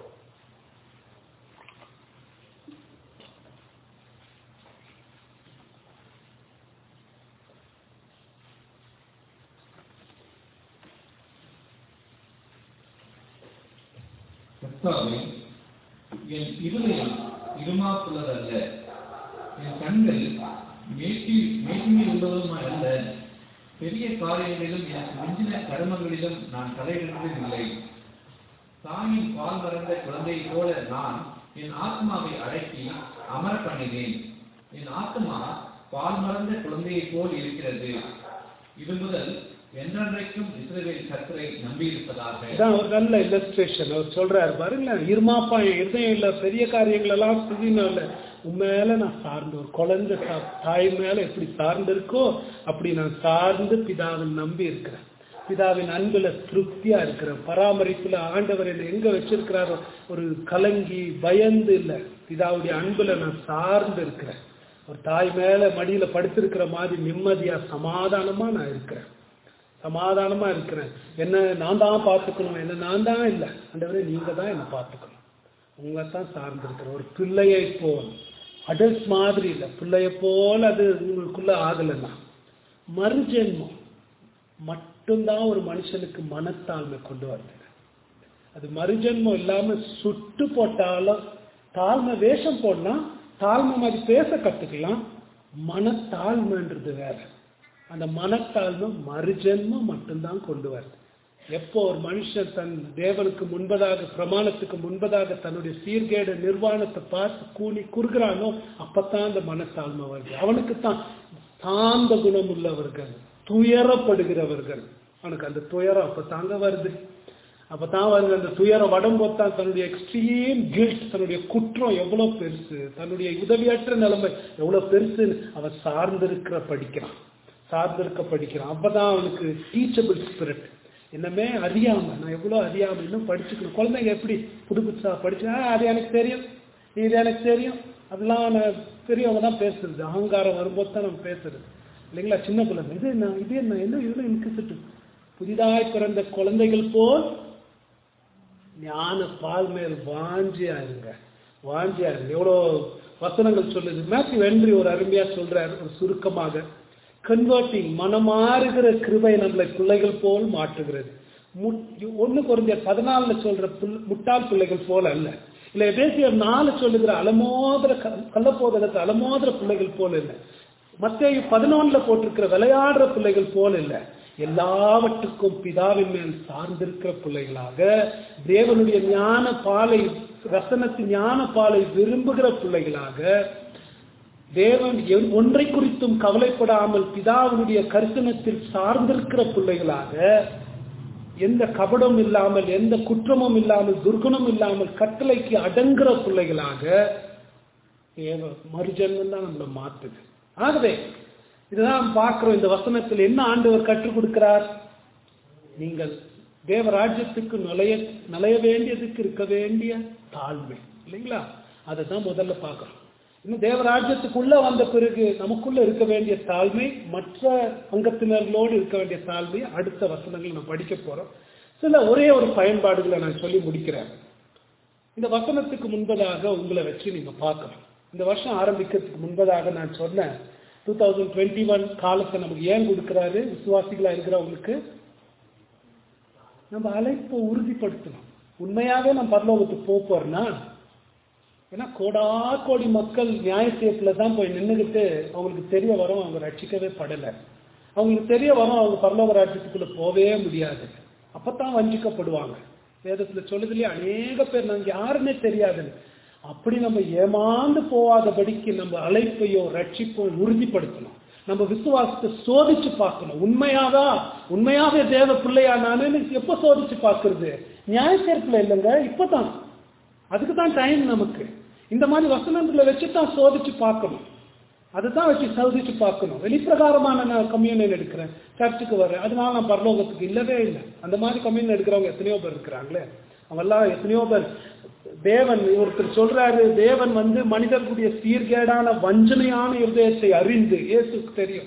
கர்த்தாவே என் இருதயம் இருமாப்புள்ளதல்ல என் கண்கள் மேட்டி மேட்டிமை உள்ளதுமாய் அல்ல பெரிய காரியங்களிலும் எனக்கு மிஞ்சின கர்மங்களிலும் நான் தலையிடுவதில்லை தாயின் பால் மறந்த குழந்தையைப் போல நான் என் ஆத்மாவை அடக்கி அமர பண்ணினேன் என் ஆத்மா பால் மறந்த குழந்தையைப் போல் இருக்கிறது இது முதல் என்றென்றைக்கும் இஸ்ரவேல் கர்த்தரை நம்பியிருப்பதாக இதான் ஒரு நல்ல இல்லஸ்ட்ரேஷன் அவர் சொல்றாரு பாருங்களேன் இருமாப்பா என் இருதயம் இல்ல பெரிய காரியங்கள் எல்லாம் புதினா இல்ல உண்மையில நான் சார்ந்து ஒரு குழந்தை தா- தாய் மேல எப்படி சார்ந்து இருக்கோ அப்படி நான் சார்ந்து பிதாவின் நம்பி இருக்கிறேன் பிதாவின் அன்புல திருப்தியா இருக்கிறேன் பராமரிப்புல ஆண்டவர் என்னை எங்க வச்சிருக்கிறாரோ ஒரு கலங்கி பயந்து இல்ல பிதாவுடைய அன்புல நான் சார்ந்து இருக்கிறேன் ஒரு தாய் மேல மடியில படுத்திருக்கிற மாதிரி நிம்மதியா சமாதானமா நான் இருக்கிறேன் சமாதானமா இருக்கிறேன் என்ன நான் தான் பார்த்துக்கணும் என்ன நான் தான் இல்லை ஆண்டவரே நீங்க தான் என்னை பார்த்துக்கணும் உங்களை தான் சார்ந்திருக்கிறேன் ஒரு பிள்ளையை போல் அடல்ட் மாதிரி இல்லை பிள்ளைய போல அது உங்களுக்குள்ள ஆகலைன்னா மறுஜென்மம் மட்டும்தான் ஒரு மனுஷனுக்கு மனத்தாழ்மை கொண்டு வருது அது மறுஜென்மம் இல்லாம சுட்டு போட்டாலும் தாழ்மை வேஷம் போடலாம் தாழ்மை மாதிரி பேச கத்துக்கலாம் மனத்தாழ்மைன்றது வேற அந்த மனத்தாழ்மை மறுஜென்மம் மட்டும்தான் கொண்டு வருது எப்போ ஒரு மனுஷன் தன் தேவனுக்கு முன்பதாக பிரமாணத்துக்கு முன்பதாக தன்னுடைய சீர்கேடு நிர்வாணத்தை பார்த்து கூனி குறுகிறானோ அப்பத்தான் அந்த மனத்தாழ்மை வருது அவனுக்கு தான் சாந்த குணம் உள்ளவர்கள் துயரப்படுகிறவர்கள் அவனுக்கு அந்த துயரம் அப்ப தாங்க வருது அப்பதான் வருது அந்த துயரம் வடம்போத்தான் தன்னுடைய எக்ஸ்ட்ரீம் கில்ட் தன்னுடைய குற்றம் எவ்வளவு பெருசு தன்னுடைய உதவியற்ற நிலைமை எவ்வளவு பெருசுன்னு அவன் சார்ந்திருக்கிற படிக்கிறான் சார்ந்திருக்க படிக்கிறான் அப்பதான் அவனுக்கு டீச்சபிள் ஸ்பிரிட் என்னமே அறியாம நான் எவ்வளவு அறியாம இன்னும் படிச்சுக்கணும் குழந்தைங்க எப்படி புது புதுசா படிச்சு "ஆ, அது எனக்கு தெரியும் இது எனக்கு தெரியும் அதெல்லாம் நான் பெரியவங்க தான் பேசுறது அகங்காரம் வரும்போது தான் நம்ம பேசுறது இல்லைங்களா சின்ன குழந்தை இது என்ன இது என்ன என்ன இதுல இன்கிட்டு புதிதாய் பிறந்த குழந்தைகள் போல் ஞான பால் மேல் வாஞ்சியா இருங்க வாஞ்சியா இருங்க எவ்வளோ வசனங்கள் சொல்லுது மேத்யூ வென்றி ஒரு அருமையா சொல்றார் ஒரு சுருக்கமாக கன்வெர்ட்டிங் மனமாறுகிற கிருபை நம்மளை பிள்ளைகள் போல் மாற்றுகிறது ஒன்னு குறைஞ்ச பதினாலுல சொல்ற புல்- முட்டாள் பிள்ளைகள் போல அல்ல இல்ல எபேசியர் நாலு சொல்லுகிற அலமோதர கள்ளப்போதகத்தை அலமோதர பிள்ளைகள் போல இல்லை மத்திய பதினொன்னுல போட்டிருக்கிற விளையாடுற பிள்ளைகள் போல இல்லை எல்லாவற்றுக்கும் பிதாவின் மேல் சார்ந்திருக்கிற பிள்ளைகளாக தேவனுடைய ஞான பாலை ரசனத்தின் ஞான பாலை விரும்புகிற பிள்ளைகளாக தேவன் எவ்- ஒன்றை குறித்தும் கவலைப்படாமல் பிதாவினுடைய கரிசனத்தில் சார்ந்திருக்கிற பிள்ளைகளாக எந்த கபடம் இல்லாமல் எந்த குற்றமும் இல்லாமல் துர்குணம் இல்லாமல் கட்டளைக்கு அடங்குற பிள்ளைகளாக தேவ மறுஜன்மம் தான் நம்மளை மாத்துது ஆகவே இதுதான் பார்க்கிறோம் இந்த வசனத்தில் என்ன ஆண்டவர் கற்றுக் கொடுக்கிறார் நீங்கள் தேவ ராஜ்யத்துக்கு நுழைய நுழைய வேண்டியதுக்கு இருக்க வேண்டிய தாழ்மை இல்லைங்களா அதை தான் முதல்ல பார்க்கணும் இன்னும் தேவராஜ்யத்துக்குள்ள வந்த பிறகு நமக்குள்ள இருக்க வேண்டிய தாழ்மை மற்ற அங்கத்தினர்களோடு இருக்க வேண்டிய தாழ்மை அடுத்த வசனங்கள் நம்ம படிக்க போறோம் சில ஒரே ஒரு பயன்பாடுகளை நான் சொல்லி முடிக்கிறேன் இந்த வசனத்துக்கு முன்பதாக உங்களை வச்சு நீங்க பார்க்கணும் இந்த வருஷம் ஆரம்பிக்கிறதுக்கு முன்பதாக நான் சொன்னேன் டூ தௌசண்ட் டுவெண்ட்டி ஒன் காலத்தை நமக்கு ஏன் கொடுக்குறாரு விசுவாசிகளா இருக்கிறவங்களுக்கு நம்ம அழைப்பை உறுதிப்படுத்தணும் உண்மையாவே நம்ம பரலோகத்துக்கு போக போறோம்னா ஏன்னா கோடா கோடி மக்கள் நியாய தீர்ப்புல தான் போய் நின்றுக்கிட்டு அவங்களுக்கு தெரிய வரும் அவங்க ரட்சிக்கவே படலை அவங்களுக்கு தெரிய வரும் அவங்க பரலோக ராஜ்யத்துக்குள்ள போவே முடியாது அப்பதான் வஞ்சிக்கப்படுவாங்க வேதத்துல சொல்லுதுலயே அநேக பேர் நாங்க யாருன்னே தெரியாதுன்னு அப்படி நம்ம ஏமாந்து போகாதபடிக்கு நம்ம அழைப்பையோ ரட்சிப்போ உறுதிப்படுத்தணும் நம்ம விசுவாசத்தை சோதிச்சு பார்க்கணும் உண்மையாதா உண்மையாவே தேவ பிள்ளையா நானு எப்ப சோதிச்சு பார்க்கறது நியாய தீர்ப்புல இல்லைங்க இப்பதான் அதுக்கு தான் டைம் நமக்கு இந்த மாதிரி வசனங்களை வச்சு தான் சோதிச்சு பார்க்கணும் அதுதான் வச்சு சோதிச்சு பார்க்கணும் வெளிப்பிரகாரமான நான் கம்யூனியன் எடுக்கிறேன் சர்ச்சுக்கு வரேன் அதனால நான் பரலோகத்துக்கு இல்லவே இல்லை அந்த மாதிரி கம்யூனியன் எடுக்கிறவங்க எத்தனையோ பேர் இருக்கிறாங்களே அவெல்லாம் எத்தனையோ பேர் தேவன் ஒருத்தர் சொல்றாரு தேவன் வந்து மனிதர்களுடைய சீர்கேடான வஞ்சனையான இருதயத்தை அறிந்து இயேசுக்கு தெரியும்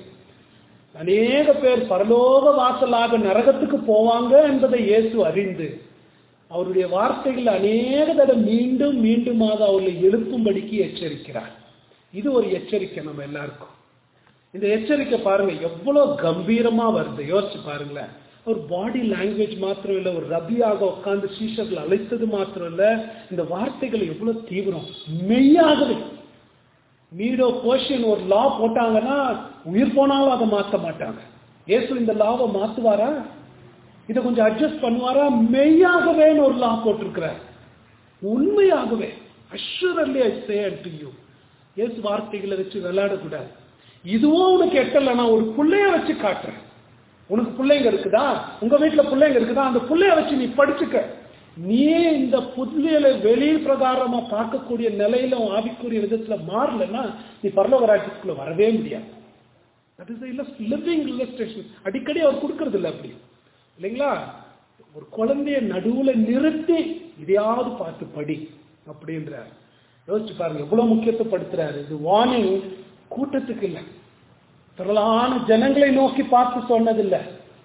அநேக பேர் பரலோக வாசலாக நரகத்துக்கு போவாங்க என்பதை இயேசு அறிந்து அவருடைய வார்த்தைகள் அநேக தடவை மீண்டும் மீண்டுமாக அவர்களை எழுப்பும்படிக்கு எச்சரிக்கிறார் இது ஒரு எச்சரிக்கை நம்ம எல்லாருக்கும் இந்த எச்சரிக்கை பாருங்க எவ்வளவு கம்பீரமா வருது யோசிச்சு பாருங்களேன் ஒரு பாடி லாங்குவேஜ் மாத்திரம் இல்லை ஒரு ரபியாக உட்கார்ந்து சீஷர்கள் அழைத்தது மாத்திரம் இல்ல இந்த வார்த்தைகள் எவ்வளவு தீவிரம் மெய்யாகவே மீடோ போஷன் ஒரு லா போட்டாங்கன்னா உயிர் போனாலும் அதை மாற்ற மாட்டாங்க ஏசு இந்த லாவை மாத்துவாரா இதை கொஞ்சம் அட்ஜஸ்ட் பண்ணுவாரா மெய்யாகவேன்னு ஒரு லா போட்டிருக்கிறார் உண்மையாகவே அஷூரல்லி ஐ சே டு யூ இயேசு வார்த்தைகளை வச்சு விளையாடக்கூடாது இதுவும் உனக்கு எட்டல நான் ஒரு பிள்ளைய வச்சு காட்டுறேன் உனக்கு பிள்ளைங்க இருக்குதா உங்க வீட்டுல பிள்ளைங்க இருக்குதா அந்த பிள்ளைய வச்சு நீ படிச்சுக்க நீ இந்த புள்ளையில வெளி பிரகாரமா பார்க்கக்கூடிய நிலையில உன் ஆவிக்குரிய விதத்துல மாறலன்னா நீ பரலோக ராஜ்யத்துக்குள்ள வரவே முடியாது தட் இஸ் லிவிங் இல்லஸ்ட்ரேஷன் அடிக்கடி அவர் கொடுக்கறது இல்லை அப்படி இல்லைங்களா ஒரு குழந்தைய நடுவுல நிறுத்தி இதையாவது பார்த்து படி அப்படின்றார் யோசிச்சு பாருங்க எவ்வளவு முக்கியத்துவப்படுத்துறாரு இது வார்னிங் கூட்டத்துக்கு இல்லை திரளான ஜனங்களை நோக்கி பார்த்து சொன்னதில்லை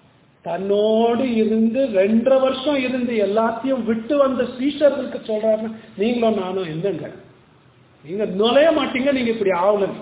தன்னோடு இருந்து ரெண்டரை வருஷம் இருந்து எல்லாத்தையும் விட்டு வந்த சீஷர்களுக்கு சொல்றாரு நீங்களும் நானும் என்னங்க நீங்க நுழைய மாட்டீங்க நீங்க இப்படி ஆகலங்க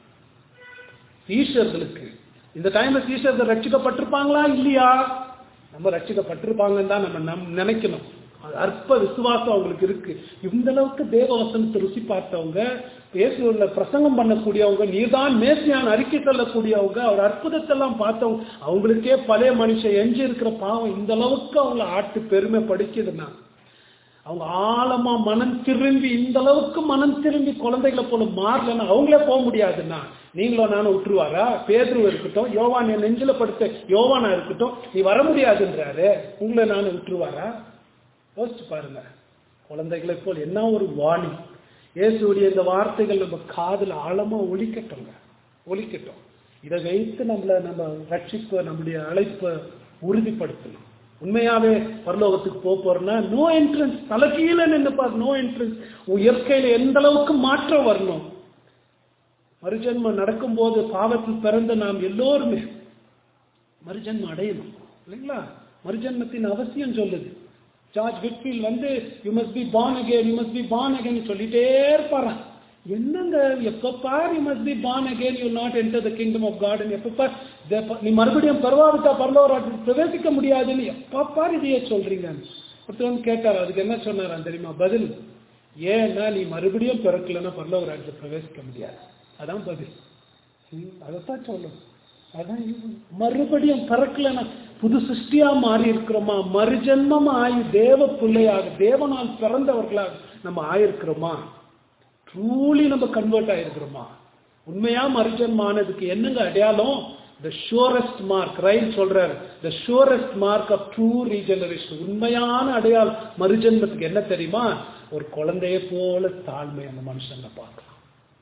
சீஷர்களுக்கு இந்த டைம்ல சீஷர்கள் ரட்சிக்கப்பட்டிருப்பாங்களா இல்லையா நம்ம ரட்சிக்கப்பட்டிருப்பாங்கன்னு தான் நம்ம நம் நினைக்கணும் அற்ப விசுவாசம் அவங்களுக்கு இருக்கு இந்த அளவுக்கு தேவ வசனத்தை ருசி பார்த்தவங்க பேசுல பிரசங்கம் பண்ணக்கூடியவங்க நீர்தான் மேசியான அறிக்கை சொல்லக்கூடியவங்க அவர் அற்புதத்தெல்லாம் பார்த்தவங்க அவங்களுக்கே பழைய மனுஷன் எஞ்சி இருக்கிற பாவம் இந்த அளவுக்கு அவங்கள ஆட்டு பெருமை படிக்குதுன்னா அவங்க ஆழமா மனம் திரும்பி இந்த அளவுக்கு மனம் திரும்பி குழந்தைகளை போல மாறலன்னா அவங்களே போக முடியாதுன்னா நீங்களும் நானும் விட்டுருவாரா பேதுரு இருக்கட்டும் யோவான் என் நெஞ்சில படுத்த யோவானா இருக்கட்டும் நீ வர முடியாதுன்றாரு உங்களை நானும் விட்டுருவாரா யோசிச்சு பாருங்க குழந்தைகளை போல் என்ன ஒரு வாணி இயேசுடைய இந்த வார்த்தைகள் நம்ம காதுல ஆழமா ஒலிக்கட்டும்ங்க ஒலிக்கட்டும் இதை வைத்து நம்மள நம்ம ரட்சிப்ப நம்முடைய அழைப்பை உறுதிப்படுத்தணும் உண்மையாவே பரலோகத்துக்கு போக போறோம்னா நோ என்ட்ரன்ஸ் தலைகீழ நின்று பாரு நோ என்ட்ரன்ஸ் உன் இயற்கையில எந்த அளவுக்கு மாற்றம் வரணும் மறுஜன்மம் நடக்கும்போது பாவத்தில் பிறந்த நாம் எல்லோருமே மறுஜன்மம் அடையணும் இல்லைங்களா மறுஜன்மத்தின் அவசியம் சொல்லுது ஜார்ஜ் விட்ஃபீல் வந்து you must be born again you must be born again சொல்லிட்டே இருப்பாரான் என்னங்க எப்ப பார் you must be born again you not enter the kingdom of God எப்ப பார் நீ மறுபடியும் பரவாவிட்டா பரலோராட்டில் பிரவேசிக்க முடியாதுன்னு எப்ப பார் இதையே சொல்றீங்க ஒருத்தர் வந்து கேட்டார் அதுக்கு என்ன சொன்னாராம் தெரியுமா பதில் ஏன்னா நீ மறுபடியும் பிறக்கலன்னா பரலோராட்டில் பிரவேசிக்க முடியாது அதான் பதில் அதைத்தான் சொல்லணும் அதான் மறுபடியும் பிறக்கலன்னா புது சிருஷ்டியா மாறி இருக்கிறோமா மறுஜன்மம் ஆகி தேவ பிள்ளையாக தேவனால் பிறந்தவர்களாக நம்ம ஆயிருக்கிறோமா ட்ரூலி நம்ம கன்வெர்ட் ஆயிருக்கிறோமா உண்மையா மறுஜன்மம் ஆனதுக்கு என்னங்க அடையாளம் த ஷோரஸ்ட் மார்க் ரைல் சொல்றாரு the surest mark of true regeneration உண்மையான அடையாளம் மறுஜன்மத்துக்கு என்ன தெரியுமா ஒரு குழந்தைய போல தாழ்மை அந்த மனுஷன்ல பார்க்கலாம்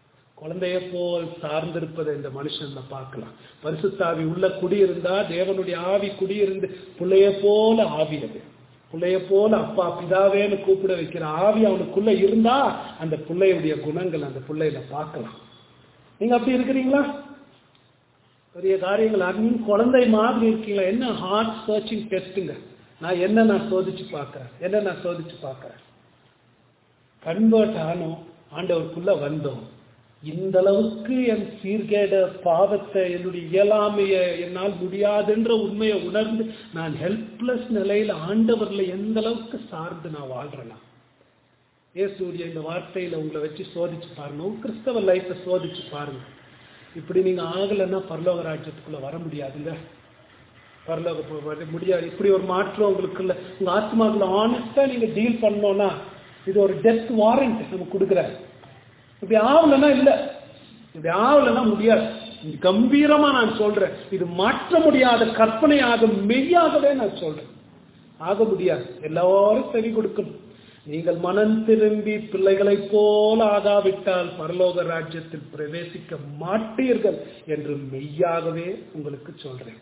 குழந்தைய போல் சார்ந்திருப்பதை இந்த மனுஷன்ல பார்க்கலாம் பரிசுத்தாவி உள்ள குடியிருந்தா தேவனுடைய ஆவி குடியிருந்து பிள்ளைய போல ஆவி அது பிள்ளைய போல அப்பா பிதாவேன்னு கூப்பிட வைக்கிற ஆவி அவனுக்குள்ள இருந்தா அந்த பிள்ளையுடைய குணங்கள் அந்த பிள்ளையில பார்க்கலாம் நீங்க அப்படி இருக்கிறீங்களா பெரிய காரியங்கள் அருமையும் குழந்தை மாதிரி இருக்கீங்களா என்ன ஹார்ட் சர்ச்சிங் டெஸ்ட்டுங்க நான் என்ன நான் சோதிச்சு பார்க்கறேன் என்ன நான் சோதிச்சு பார்க்கறேன் கன்வெர்ட் ஆனோம் ஆண்டவருக்குள்ள வந்தோம் இந்த அளவுக்கு என் சீர்கேட பாவத்தை என்னுடைய இயலாமைய என்னால் முடியாதுன்ற உண்மையை உணர்ந்து நான் ஹெல்ப்லெஸ் நிலையில ஆண்டவர்ல எந்த அளவுக்கு சார்ந்து நான் வாழ்றேனா இயேசுடைய இந்த வார்த்தையில உங்களை வச்சு சோதிச்சு பாருங்க உங்க கிறிஸ்தவ லைஃப்பை சோதிச்சு பாருங்க இப்படி நீங்க ஆகலைன்னா பரலோக ராஜ்யத்துக்குள்ள வர முடியாதுங்க பரலோக போ- வர முடியாது இப்படி ஒரு மாற்றம் உங்களுக்குள்ள உங்க ஆத்மாக்குள்ள ஆனஸ்டா நீங்க டீல் பண்ணோம்னா இது ஒரு டெத் வாரண்ட் நம்ம கொடுக்குறாரு இப்படி ஆகலைன்னா இல்ல இப்படி ஆகலைன்னா முடியாது இது கம்பீரமா நான் சொல்றேன் இது மாற்ற முடியாத கற்பனையாக மெய்யாகவே நான் சொல்றேன் ஆக முடியாது எல்லாரும் செவி கொடுக்கணும் நீங்கள் மனம் திரும்பி பிள்ளைகளைப் போல ஆகாவிட்டால் பரலோக ராஜ்யத்தில் பிரவேசிக்க மாட்டீர்கள் என்று மெய்யாகவே உங்களுக்கு சொல்றேன்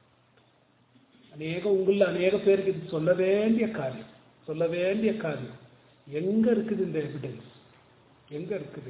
அநேக உங்கள அநேக பேருக்கு இது சொல்ல வேண்டிய காரியம் சொல்ல வேண்டிய காரியம் எங்க இருக்குது இந்த எவிடன்ஸ் எங்க இருக்குது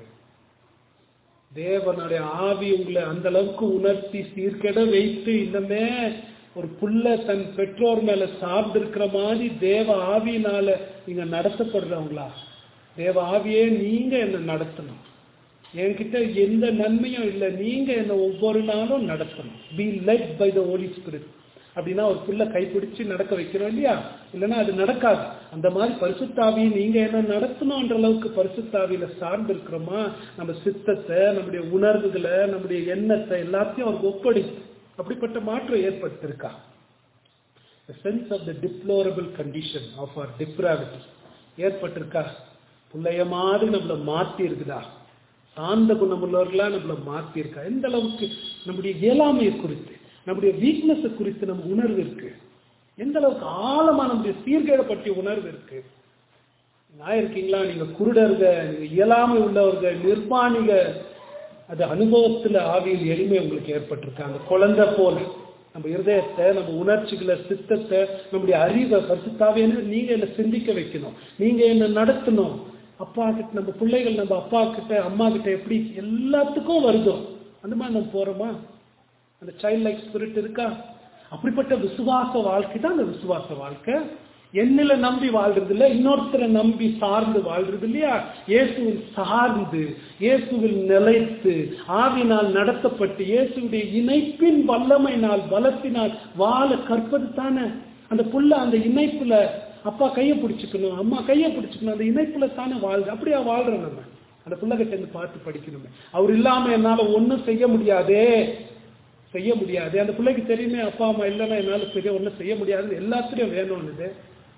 தேவனுடைய ஆவி உங்களை அந்த அளவுக்கு உணர்த்தி சீர்கெட வைத்து இன்னமே ஒரு புள்ள தன் பெற்றோர் மேல சார்ந்து இருக்கிற மாதிரி தேவ ஆவியினால நீங்க நடத்தப்படுறவங்களா தேவ ஆவியே நீங்க என்ன நடத்தணும் என்கிட்ட எந்த நன்மையும் இல்லை நீங்க என்ன ஒவ்வொரு நாளும் நடத்தணும் be led by the holy spirit அப்படின்னா ஒரு புள்ள கைப்பிடிச்சு நடக்க வைக்கிறோம் இல்லையா இல்லைன்னா அது நடக்காது அந்த மாதிரி பரிசுத்தாவியை நீங்க என்ன நடத்தணும்ன்ற அளவுக்கு பரிசுத்தாவியில சார்ந்து இருக்கிறோமா நம்ம சித்தத்தை நம்முடைய உணர்வுகளை நம்முடைய எண்ணத்தை எல்லாத்தையும் அவருக்கு ஒப்படை அப்படிப்பட்ட மாற்றம் ஏற்பட்டிருக்கா the sense of the deplorable condition of our depravity ஏற்பட்டிருக்கா புள்ளைய மாதிரி நம்மளை மாத்தி இருக்குதா சார்ந்த குணமுள்ளவர்களா நம்மளை மாத்தி இருக்கா எந்த அளவுக்கு நம்முடைய இயலாமையை குறித்து நம்முடைய வீக்னஸ் குறித்து நம்ம உணர்வு இருக்கு எந்த அளவுக்கு ஆழமா நம்முடைய சீர்கேட பற்றிய உணர்வு இருக்கு நான் இருக்கீங்களா நீங்க குருடர்க நீங்க இயலாமை உள்ளவர்க நிர்மாணிக அது அனுபவத்துல ஆவியில் எளிமை உங்களுக்கு ஏற்பட்டிருக்கு அந்த குழந்தை போல நம்ம இருதயத்தை நம்ம உணர்ச்சிகளை சித்தத்தை நம்முடைய அறிவை பரிசுத்தாவேன்னு நீங்க என்ன சிந்திக்க வைக்கணும் நீங்க என்ன நடத்தணும் அப்பா கிட்ட நம்ம பிள்ளைகள் நம்ம அப்பா கிட்ட அம்மா கிட்ட எப்படி எல்லாத்துக்கும் வருதோ அந்த மாதிரி நம்ம போறோமா அந்த சைல்ட் லைக் ஸ்பிரிட் இருக்கா அப்படிப்பட்ட விசுவாச வாழ்க்கை தான் அந்த விசுவாச வாழ்க்கை என்னில நம்பி வாழ்றது இல்ல இன்னொருத்தரை நம்பி சார்ந்து வாழ்றது இல்லையா இயேசுவில் சார்ந்து இயேசுவில் நிலைத்து ஆவினால் நடத்தப்பட்டு இயேசுடைய இணைப்பின் வல்லமையினால் பலத்தினால் வாழ கற்பது தானே அந்த புள்ள அந்த இணைப்புல அப்பா கையை பிடிச்சுக்கணும் அம்மா கையை பிடிச்சுக்கணும் அந்த இணைப்புல தானே வாழ்து அப்படியா வாழ்றோம் நம்ம அந்த பிள்ளைகிட்ட இருந்து பார்த்து படிக்கணுமே அவர் இல்லாம என்னால ஒண்ணும் செய்ய முடியாதே செய்ய முடியாது அந்த பிள்ளைக்கு தெரியுமே அப்பா அம்மா இல்லைன்னா என்னால செய்ய ஒன்றும் செய்ய முடியாதுன்னு எல்லாத்துலயும் வேணும்னுது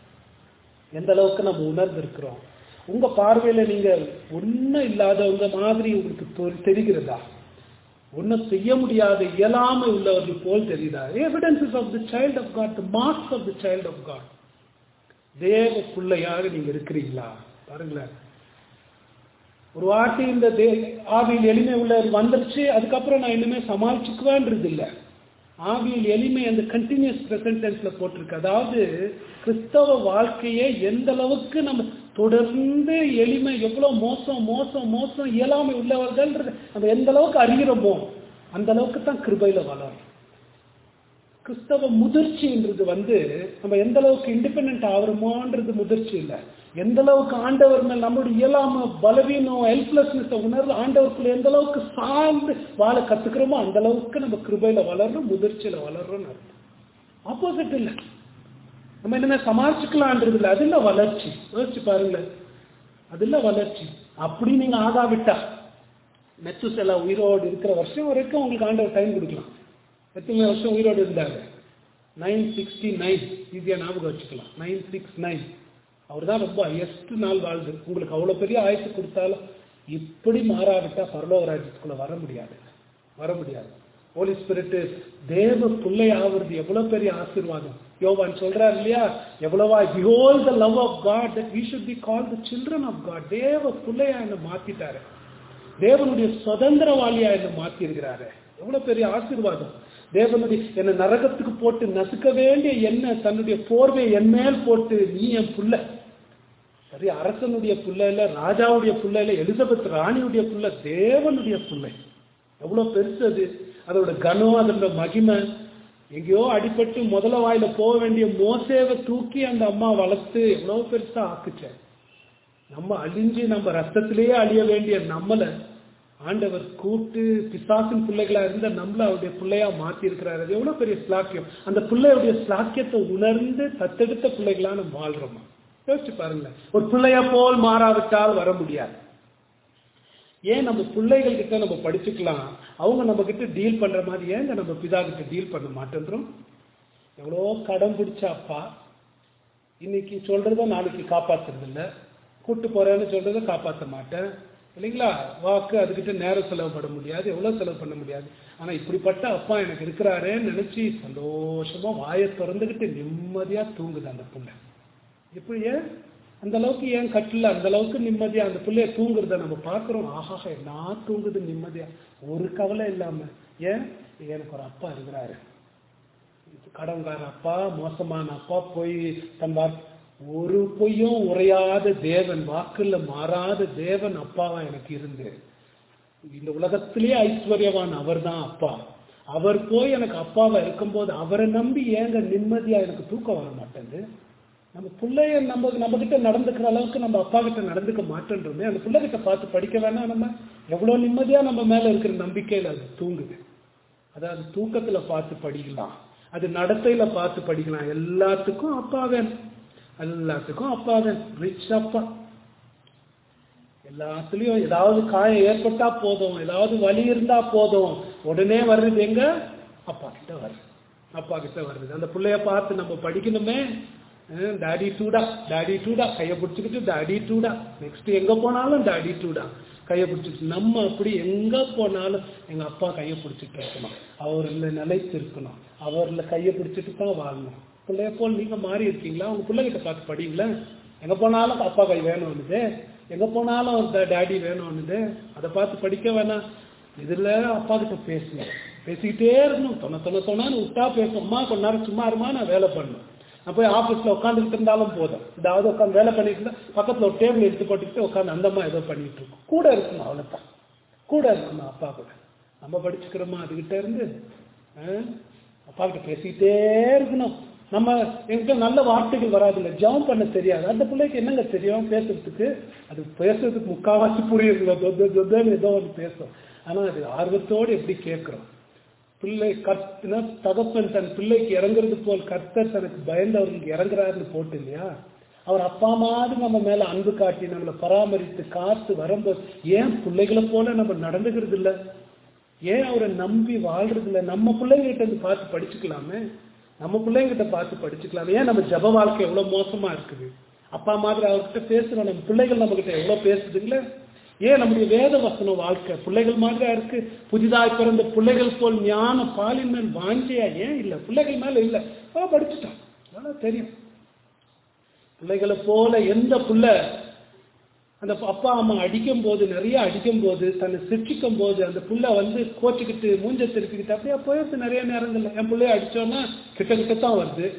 எந்த அளவுக்கு நம்ம உணர்ந்து இருக்கிறோம் உங்க பார்வையில நீங்க ஒன்றும் இல்லாதவங்க மாதிரி உங்களுக்கு தொ- தெரிகிறதா ஒன்றும் செய்ய முடியாத இயலாமை உள்ளவர்கள் போல் தெரியுதா evidences of the child of God the marks of the child of God தேவ பிள்ளையாக நீங்க இருக்கிறீங்களா பாருங்களேன் ஒரு வாட்டி இந்த தே ஆவியில் எளிமை உள்ள வந்துருச்சு அதுக்கப்புறம் நான் இனிமே சமாளிச்சுக்குவேன்றது இல்லை ஆவியில் எளிமை அந்த கண்டினியூஸ் ப்ரெசன்ட் டென்ஸ்ல போட்டிருக்கு அதாவது கிறிஸ்தவ வாழ்க்கையை எந்த அளவுக்கு நம்ம தொடர்ந்து எளிமை எவ்வளவு மோசம் மோசம் மோசம் இயலாமை உள்ளவர்கள்ன்றது நம்ம எந்த அளவுக்கு அறிகிறோமோ அந்த அளவுக்கு தான் கிருபையில வளரும் கிறிஸ்தவ முதிர்ச்சின்றது வந்து நம்ம எந்த அளவுக்கு இண்டிபெண்ட் ஆகிறோமோன்றது முதிர்ச்சி இல்லை எந்த அளவுக்கு ஆண்டவர் மேல் நம்மளுடைய இயலாம பலவீனம் ஹெல்ப்லெஸ்னஸ் உணர்வு ஆண்டவருக்குள்ள எந்த அளவுக்கு சார்ந்து வாழ கத்துக்கிறோமோ அந்த அளவுக்கு நம்ம கிருபையில வளர்றோம் முதிர்ச்சியில வளர்றோம்னு அர்த்தம் ஆப்போசிட் இல்லை நம்ம இனிமே சமாளிச்சுக்கலான்றது இல்லை அது இல்லை வளர்ச்சி யோசிச்சு பாருங்களேன் அது இல்லை வளர்ச்சி அப்படி நீங்க ஆகாவிட்டா மெத்துசெலா உயிரோடு இருக்கிற வருஷம் வரைக்கும் உங்களுக்கு ஆண்டவர் டைம் கொடுக்கலாம் எத்தனை வருஷம் உயிரோடு இருந்தாங்க நைன் சிக்ஸ்டி நைன் ஈஸியாக ஞாபகம் வச்சுக்கலாம் நைன் சிக்ஸ் நைன் அவர் தான் ரொம்ப ஹையஸ்ட் நாள் வாழ்ந்து உங்களுக்கு அவ்வளோ பெரிய ஆயுசு கொடுத்தாலும் இப்படி மாறாவிட்டா பரலோக ராஜ்யத்துக்குள்ள வர முடியாது வர முடியாது ஹோலி ஸ்பிரிட் தேவ பிள்ளை ஆவறது எவ்வளவு பெரிய ஆசீர்வாதம் யோவான் சொல்றார் இல்லையா எவ்வளவா behold the love of God that we should be call the children of God தேவ பிள்ளையா என்ன மாத்திட்டாரு தேவனுடைய சுதந்திரவாளியா என்ன மாத்தி இருக்கிறாரு எவ்வளவு பெரிய ஆசீர்வாதம் தேவனுடைய என்னை நரகத்துக்கு போட்டு நசுக்க வேண்டிய என்ன தன்னுடைய போர்வை என் மேல் போட்டு நீ என் புள்ள சரி அரசனுடைய புள்ள இல்ல ராஜாவுடைய புள்ள இல்ல எலிசபெத் ராணியுடைய புள்ள தேவனுடைய புள்ளை எவ்வளவு பெருசு அது அதோட கனம் அதோட மகிமை எங்கேயோ அடிபட்டு முதல வாயில போக வேண்டிய மோசேவை தூக்கி அந்த அம்மா வளர்த்து எவ்வளவு பெருசா ஆக்குச்ச நம்ம அழிஞ்சு நம்ம ரத்தத்திலேயே அழிய வேண்டிய நம்மள ஆண்டவர் கூப்பிட்டு பிசாசின் பிள்ளைகளா இருந்த நம்மள அவருடைய பிள்ளையா மாத்தி இருக்கிறாரு அது எவ்வளவு பெரிய ஸ்லாக்கியம் அந்த பிள்ளையுடைய ஸ்லாக்கியத்தை உணர்ந்து தத்தெடுத்த பிள்ளைகளா நம்ம வாழ்றோமா யோசிச்சு பாருங்க ஒரு பிள்ளைய போல் மாறாவிட்டால் வர முடியாது ஏன் நம்ம பிள்ளைகள் கிட்ட நம்ம படிச்சுக்கலாம் அவங்க நம்ம கிட்ட டீல் பண்ற மாதிரி ஏங்க நம்ம பிதா கிட்ட டீல் பண்ண மாட்டேன்றோம் எவ்வளோ கடன் பிடிச்ச அப்பா இன்னைக்கு சொல்றத நாளைக்கு காப்பாத்துறது இல்ல கூட்டு போறேன்னு சொல்றத காப்பாற்ற மாட்டேன் இல்லைங்களா வாக்கு அதுக்கிட்ட நேரம் செலவு பண்ண முடியாது எவ்வளவு செலவு பண்ண முடியாது ஆனா இப்படிப்பட்ட அப்பா எனக்கு இருக்கிறாரேன்னு நினைச்சு சந்தோஷமா வாயை திறந்துகிட்டு நிம்மதியா தூங்குது அந்த புள்ள இப்படி ஏன் அந்த அளவுக்கு ஏன் கட்டில அந்த அளவுக்கு நிம்மதியா அந்த பிள்ளைய தூங்குறத நம்ம பார்க்கிறோம் ஆஹா நான் தூங்குது நிம்மதியா ஒரு கவலை இல்லாம ஏன் எனக்கு ஒரு அப்பா இருக்கிறாரு கடன்கார அப்பா மோசமான அப்பா போய் தன் வாக்கு ஒரு பொய்யும் உரையாத தேவன் வாக்குல மாறாத தேவன் அப்பாவா எனக்கு இருந்து இந்த உலகத்திலேயே ஐஸ்வர்யவான் அவர் தான் அப்பா அவர் போய் எனக்கு அப்பாவா இருக்கும்போது அவரை நம்பி ஏங்க நிம்மதியா எனக்கு தூக்கம் வர மாட்டேங்குது நம்ம பிள்ளைய நம்ம நம்ம கிட்ட நடந்துக்கிற அளவுக்கு நம்ம அப்பா கிட்ட நடந்துக்க மாட்டேன்றோமே அந்த பிள்ளை கிட்ட பார்த்து படிக்க வேணாம் நம்ம எவ்வளவு நிம்மதியா நம்ம மேல இருக்கிற நம்பிக்கையில அது தூங்குது அதாவது தூக்கத்துல பார்த்து படிக்கலாம் அது நடத்தையில பார்த்து படிக்கலாம் எல்லாத்துக்கும் அப்பா வேணும் எல்லாத்துக்கும் அப்பா வேணும் ரிச் அப்பா எல்லாத்துலயும் ஏதாவது காயம் ஏற்பட்டா போதும் ஏதாவது வலி இருந்தா போதும் உடனே வர்றது எங்க அப்பா கிட்ட வருது அப்பா கிட்ட வருது அந்த பிள்ளைய பார்த்து நம்ம படிக்கணுமே டாடி டூடா டாடி டூடா கையை பிடிச்சிக்கிட்டு டாடி டூடா நெக்ஸ்ட் எங்க போனாலும் டாடி டூடா கையை பிடிச்சிட்டு நம்ம அப்படி எங்க போனாலும் எங்க அப்பா கையை பிடிச்சிட்டு இருக்கணும் அவர்ல நிலைத்து இருக்கணும் அவர்ல கையை பிடிச்சிட்டு தான் வாழணும் பிள்ளைய போல் நீங்க மாறி இருக்கீங்களா உங்க பிள்ளைகிட்ட பார்த்து படிங்களேன் எங்க போனாலும் அப்பா கை வேணும்னுது எங்க போனாலும் டாடி வேணும்னுது அதை பார்த்து படிக்க வேணாம் இதுல அப்பா கிட்ட பேசணும் பேசிக்கிட்டே இருக்கணும் தொண தொண தொணான்னு விட்டா பேசும் அம்மா கொஞ்ச நேரம் சும்மா இருமா நான் வேலை பண்ணணும் நான் போய் ஆஃபீஸில் உட்காந்துட்டு இருந்தாலும் போதும் ஏதாவது உட்காந்து வேலை பண்ணிட்டு இருந்தா பக்கத்தில் ஒரு டேபிள் எடுத்து போட்டுக்கிட்டு உட்காந்து அந்தம்மா ஏதோ பண்ணிட்டு இருக்கோம் கூட இருக்கணும் அவ்வளோதான் கூட இருக்கணும் அப்பா கூட நம்ம படிச்சுக்கிறோமா அதுகிட்ட இருந்து அப்பா கிட்ட பேசிக்கிட்டே இருக்கணும் நம்ம எங்கிட்ட நல்ல வார்த்தைகள் வராது இல்லை ஜாம் பண்ண தெரியாது அந்த பிள்ளைக்கு என்னங்க தெரியும் பேசுறதுக்கு அது பேசுறதுக்கு முக்காவாசி புரியுதுல தொத்த தொத்தன்னு ஏதோ ஒன்று பேசும் ஆனால் அது ஆர்வத்தோடு எப்படி கேட்குறோம் பிள்ளை கர்த்தன தகப்பன் தன் பிள்ளைக்கு இறங்குறது போல் கர்த்தர் தனக்கு பயந்தவர்களுக்கு இறங்குறாருன்னு போட்டு இல்லையா அவர் அப்பா மாதிரி நம்ம மேல அன்பு காட்டி நம்மளை பராமரித்து காத்து வரும்போது ஏன் பிள்ளைகளை போல நம்ம நடந்துக்கிறது இல்லை ஏன் அவரை நம்பி வாழ்றது இல்லை நம்ம பிள்ளைங்கிட்ட இருந்து பார்த்து படிச்சுக்கலாமே நம்ம பிள்ளைங்கிட்ட பார்த்து படிச்சுக்கலாமே ஏன் நம்ம ஜப வாழ்க்கை எவ்வளவு மோசமா இருக்குது அப்பா மாதிரி அவர்கிட்ட பேசுறோம் நம்ம பிள்ளைகள் நம்ம கிட்ட எவ்வளவு பேசுதுங்களே ஏன் நம்முடைய வேத வசனம் வாழ்க்கை பிள்ளைகள் மாதிரியா இருக்கு புதிதாய் பிறந்த பிள்ளைகள் போல் ஞான பாலின் மேல் வாஞ்சியா ஏன் இல்லை பிள்ளைகள் மேல இல்லை படிச்சுட்டான் அதெல்லாம் தெரியும் பிள்ளைகளை போல எந்த பிள்ளை அந்த அப்பா அம்மா அடிக்கும் போது நிறைய அடிக்கும் போது தன்னை சிரிச்சிக்கும் போது அந்த புள்ள வந்து கோச்சிக்கிட்டு மூஞ்ச திருப்பிக்கிட்டு அப்படியே போயிடுது நிறைய நேரங்கள்ல என் பிள்ளைய அடிச்சோன்னா கிட்ட கிட்ட தான் வருது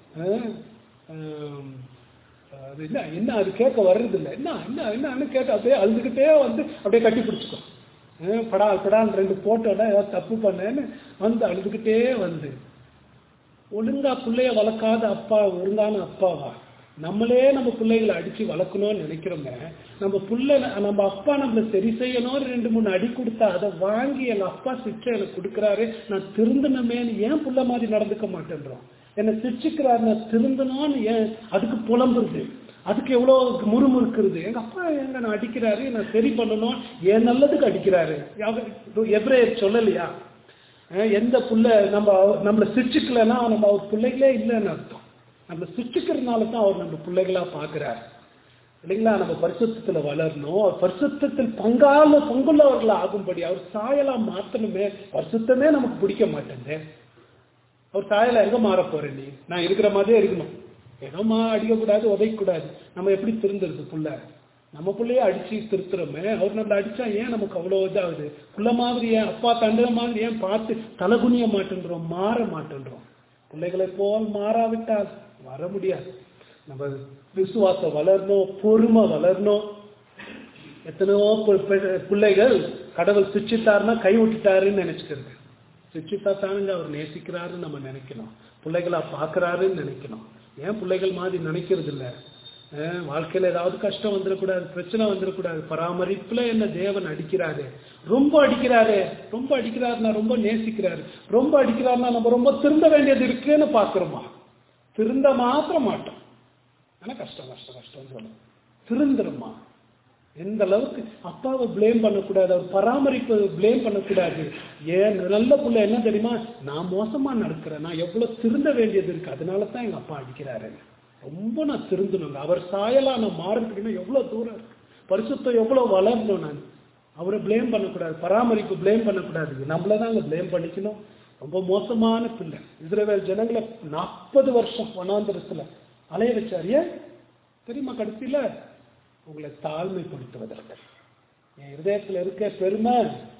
அது என்ன என்ன அது கேட்க வர்றது இல்லை என்ன என்ன என்னன்னு கேட்டு அப்படியே அழுதுகிட்டே வந்து அப்படியே கட்டி பிடிச்சிக்கோ படா படான்னு ரெண்டு போட்டோட ஏதாவது தப்பு பண்ணேன்னு வந்து அழுதுகிட்டே வந்து ஒழுங்கா பிள்ளைய வளர்க்காத அப்பா ஒழுங்கான அப்பாவா நம்மளே நம்ம பிள்ளைகளை அடிச்சு வளர்க்கணும்னு நினைக்கிறோங்க நம்ம பிள்ளை நம்ம அப்பா நம்மளை சரி செய்யணும் ரெண்டு மூணு அடி கொடுத்தா அதை வாங்கி எங்க அப்பா சிக்ஷை எனக்கு கொடுக்குறாரு நான் திருந்தணுமேன்னு ஏன் புள்ள மாதிரி நடந்துக்க மாட்டேன்றோம் என்னை சிரிச்சுக்கிறாரு நான் திருந்தணும்னு ஏன் அதுக்கு புலம்புறது அதுக்கு எவ்வளோ முறுமுறுக்கிறது எங்க அப்பா எங்க நான் அடிக்கிறாரு நான் சரி பண்ணணும் ஏன் நல்லதுக்கு அடிக்கிறாரு எவ்ரே சொல்லலையா எந்த புள்ள நம்ம நம்மளை சிரிச்சுக்கலன்னா நம்ம அவர் பிள்ளைகளே இல்லைன்னு அர்த்தம் நம்ம சிரிச்சுக்கிறதுனால தான் அவர் நம்ம பிள்ளைகளா பார்க்கிறார் இல்லைங்களா நம்ம பரிசுத்தத்துல வளரணும் அவர் பரிசுத்தத்தில் பங்கால பங்குள்ளவர்கள் ஆகும்படி அவர் சாயலா மாத்தணுமே பரிசுத்தமே நமக்கு பிடிக்க மாட்டேங்குது அவர் சாயலா எங்க மாற போறேன் நீ நான் இருக்கிற மாதிரியே இருக்கணும் ஏதோமா அடிக்கக்கூடாது உதைக்கக்கூடாது நம்ம எப்படி திருந்துறது புள்ள நம்ம பிள்ளைய அடிச்சு திருத்துறோமே அவர் நம்மளை அடிச்சா ஏன் நமக்கு அவ்வளோ இதாகுது புள்ள மாதிரி ஏன் அப்பா தண்டுற மாதிரி ஏன் பார்த்து தலகுனிய மாட்டேன்றோம் மாற மாட்டேன்றோம் பிள்ளைகளை போல் மாறாவிட்டால் வர முடியாது நம்ம விசுவாசம் வளரணும் பொறுமை வளரணும் எத்தனையோ பு- பு- பிள்ளைகள் கடவுள் சிச்சித்தாருன்னா கை விட்டுட்டாருன்னு நினைச்சுக்கிறது சிச்சித்தா தானுங்க அவர் நேசிக்கிறாருன்னு நம்ம நினைக்கணும் பிள்ளைகளா பார்க்கறாருன்னு நினைக்கணும் ஏன் பிள்ளைகள் மாதிரி நினைக்கிறது இல்ல அஹ் வாழ்க்கையில ஏதாவது கஷ்டம் வந்துடக்கூடாது பிரச்சனை வந்துடக்கூடாது பராமரிப்புல என்ன தேவன் அடிக்கிறாரு ரொம்ப அடிக்கிறாரு ரொம்ப அடிக்கிறாருன்னா ரொம்ப நேசிக்கிறாரு ரொம்ப அடிக்கிறாருன்னா நம்ம ரொம்ப திருந்த வேண்டியது இருக்குன்னு பாக்குறோமா திருந்த மாத்திர மாட்டோம் ஆனா கஷ்டம் கஷ்டம் கஷ்டம் சொல்லணும் திருந்துருமா எந்த அளவுக்கு அப்பாவை ப்ளேம் பண்ணக்கூடாது அவர் பராமரிப்பு ப்ளேம் பண்ணக்கூடாது ஏன் நல்ல புள்ள என்ன தெரியுமா நான் மோசமா நடக்கிறேன் நான் எவ்வளவு திருந்த வேண்டியது இருக்கு அதனால தான் எங்க அப்பா அடிக்கிறாரு ரொம்ப நான் திருந்தணுங்க அவர் சாயலா நான் மாறதுக்குன்னா எவ்வளவு தூரம் இருக்கு பரிசுத்தம் எவ்வளவு வளரணும் நான் அவரை ப்ளேம் பண்ணக்கூடாது பராமரிப்பு ப்ளேம் பண்ணக்கூடாது நம்மள தாங்க ப்ளேம் பண்ணிக்கணும் ரொம்ப மோசமான பிள்ளை இஸ்ரவேல் ஜனங்களை நாற்பது வருஷம் வனாந்திரத்துல அலைய வச்சார் ஏன் தெரியுமா கடைசியில உங்களை தாழ்மைப்படுத்துவதற்கு என் இருதயத்துல இருக்க பெருமை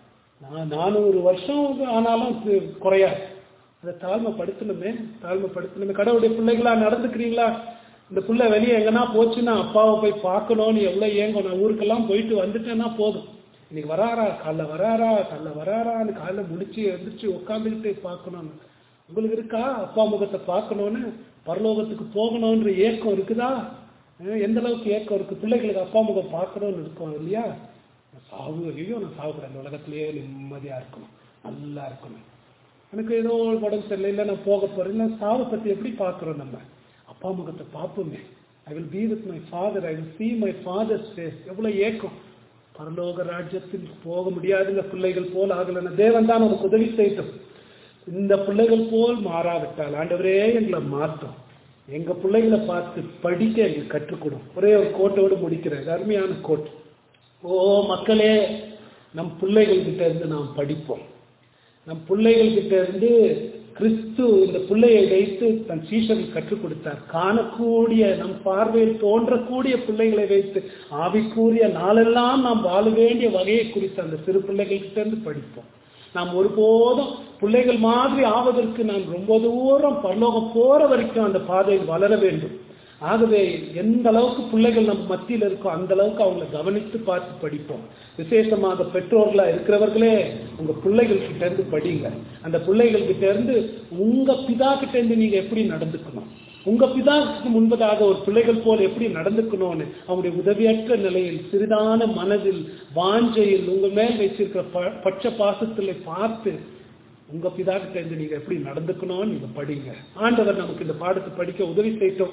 நான் நானூறு வருஷம் ஆனாலும் கு- குறையாது அதை தாழ்மைப்படுத்தணுமே தாழ்மைப்படுத்தணுமே கடவுளுடைய பிள்ளைகளா நடந்துக்கிறீங்களா இந்த புள்ள வெளியே எங்கன்னா போச்சுன்னா அப்பாவை போய் பார்க்கணும்னு எவ்வளவு ஏங்கும் நான் ஊருக்கெல்லாம் போயிட்டு வந்துட்டேன்னா போதும் இன்னைக்கு வராரா காலைல வராரா காலைல வராரான்னு காலைல முடிச்சு எழுந்திரிச்சு உட்காந்துக்கிட்டு பார்க்கணும்னு உங்களுக்கு இருக்கா அப்பா முகத்தை பார்க்கணும்னு பரலோகத்துக்கு போகணும்ன்ற ஏக்கம் இருக்குதா அஹ் எந்த அளவுக்கு ஏக்கம் இருக்கு பிள்ளைகளுக்கு அப்பா முகம் பார்க்கணும்னு இருக்கும் இல்லையா நான் சாவு ஐயோ நான் சாவுக்கூடாது இந்த உலகத்திலேயே நிம்மதியா இருக்கணும் நல்லா இருக்கணும் எனக்கு ஏதோ ஒரு உடம்பு சரியில்லை இல்லை நான் போக போறேன் இல்லை சாவை பத்தி எப்படி பார்க்குறோம் நம்ம அப்பா முகத்தை பார்ப்போமே I will be with my father I will see my father's face எவ்வளோ ஏக்கம் பரலோக ராஜ்யத்தில் போக முடியாதுங்க பிள்ளைகள் போல் ஆகலைன்னா தேவன் தான் நமக்கு உதவி செய்யட்டும் இந்த பிள்ளைகள் போல் மாறாவிட்டால் ஆண்டவரே எங்களை மாற்றும் எங்க பிள்ளைகளை பார்த்து படிக்க எங்களுக்கு கற்றுக் கொடும் ஒரே ஒரு கோட்டோடு முடிக்கிறேன் இது அருமையான கோட் ஓ மக்களே நம் பிள்ளைகள் கிட்ட இருந்து நாம் படிப்போம் நம் பிள்ளைகள் கிட்ட இருந்து கிறிஸ்து இந்த பிள்ளையை வைத்து தன் சீஷர்கள் கற்றுக் கொடுத்தார் காணக்கூடிய நம் பார்வையில் தோன்றக்கூடிய பிள்ளைகளை வைத்து ஆவிக்கூறிய நாளெல்லாம் நாம் வாழ வேண்டிய வகையை குறித்து அந்த சிறு பிள்ளைகள் கிட்ட இருந்து படிப்போம் நாம் ஒருபோதும் பிள்ளைகள் மாதிரி ஆவதற்கு நாம் ரொம்ப தூரம் பரலோகம் போற வரைக்கும் அந்த பாதையில் வளர வேண்டும் ஆகவே எந்த அளவுக்கு பிள்ளைகள் நம்ம மத்தியில் இருக்கோ அந்த அளவுக்கு அவங்கள கவனித்து பார்த்து படிப்போம் விசேஷமாக பெற்றோர்களா இருக்கிறவர்களே உங்க பிள்ளைகள் கிட்ட இருந்து படிங்க அந்த பிள்ளைகள் கிட்ட இருந்து உங்க பிதா கிட்ட இருந்து நீங்க எப்படி நடந்துக்கணும் உங்க பிதாவுக்கு முன்பதாக ஒரு பிள்ளைகள் போல் எப்படி நடந்துக்கணும்னு அவங்களுடைய உதவியற்ற நிலையில் சிறிதான மனதில் வாஞ்சையில் உங்க மேல் வச்சிருக்கிற ப- பட்ச பாசத்துல பார்த்து உங்க பிதா கிட்ட இருந்து நீங்க எப்படி நடந்துக்கணும்னு நீங்க படிங்க ஆண்டவர் நமக்கு இந்த பாடத்தை படிக்க உதவி செய்யட்டும்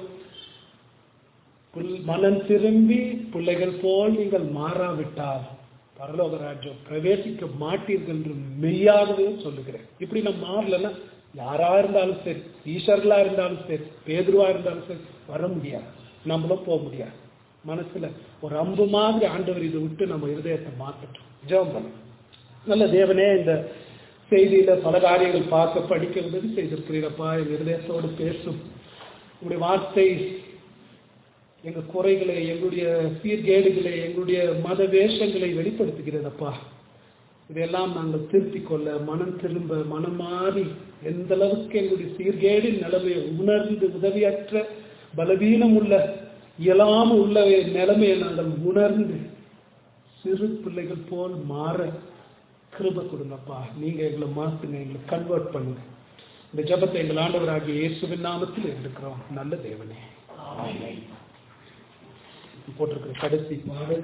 புல்- மனம் திரும்பி பிள்ளைகள் போல் நீங்கள் மாறாவிட்டால் பரலோக ராஜ்யம் பிரவேசிக்க மாட்டீர்கள் என்று மெய்யாகவே சொல்லுகிறேன் இப்படி நம்ம மாறலன்னா யாரா இருந்தாலும் சரி ஈஸ்வர்களா இருந்தாலும் சரி பேதுருவா இருந்தாலும் சரி வர முடியாது நம்மளும் போக முடியாது மனசுல ஒரு அம்பு மாதிரி ஆண்டவர் இதை விட்டு நம்ம இருதயத்தை மாத்தட்டும் ஜெபம் பண்ணும் நல்ல தேவனே இந்த செய்தியில பல காரியங்கள் பார்க்க படிக்க உதவி செய்திருக்கிறீரப்பா எங்க இருதயத்தோடு பேசும் உங்களுடைய வார்த்தை எங்க குறைகளை எங்களுடைய சீர்கேடுகளை எங்களுடைய மத வேஷங்களை வெளிப்படுத்துகிறதப்பா இதையெல்லாம் நாங்கள் திருத்திக் கொள்ள மனம் திரும்ப மனம் மாறி எந்த அளவுக்கு எங்களுடைய சீர்கேடின் நிலைமையை உணர்ந்து உதவியற்ற பலவீனம் உள்ள இயலாம உள்ள நிலைமையை நாங்கள் உணர்ந்து சிறு பிள்ளைகள் போல் மாற கிருப கொடுங்கப்பா நீங்க எங்களை மாத்துங்க எங்களை கன்வெர்ட் பண்ணுங்க இந்த ஜெபத்தை எங்கள் ஆண்டவராகிய இயேசுவின் நாமத்தில் எடுக்கிறோம் நல்ல தேவனே ஆமென். போட்டிருக்கிற கடைசி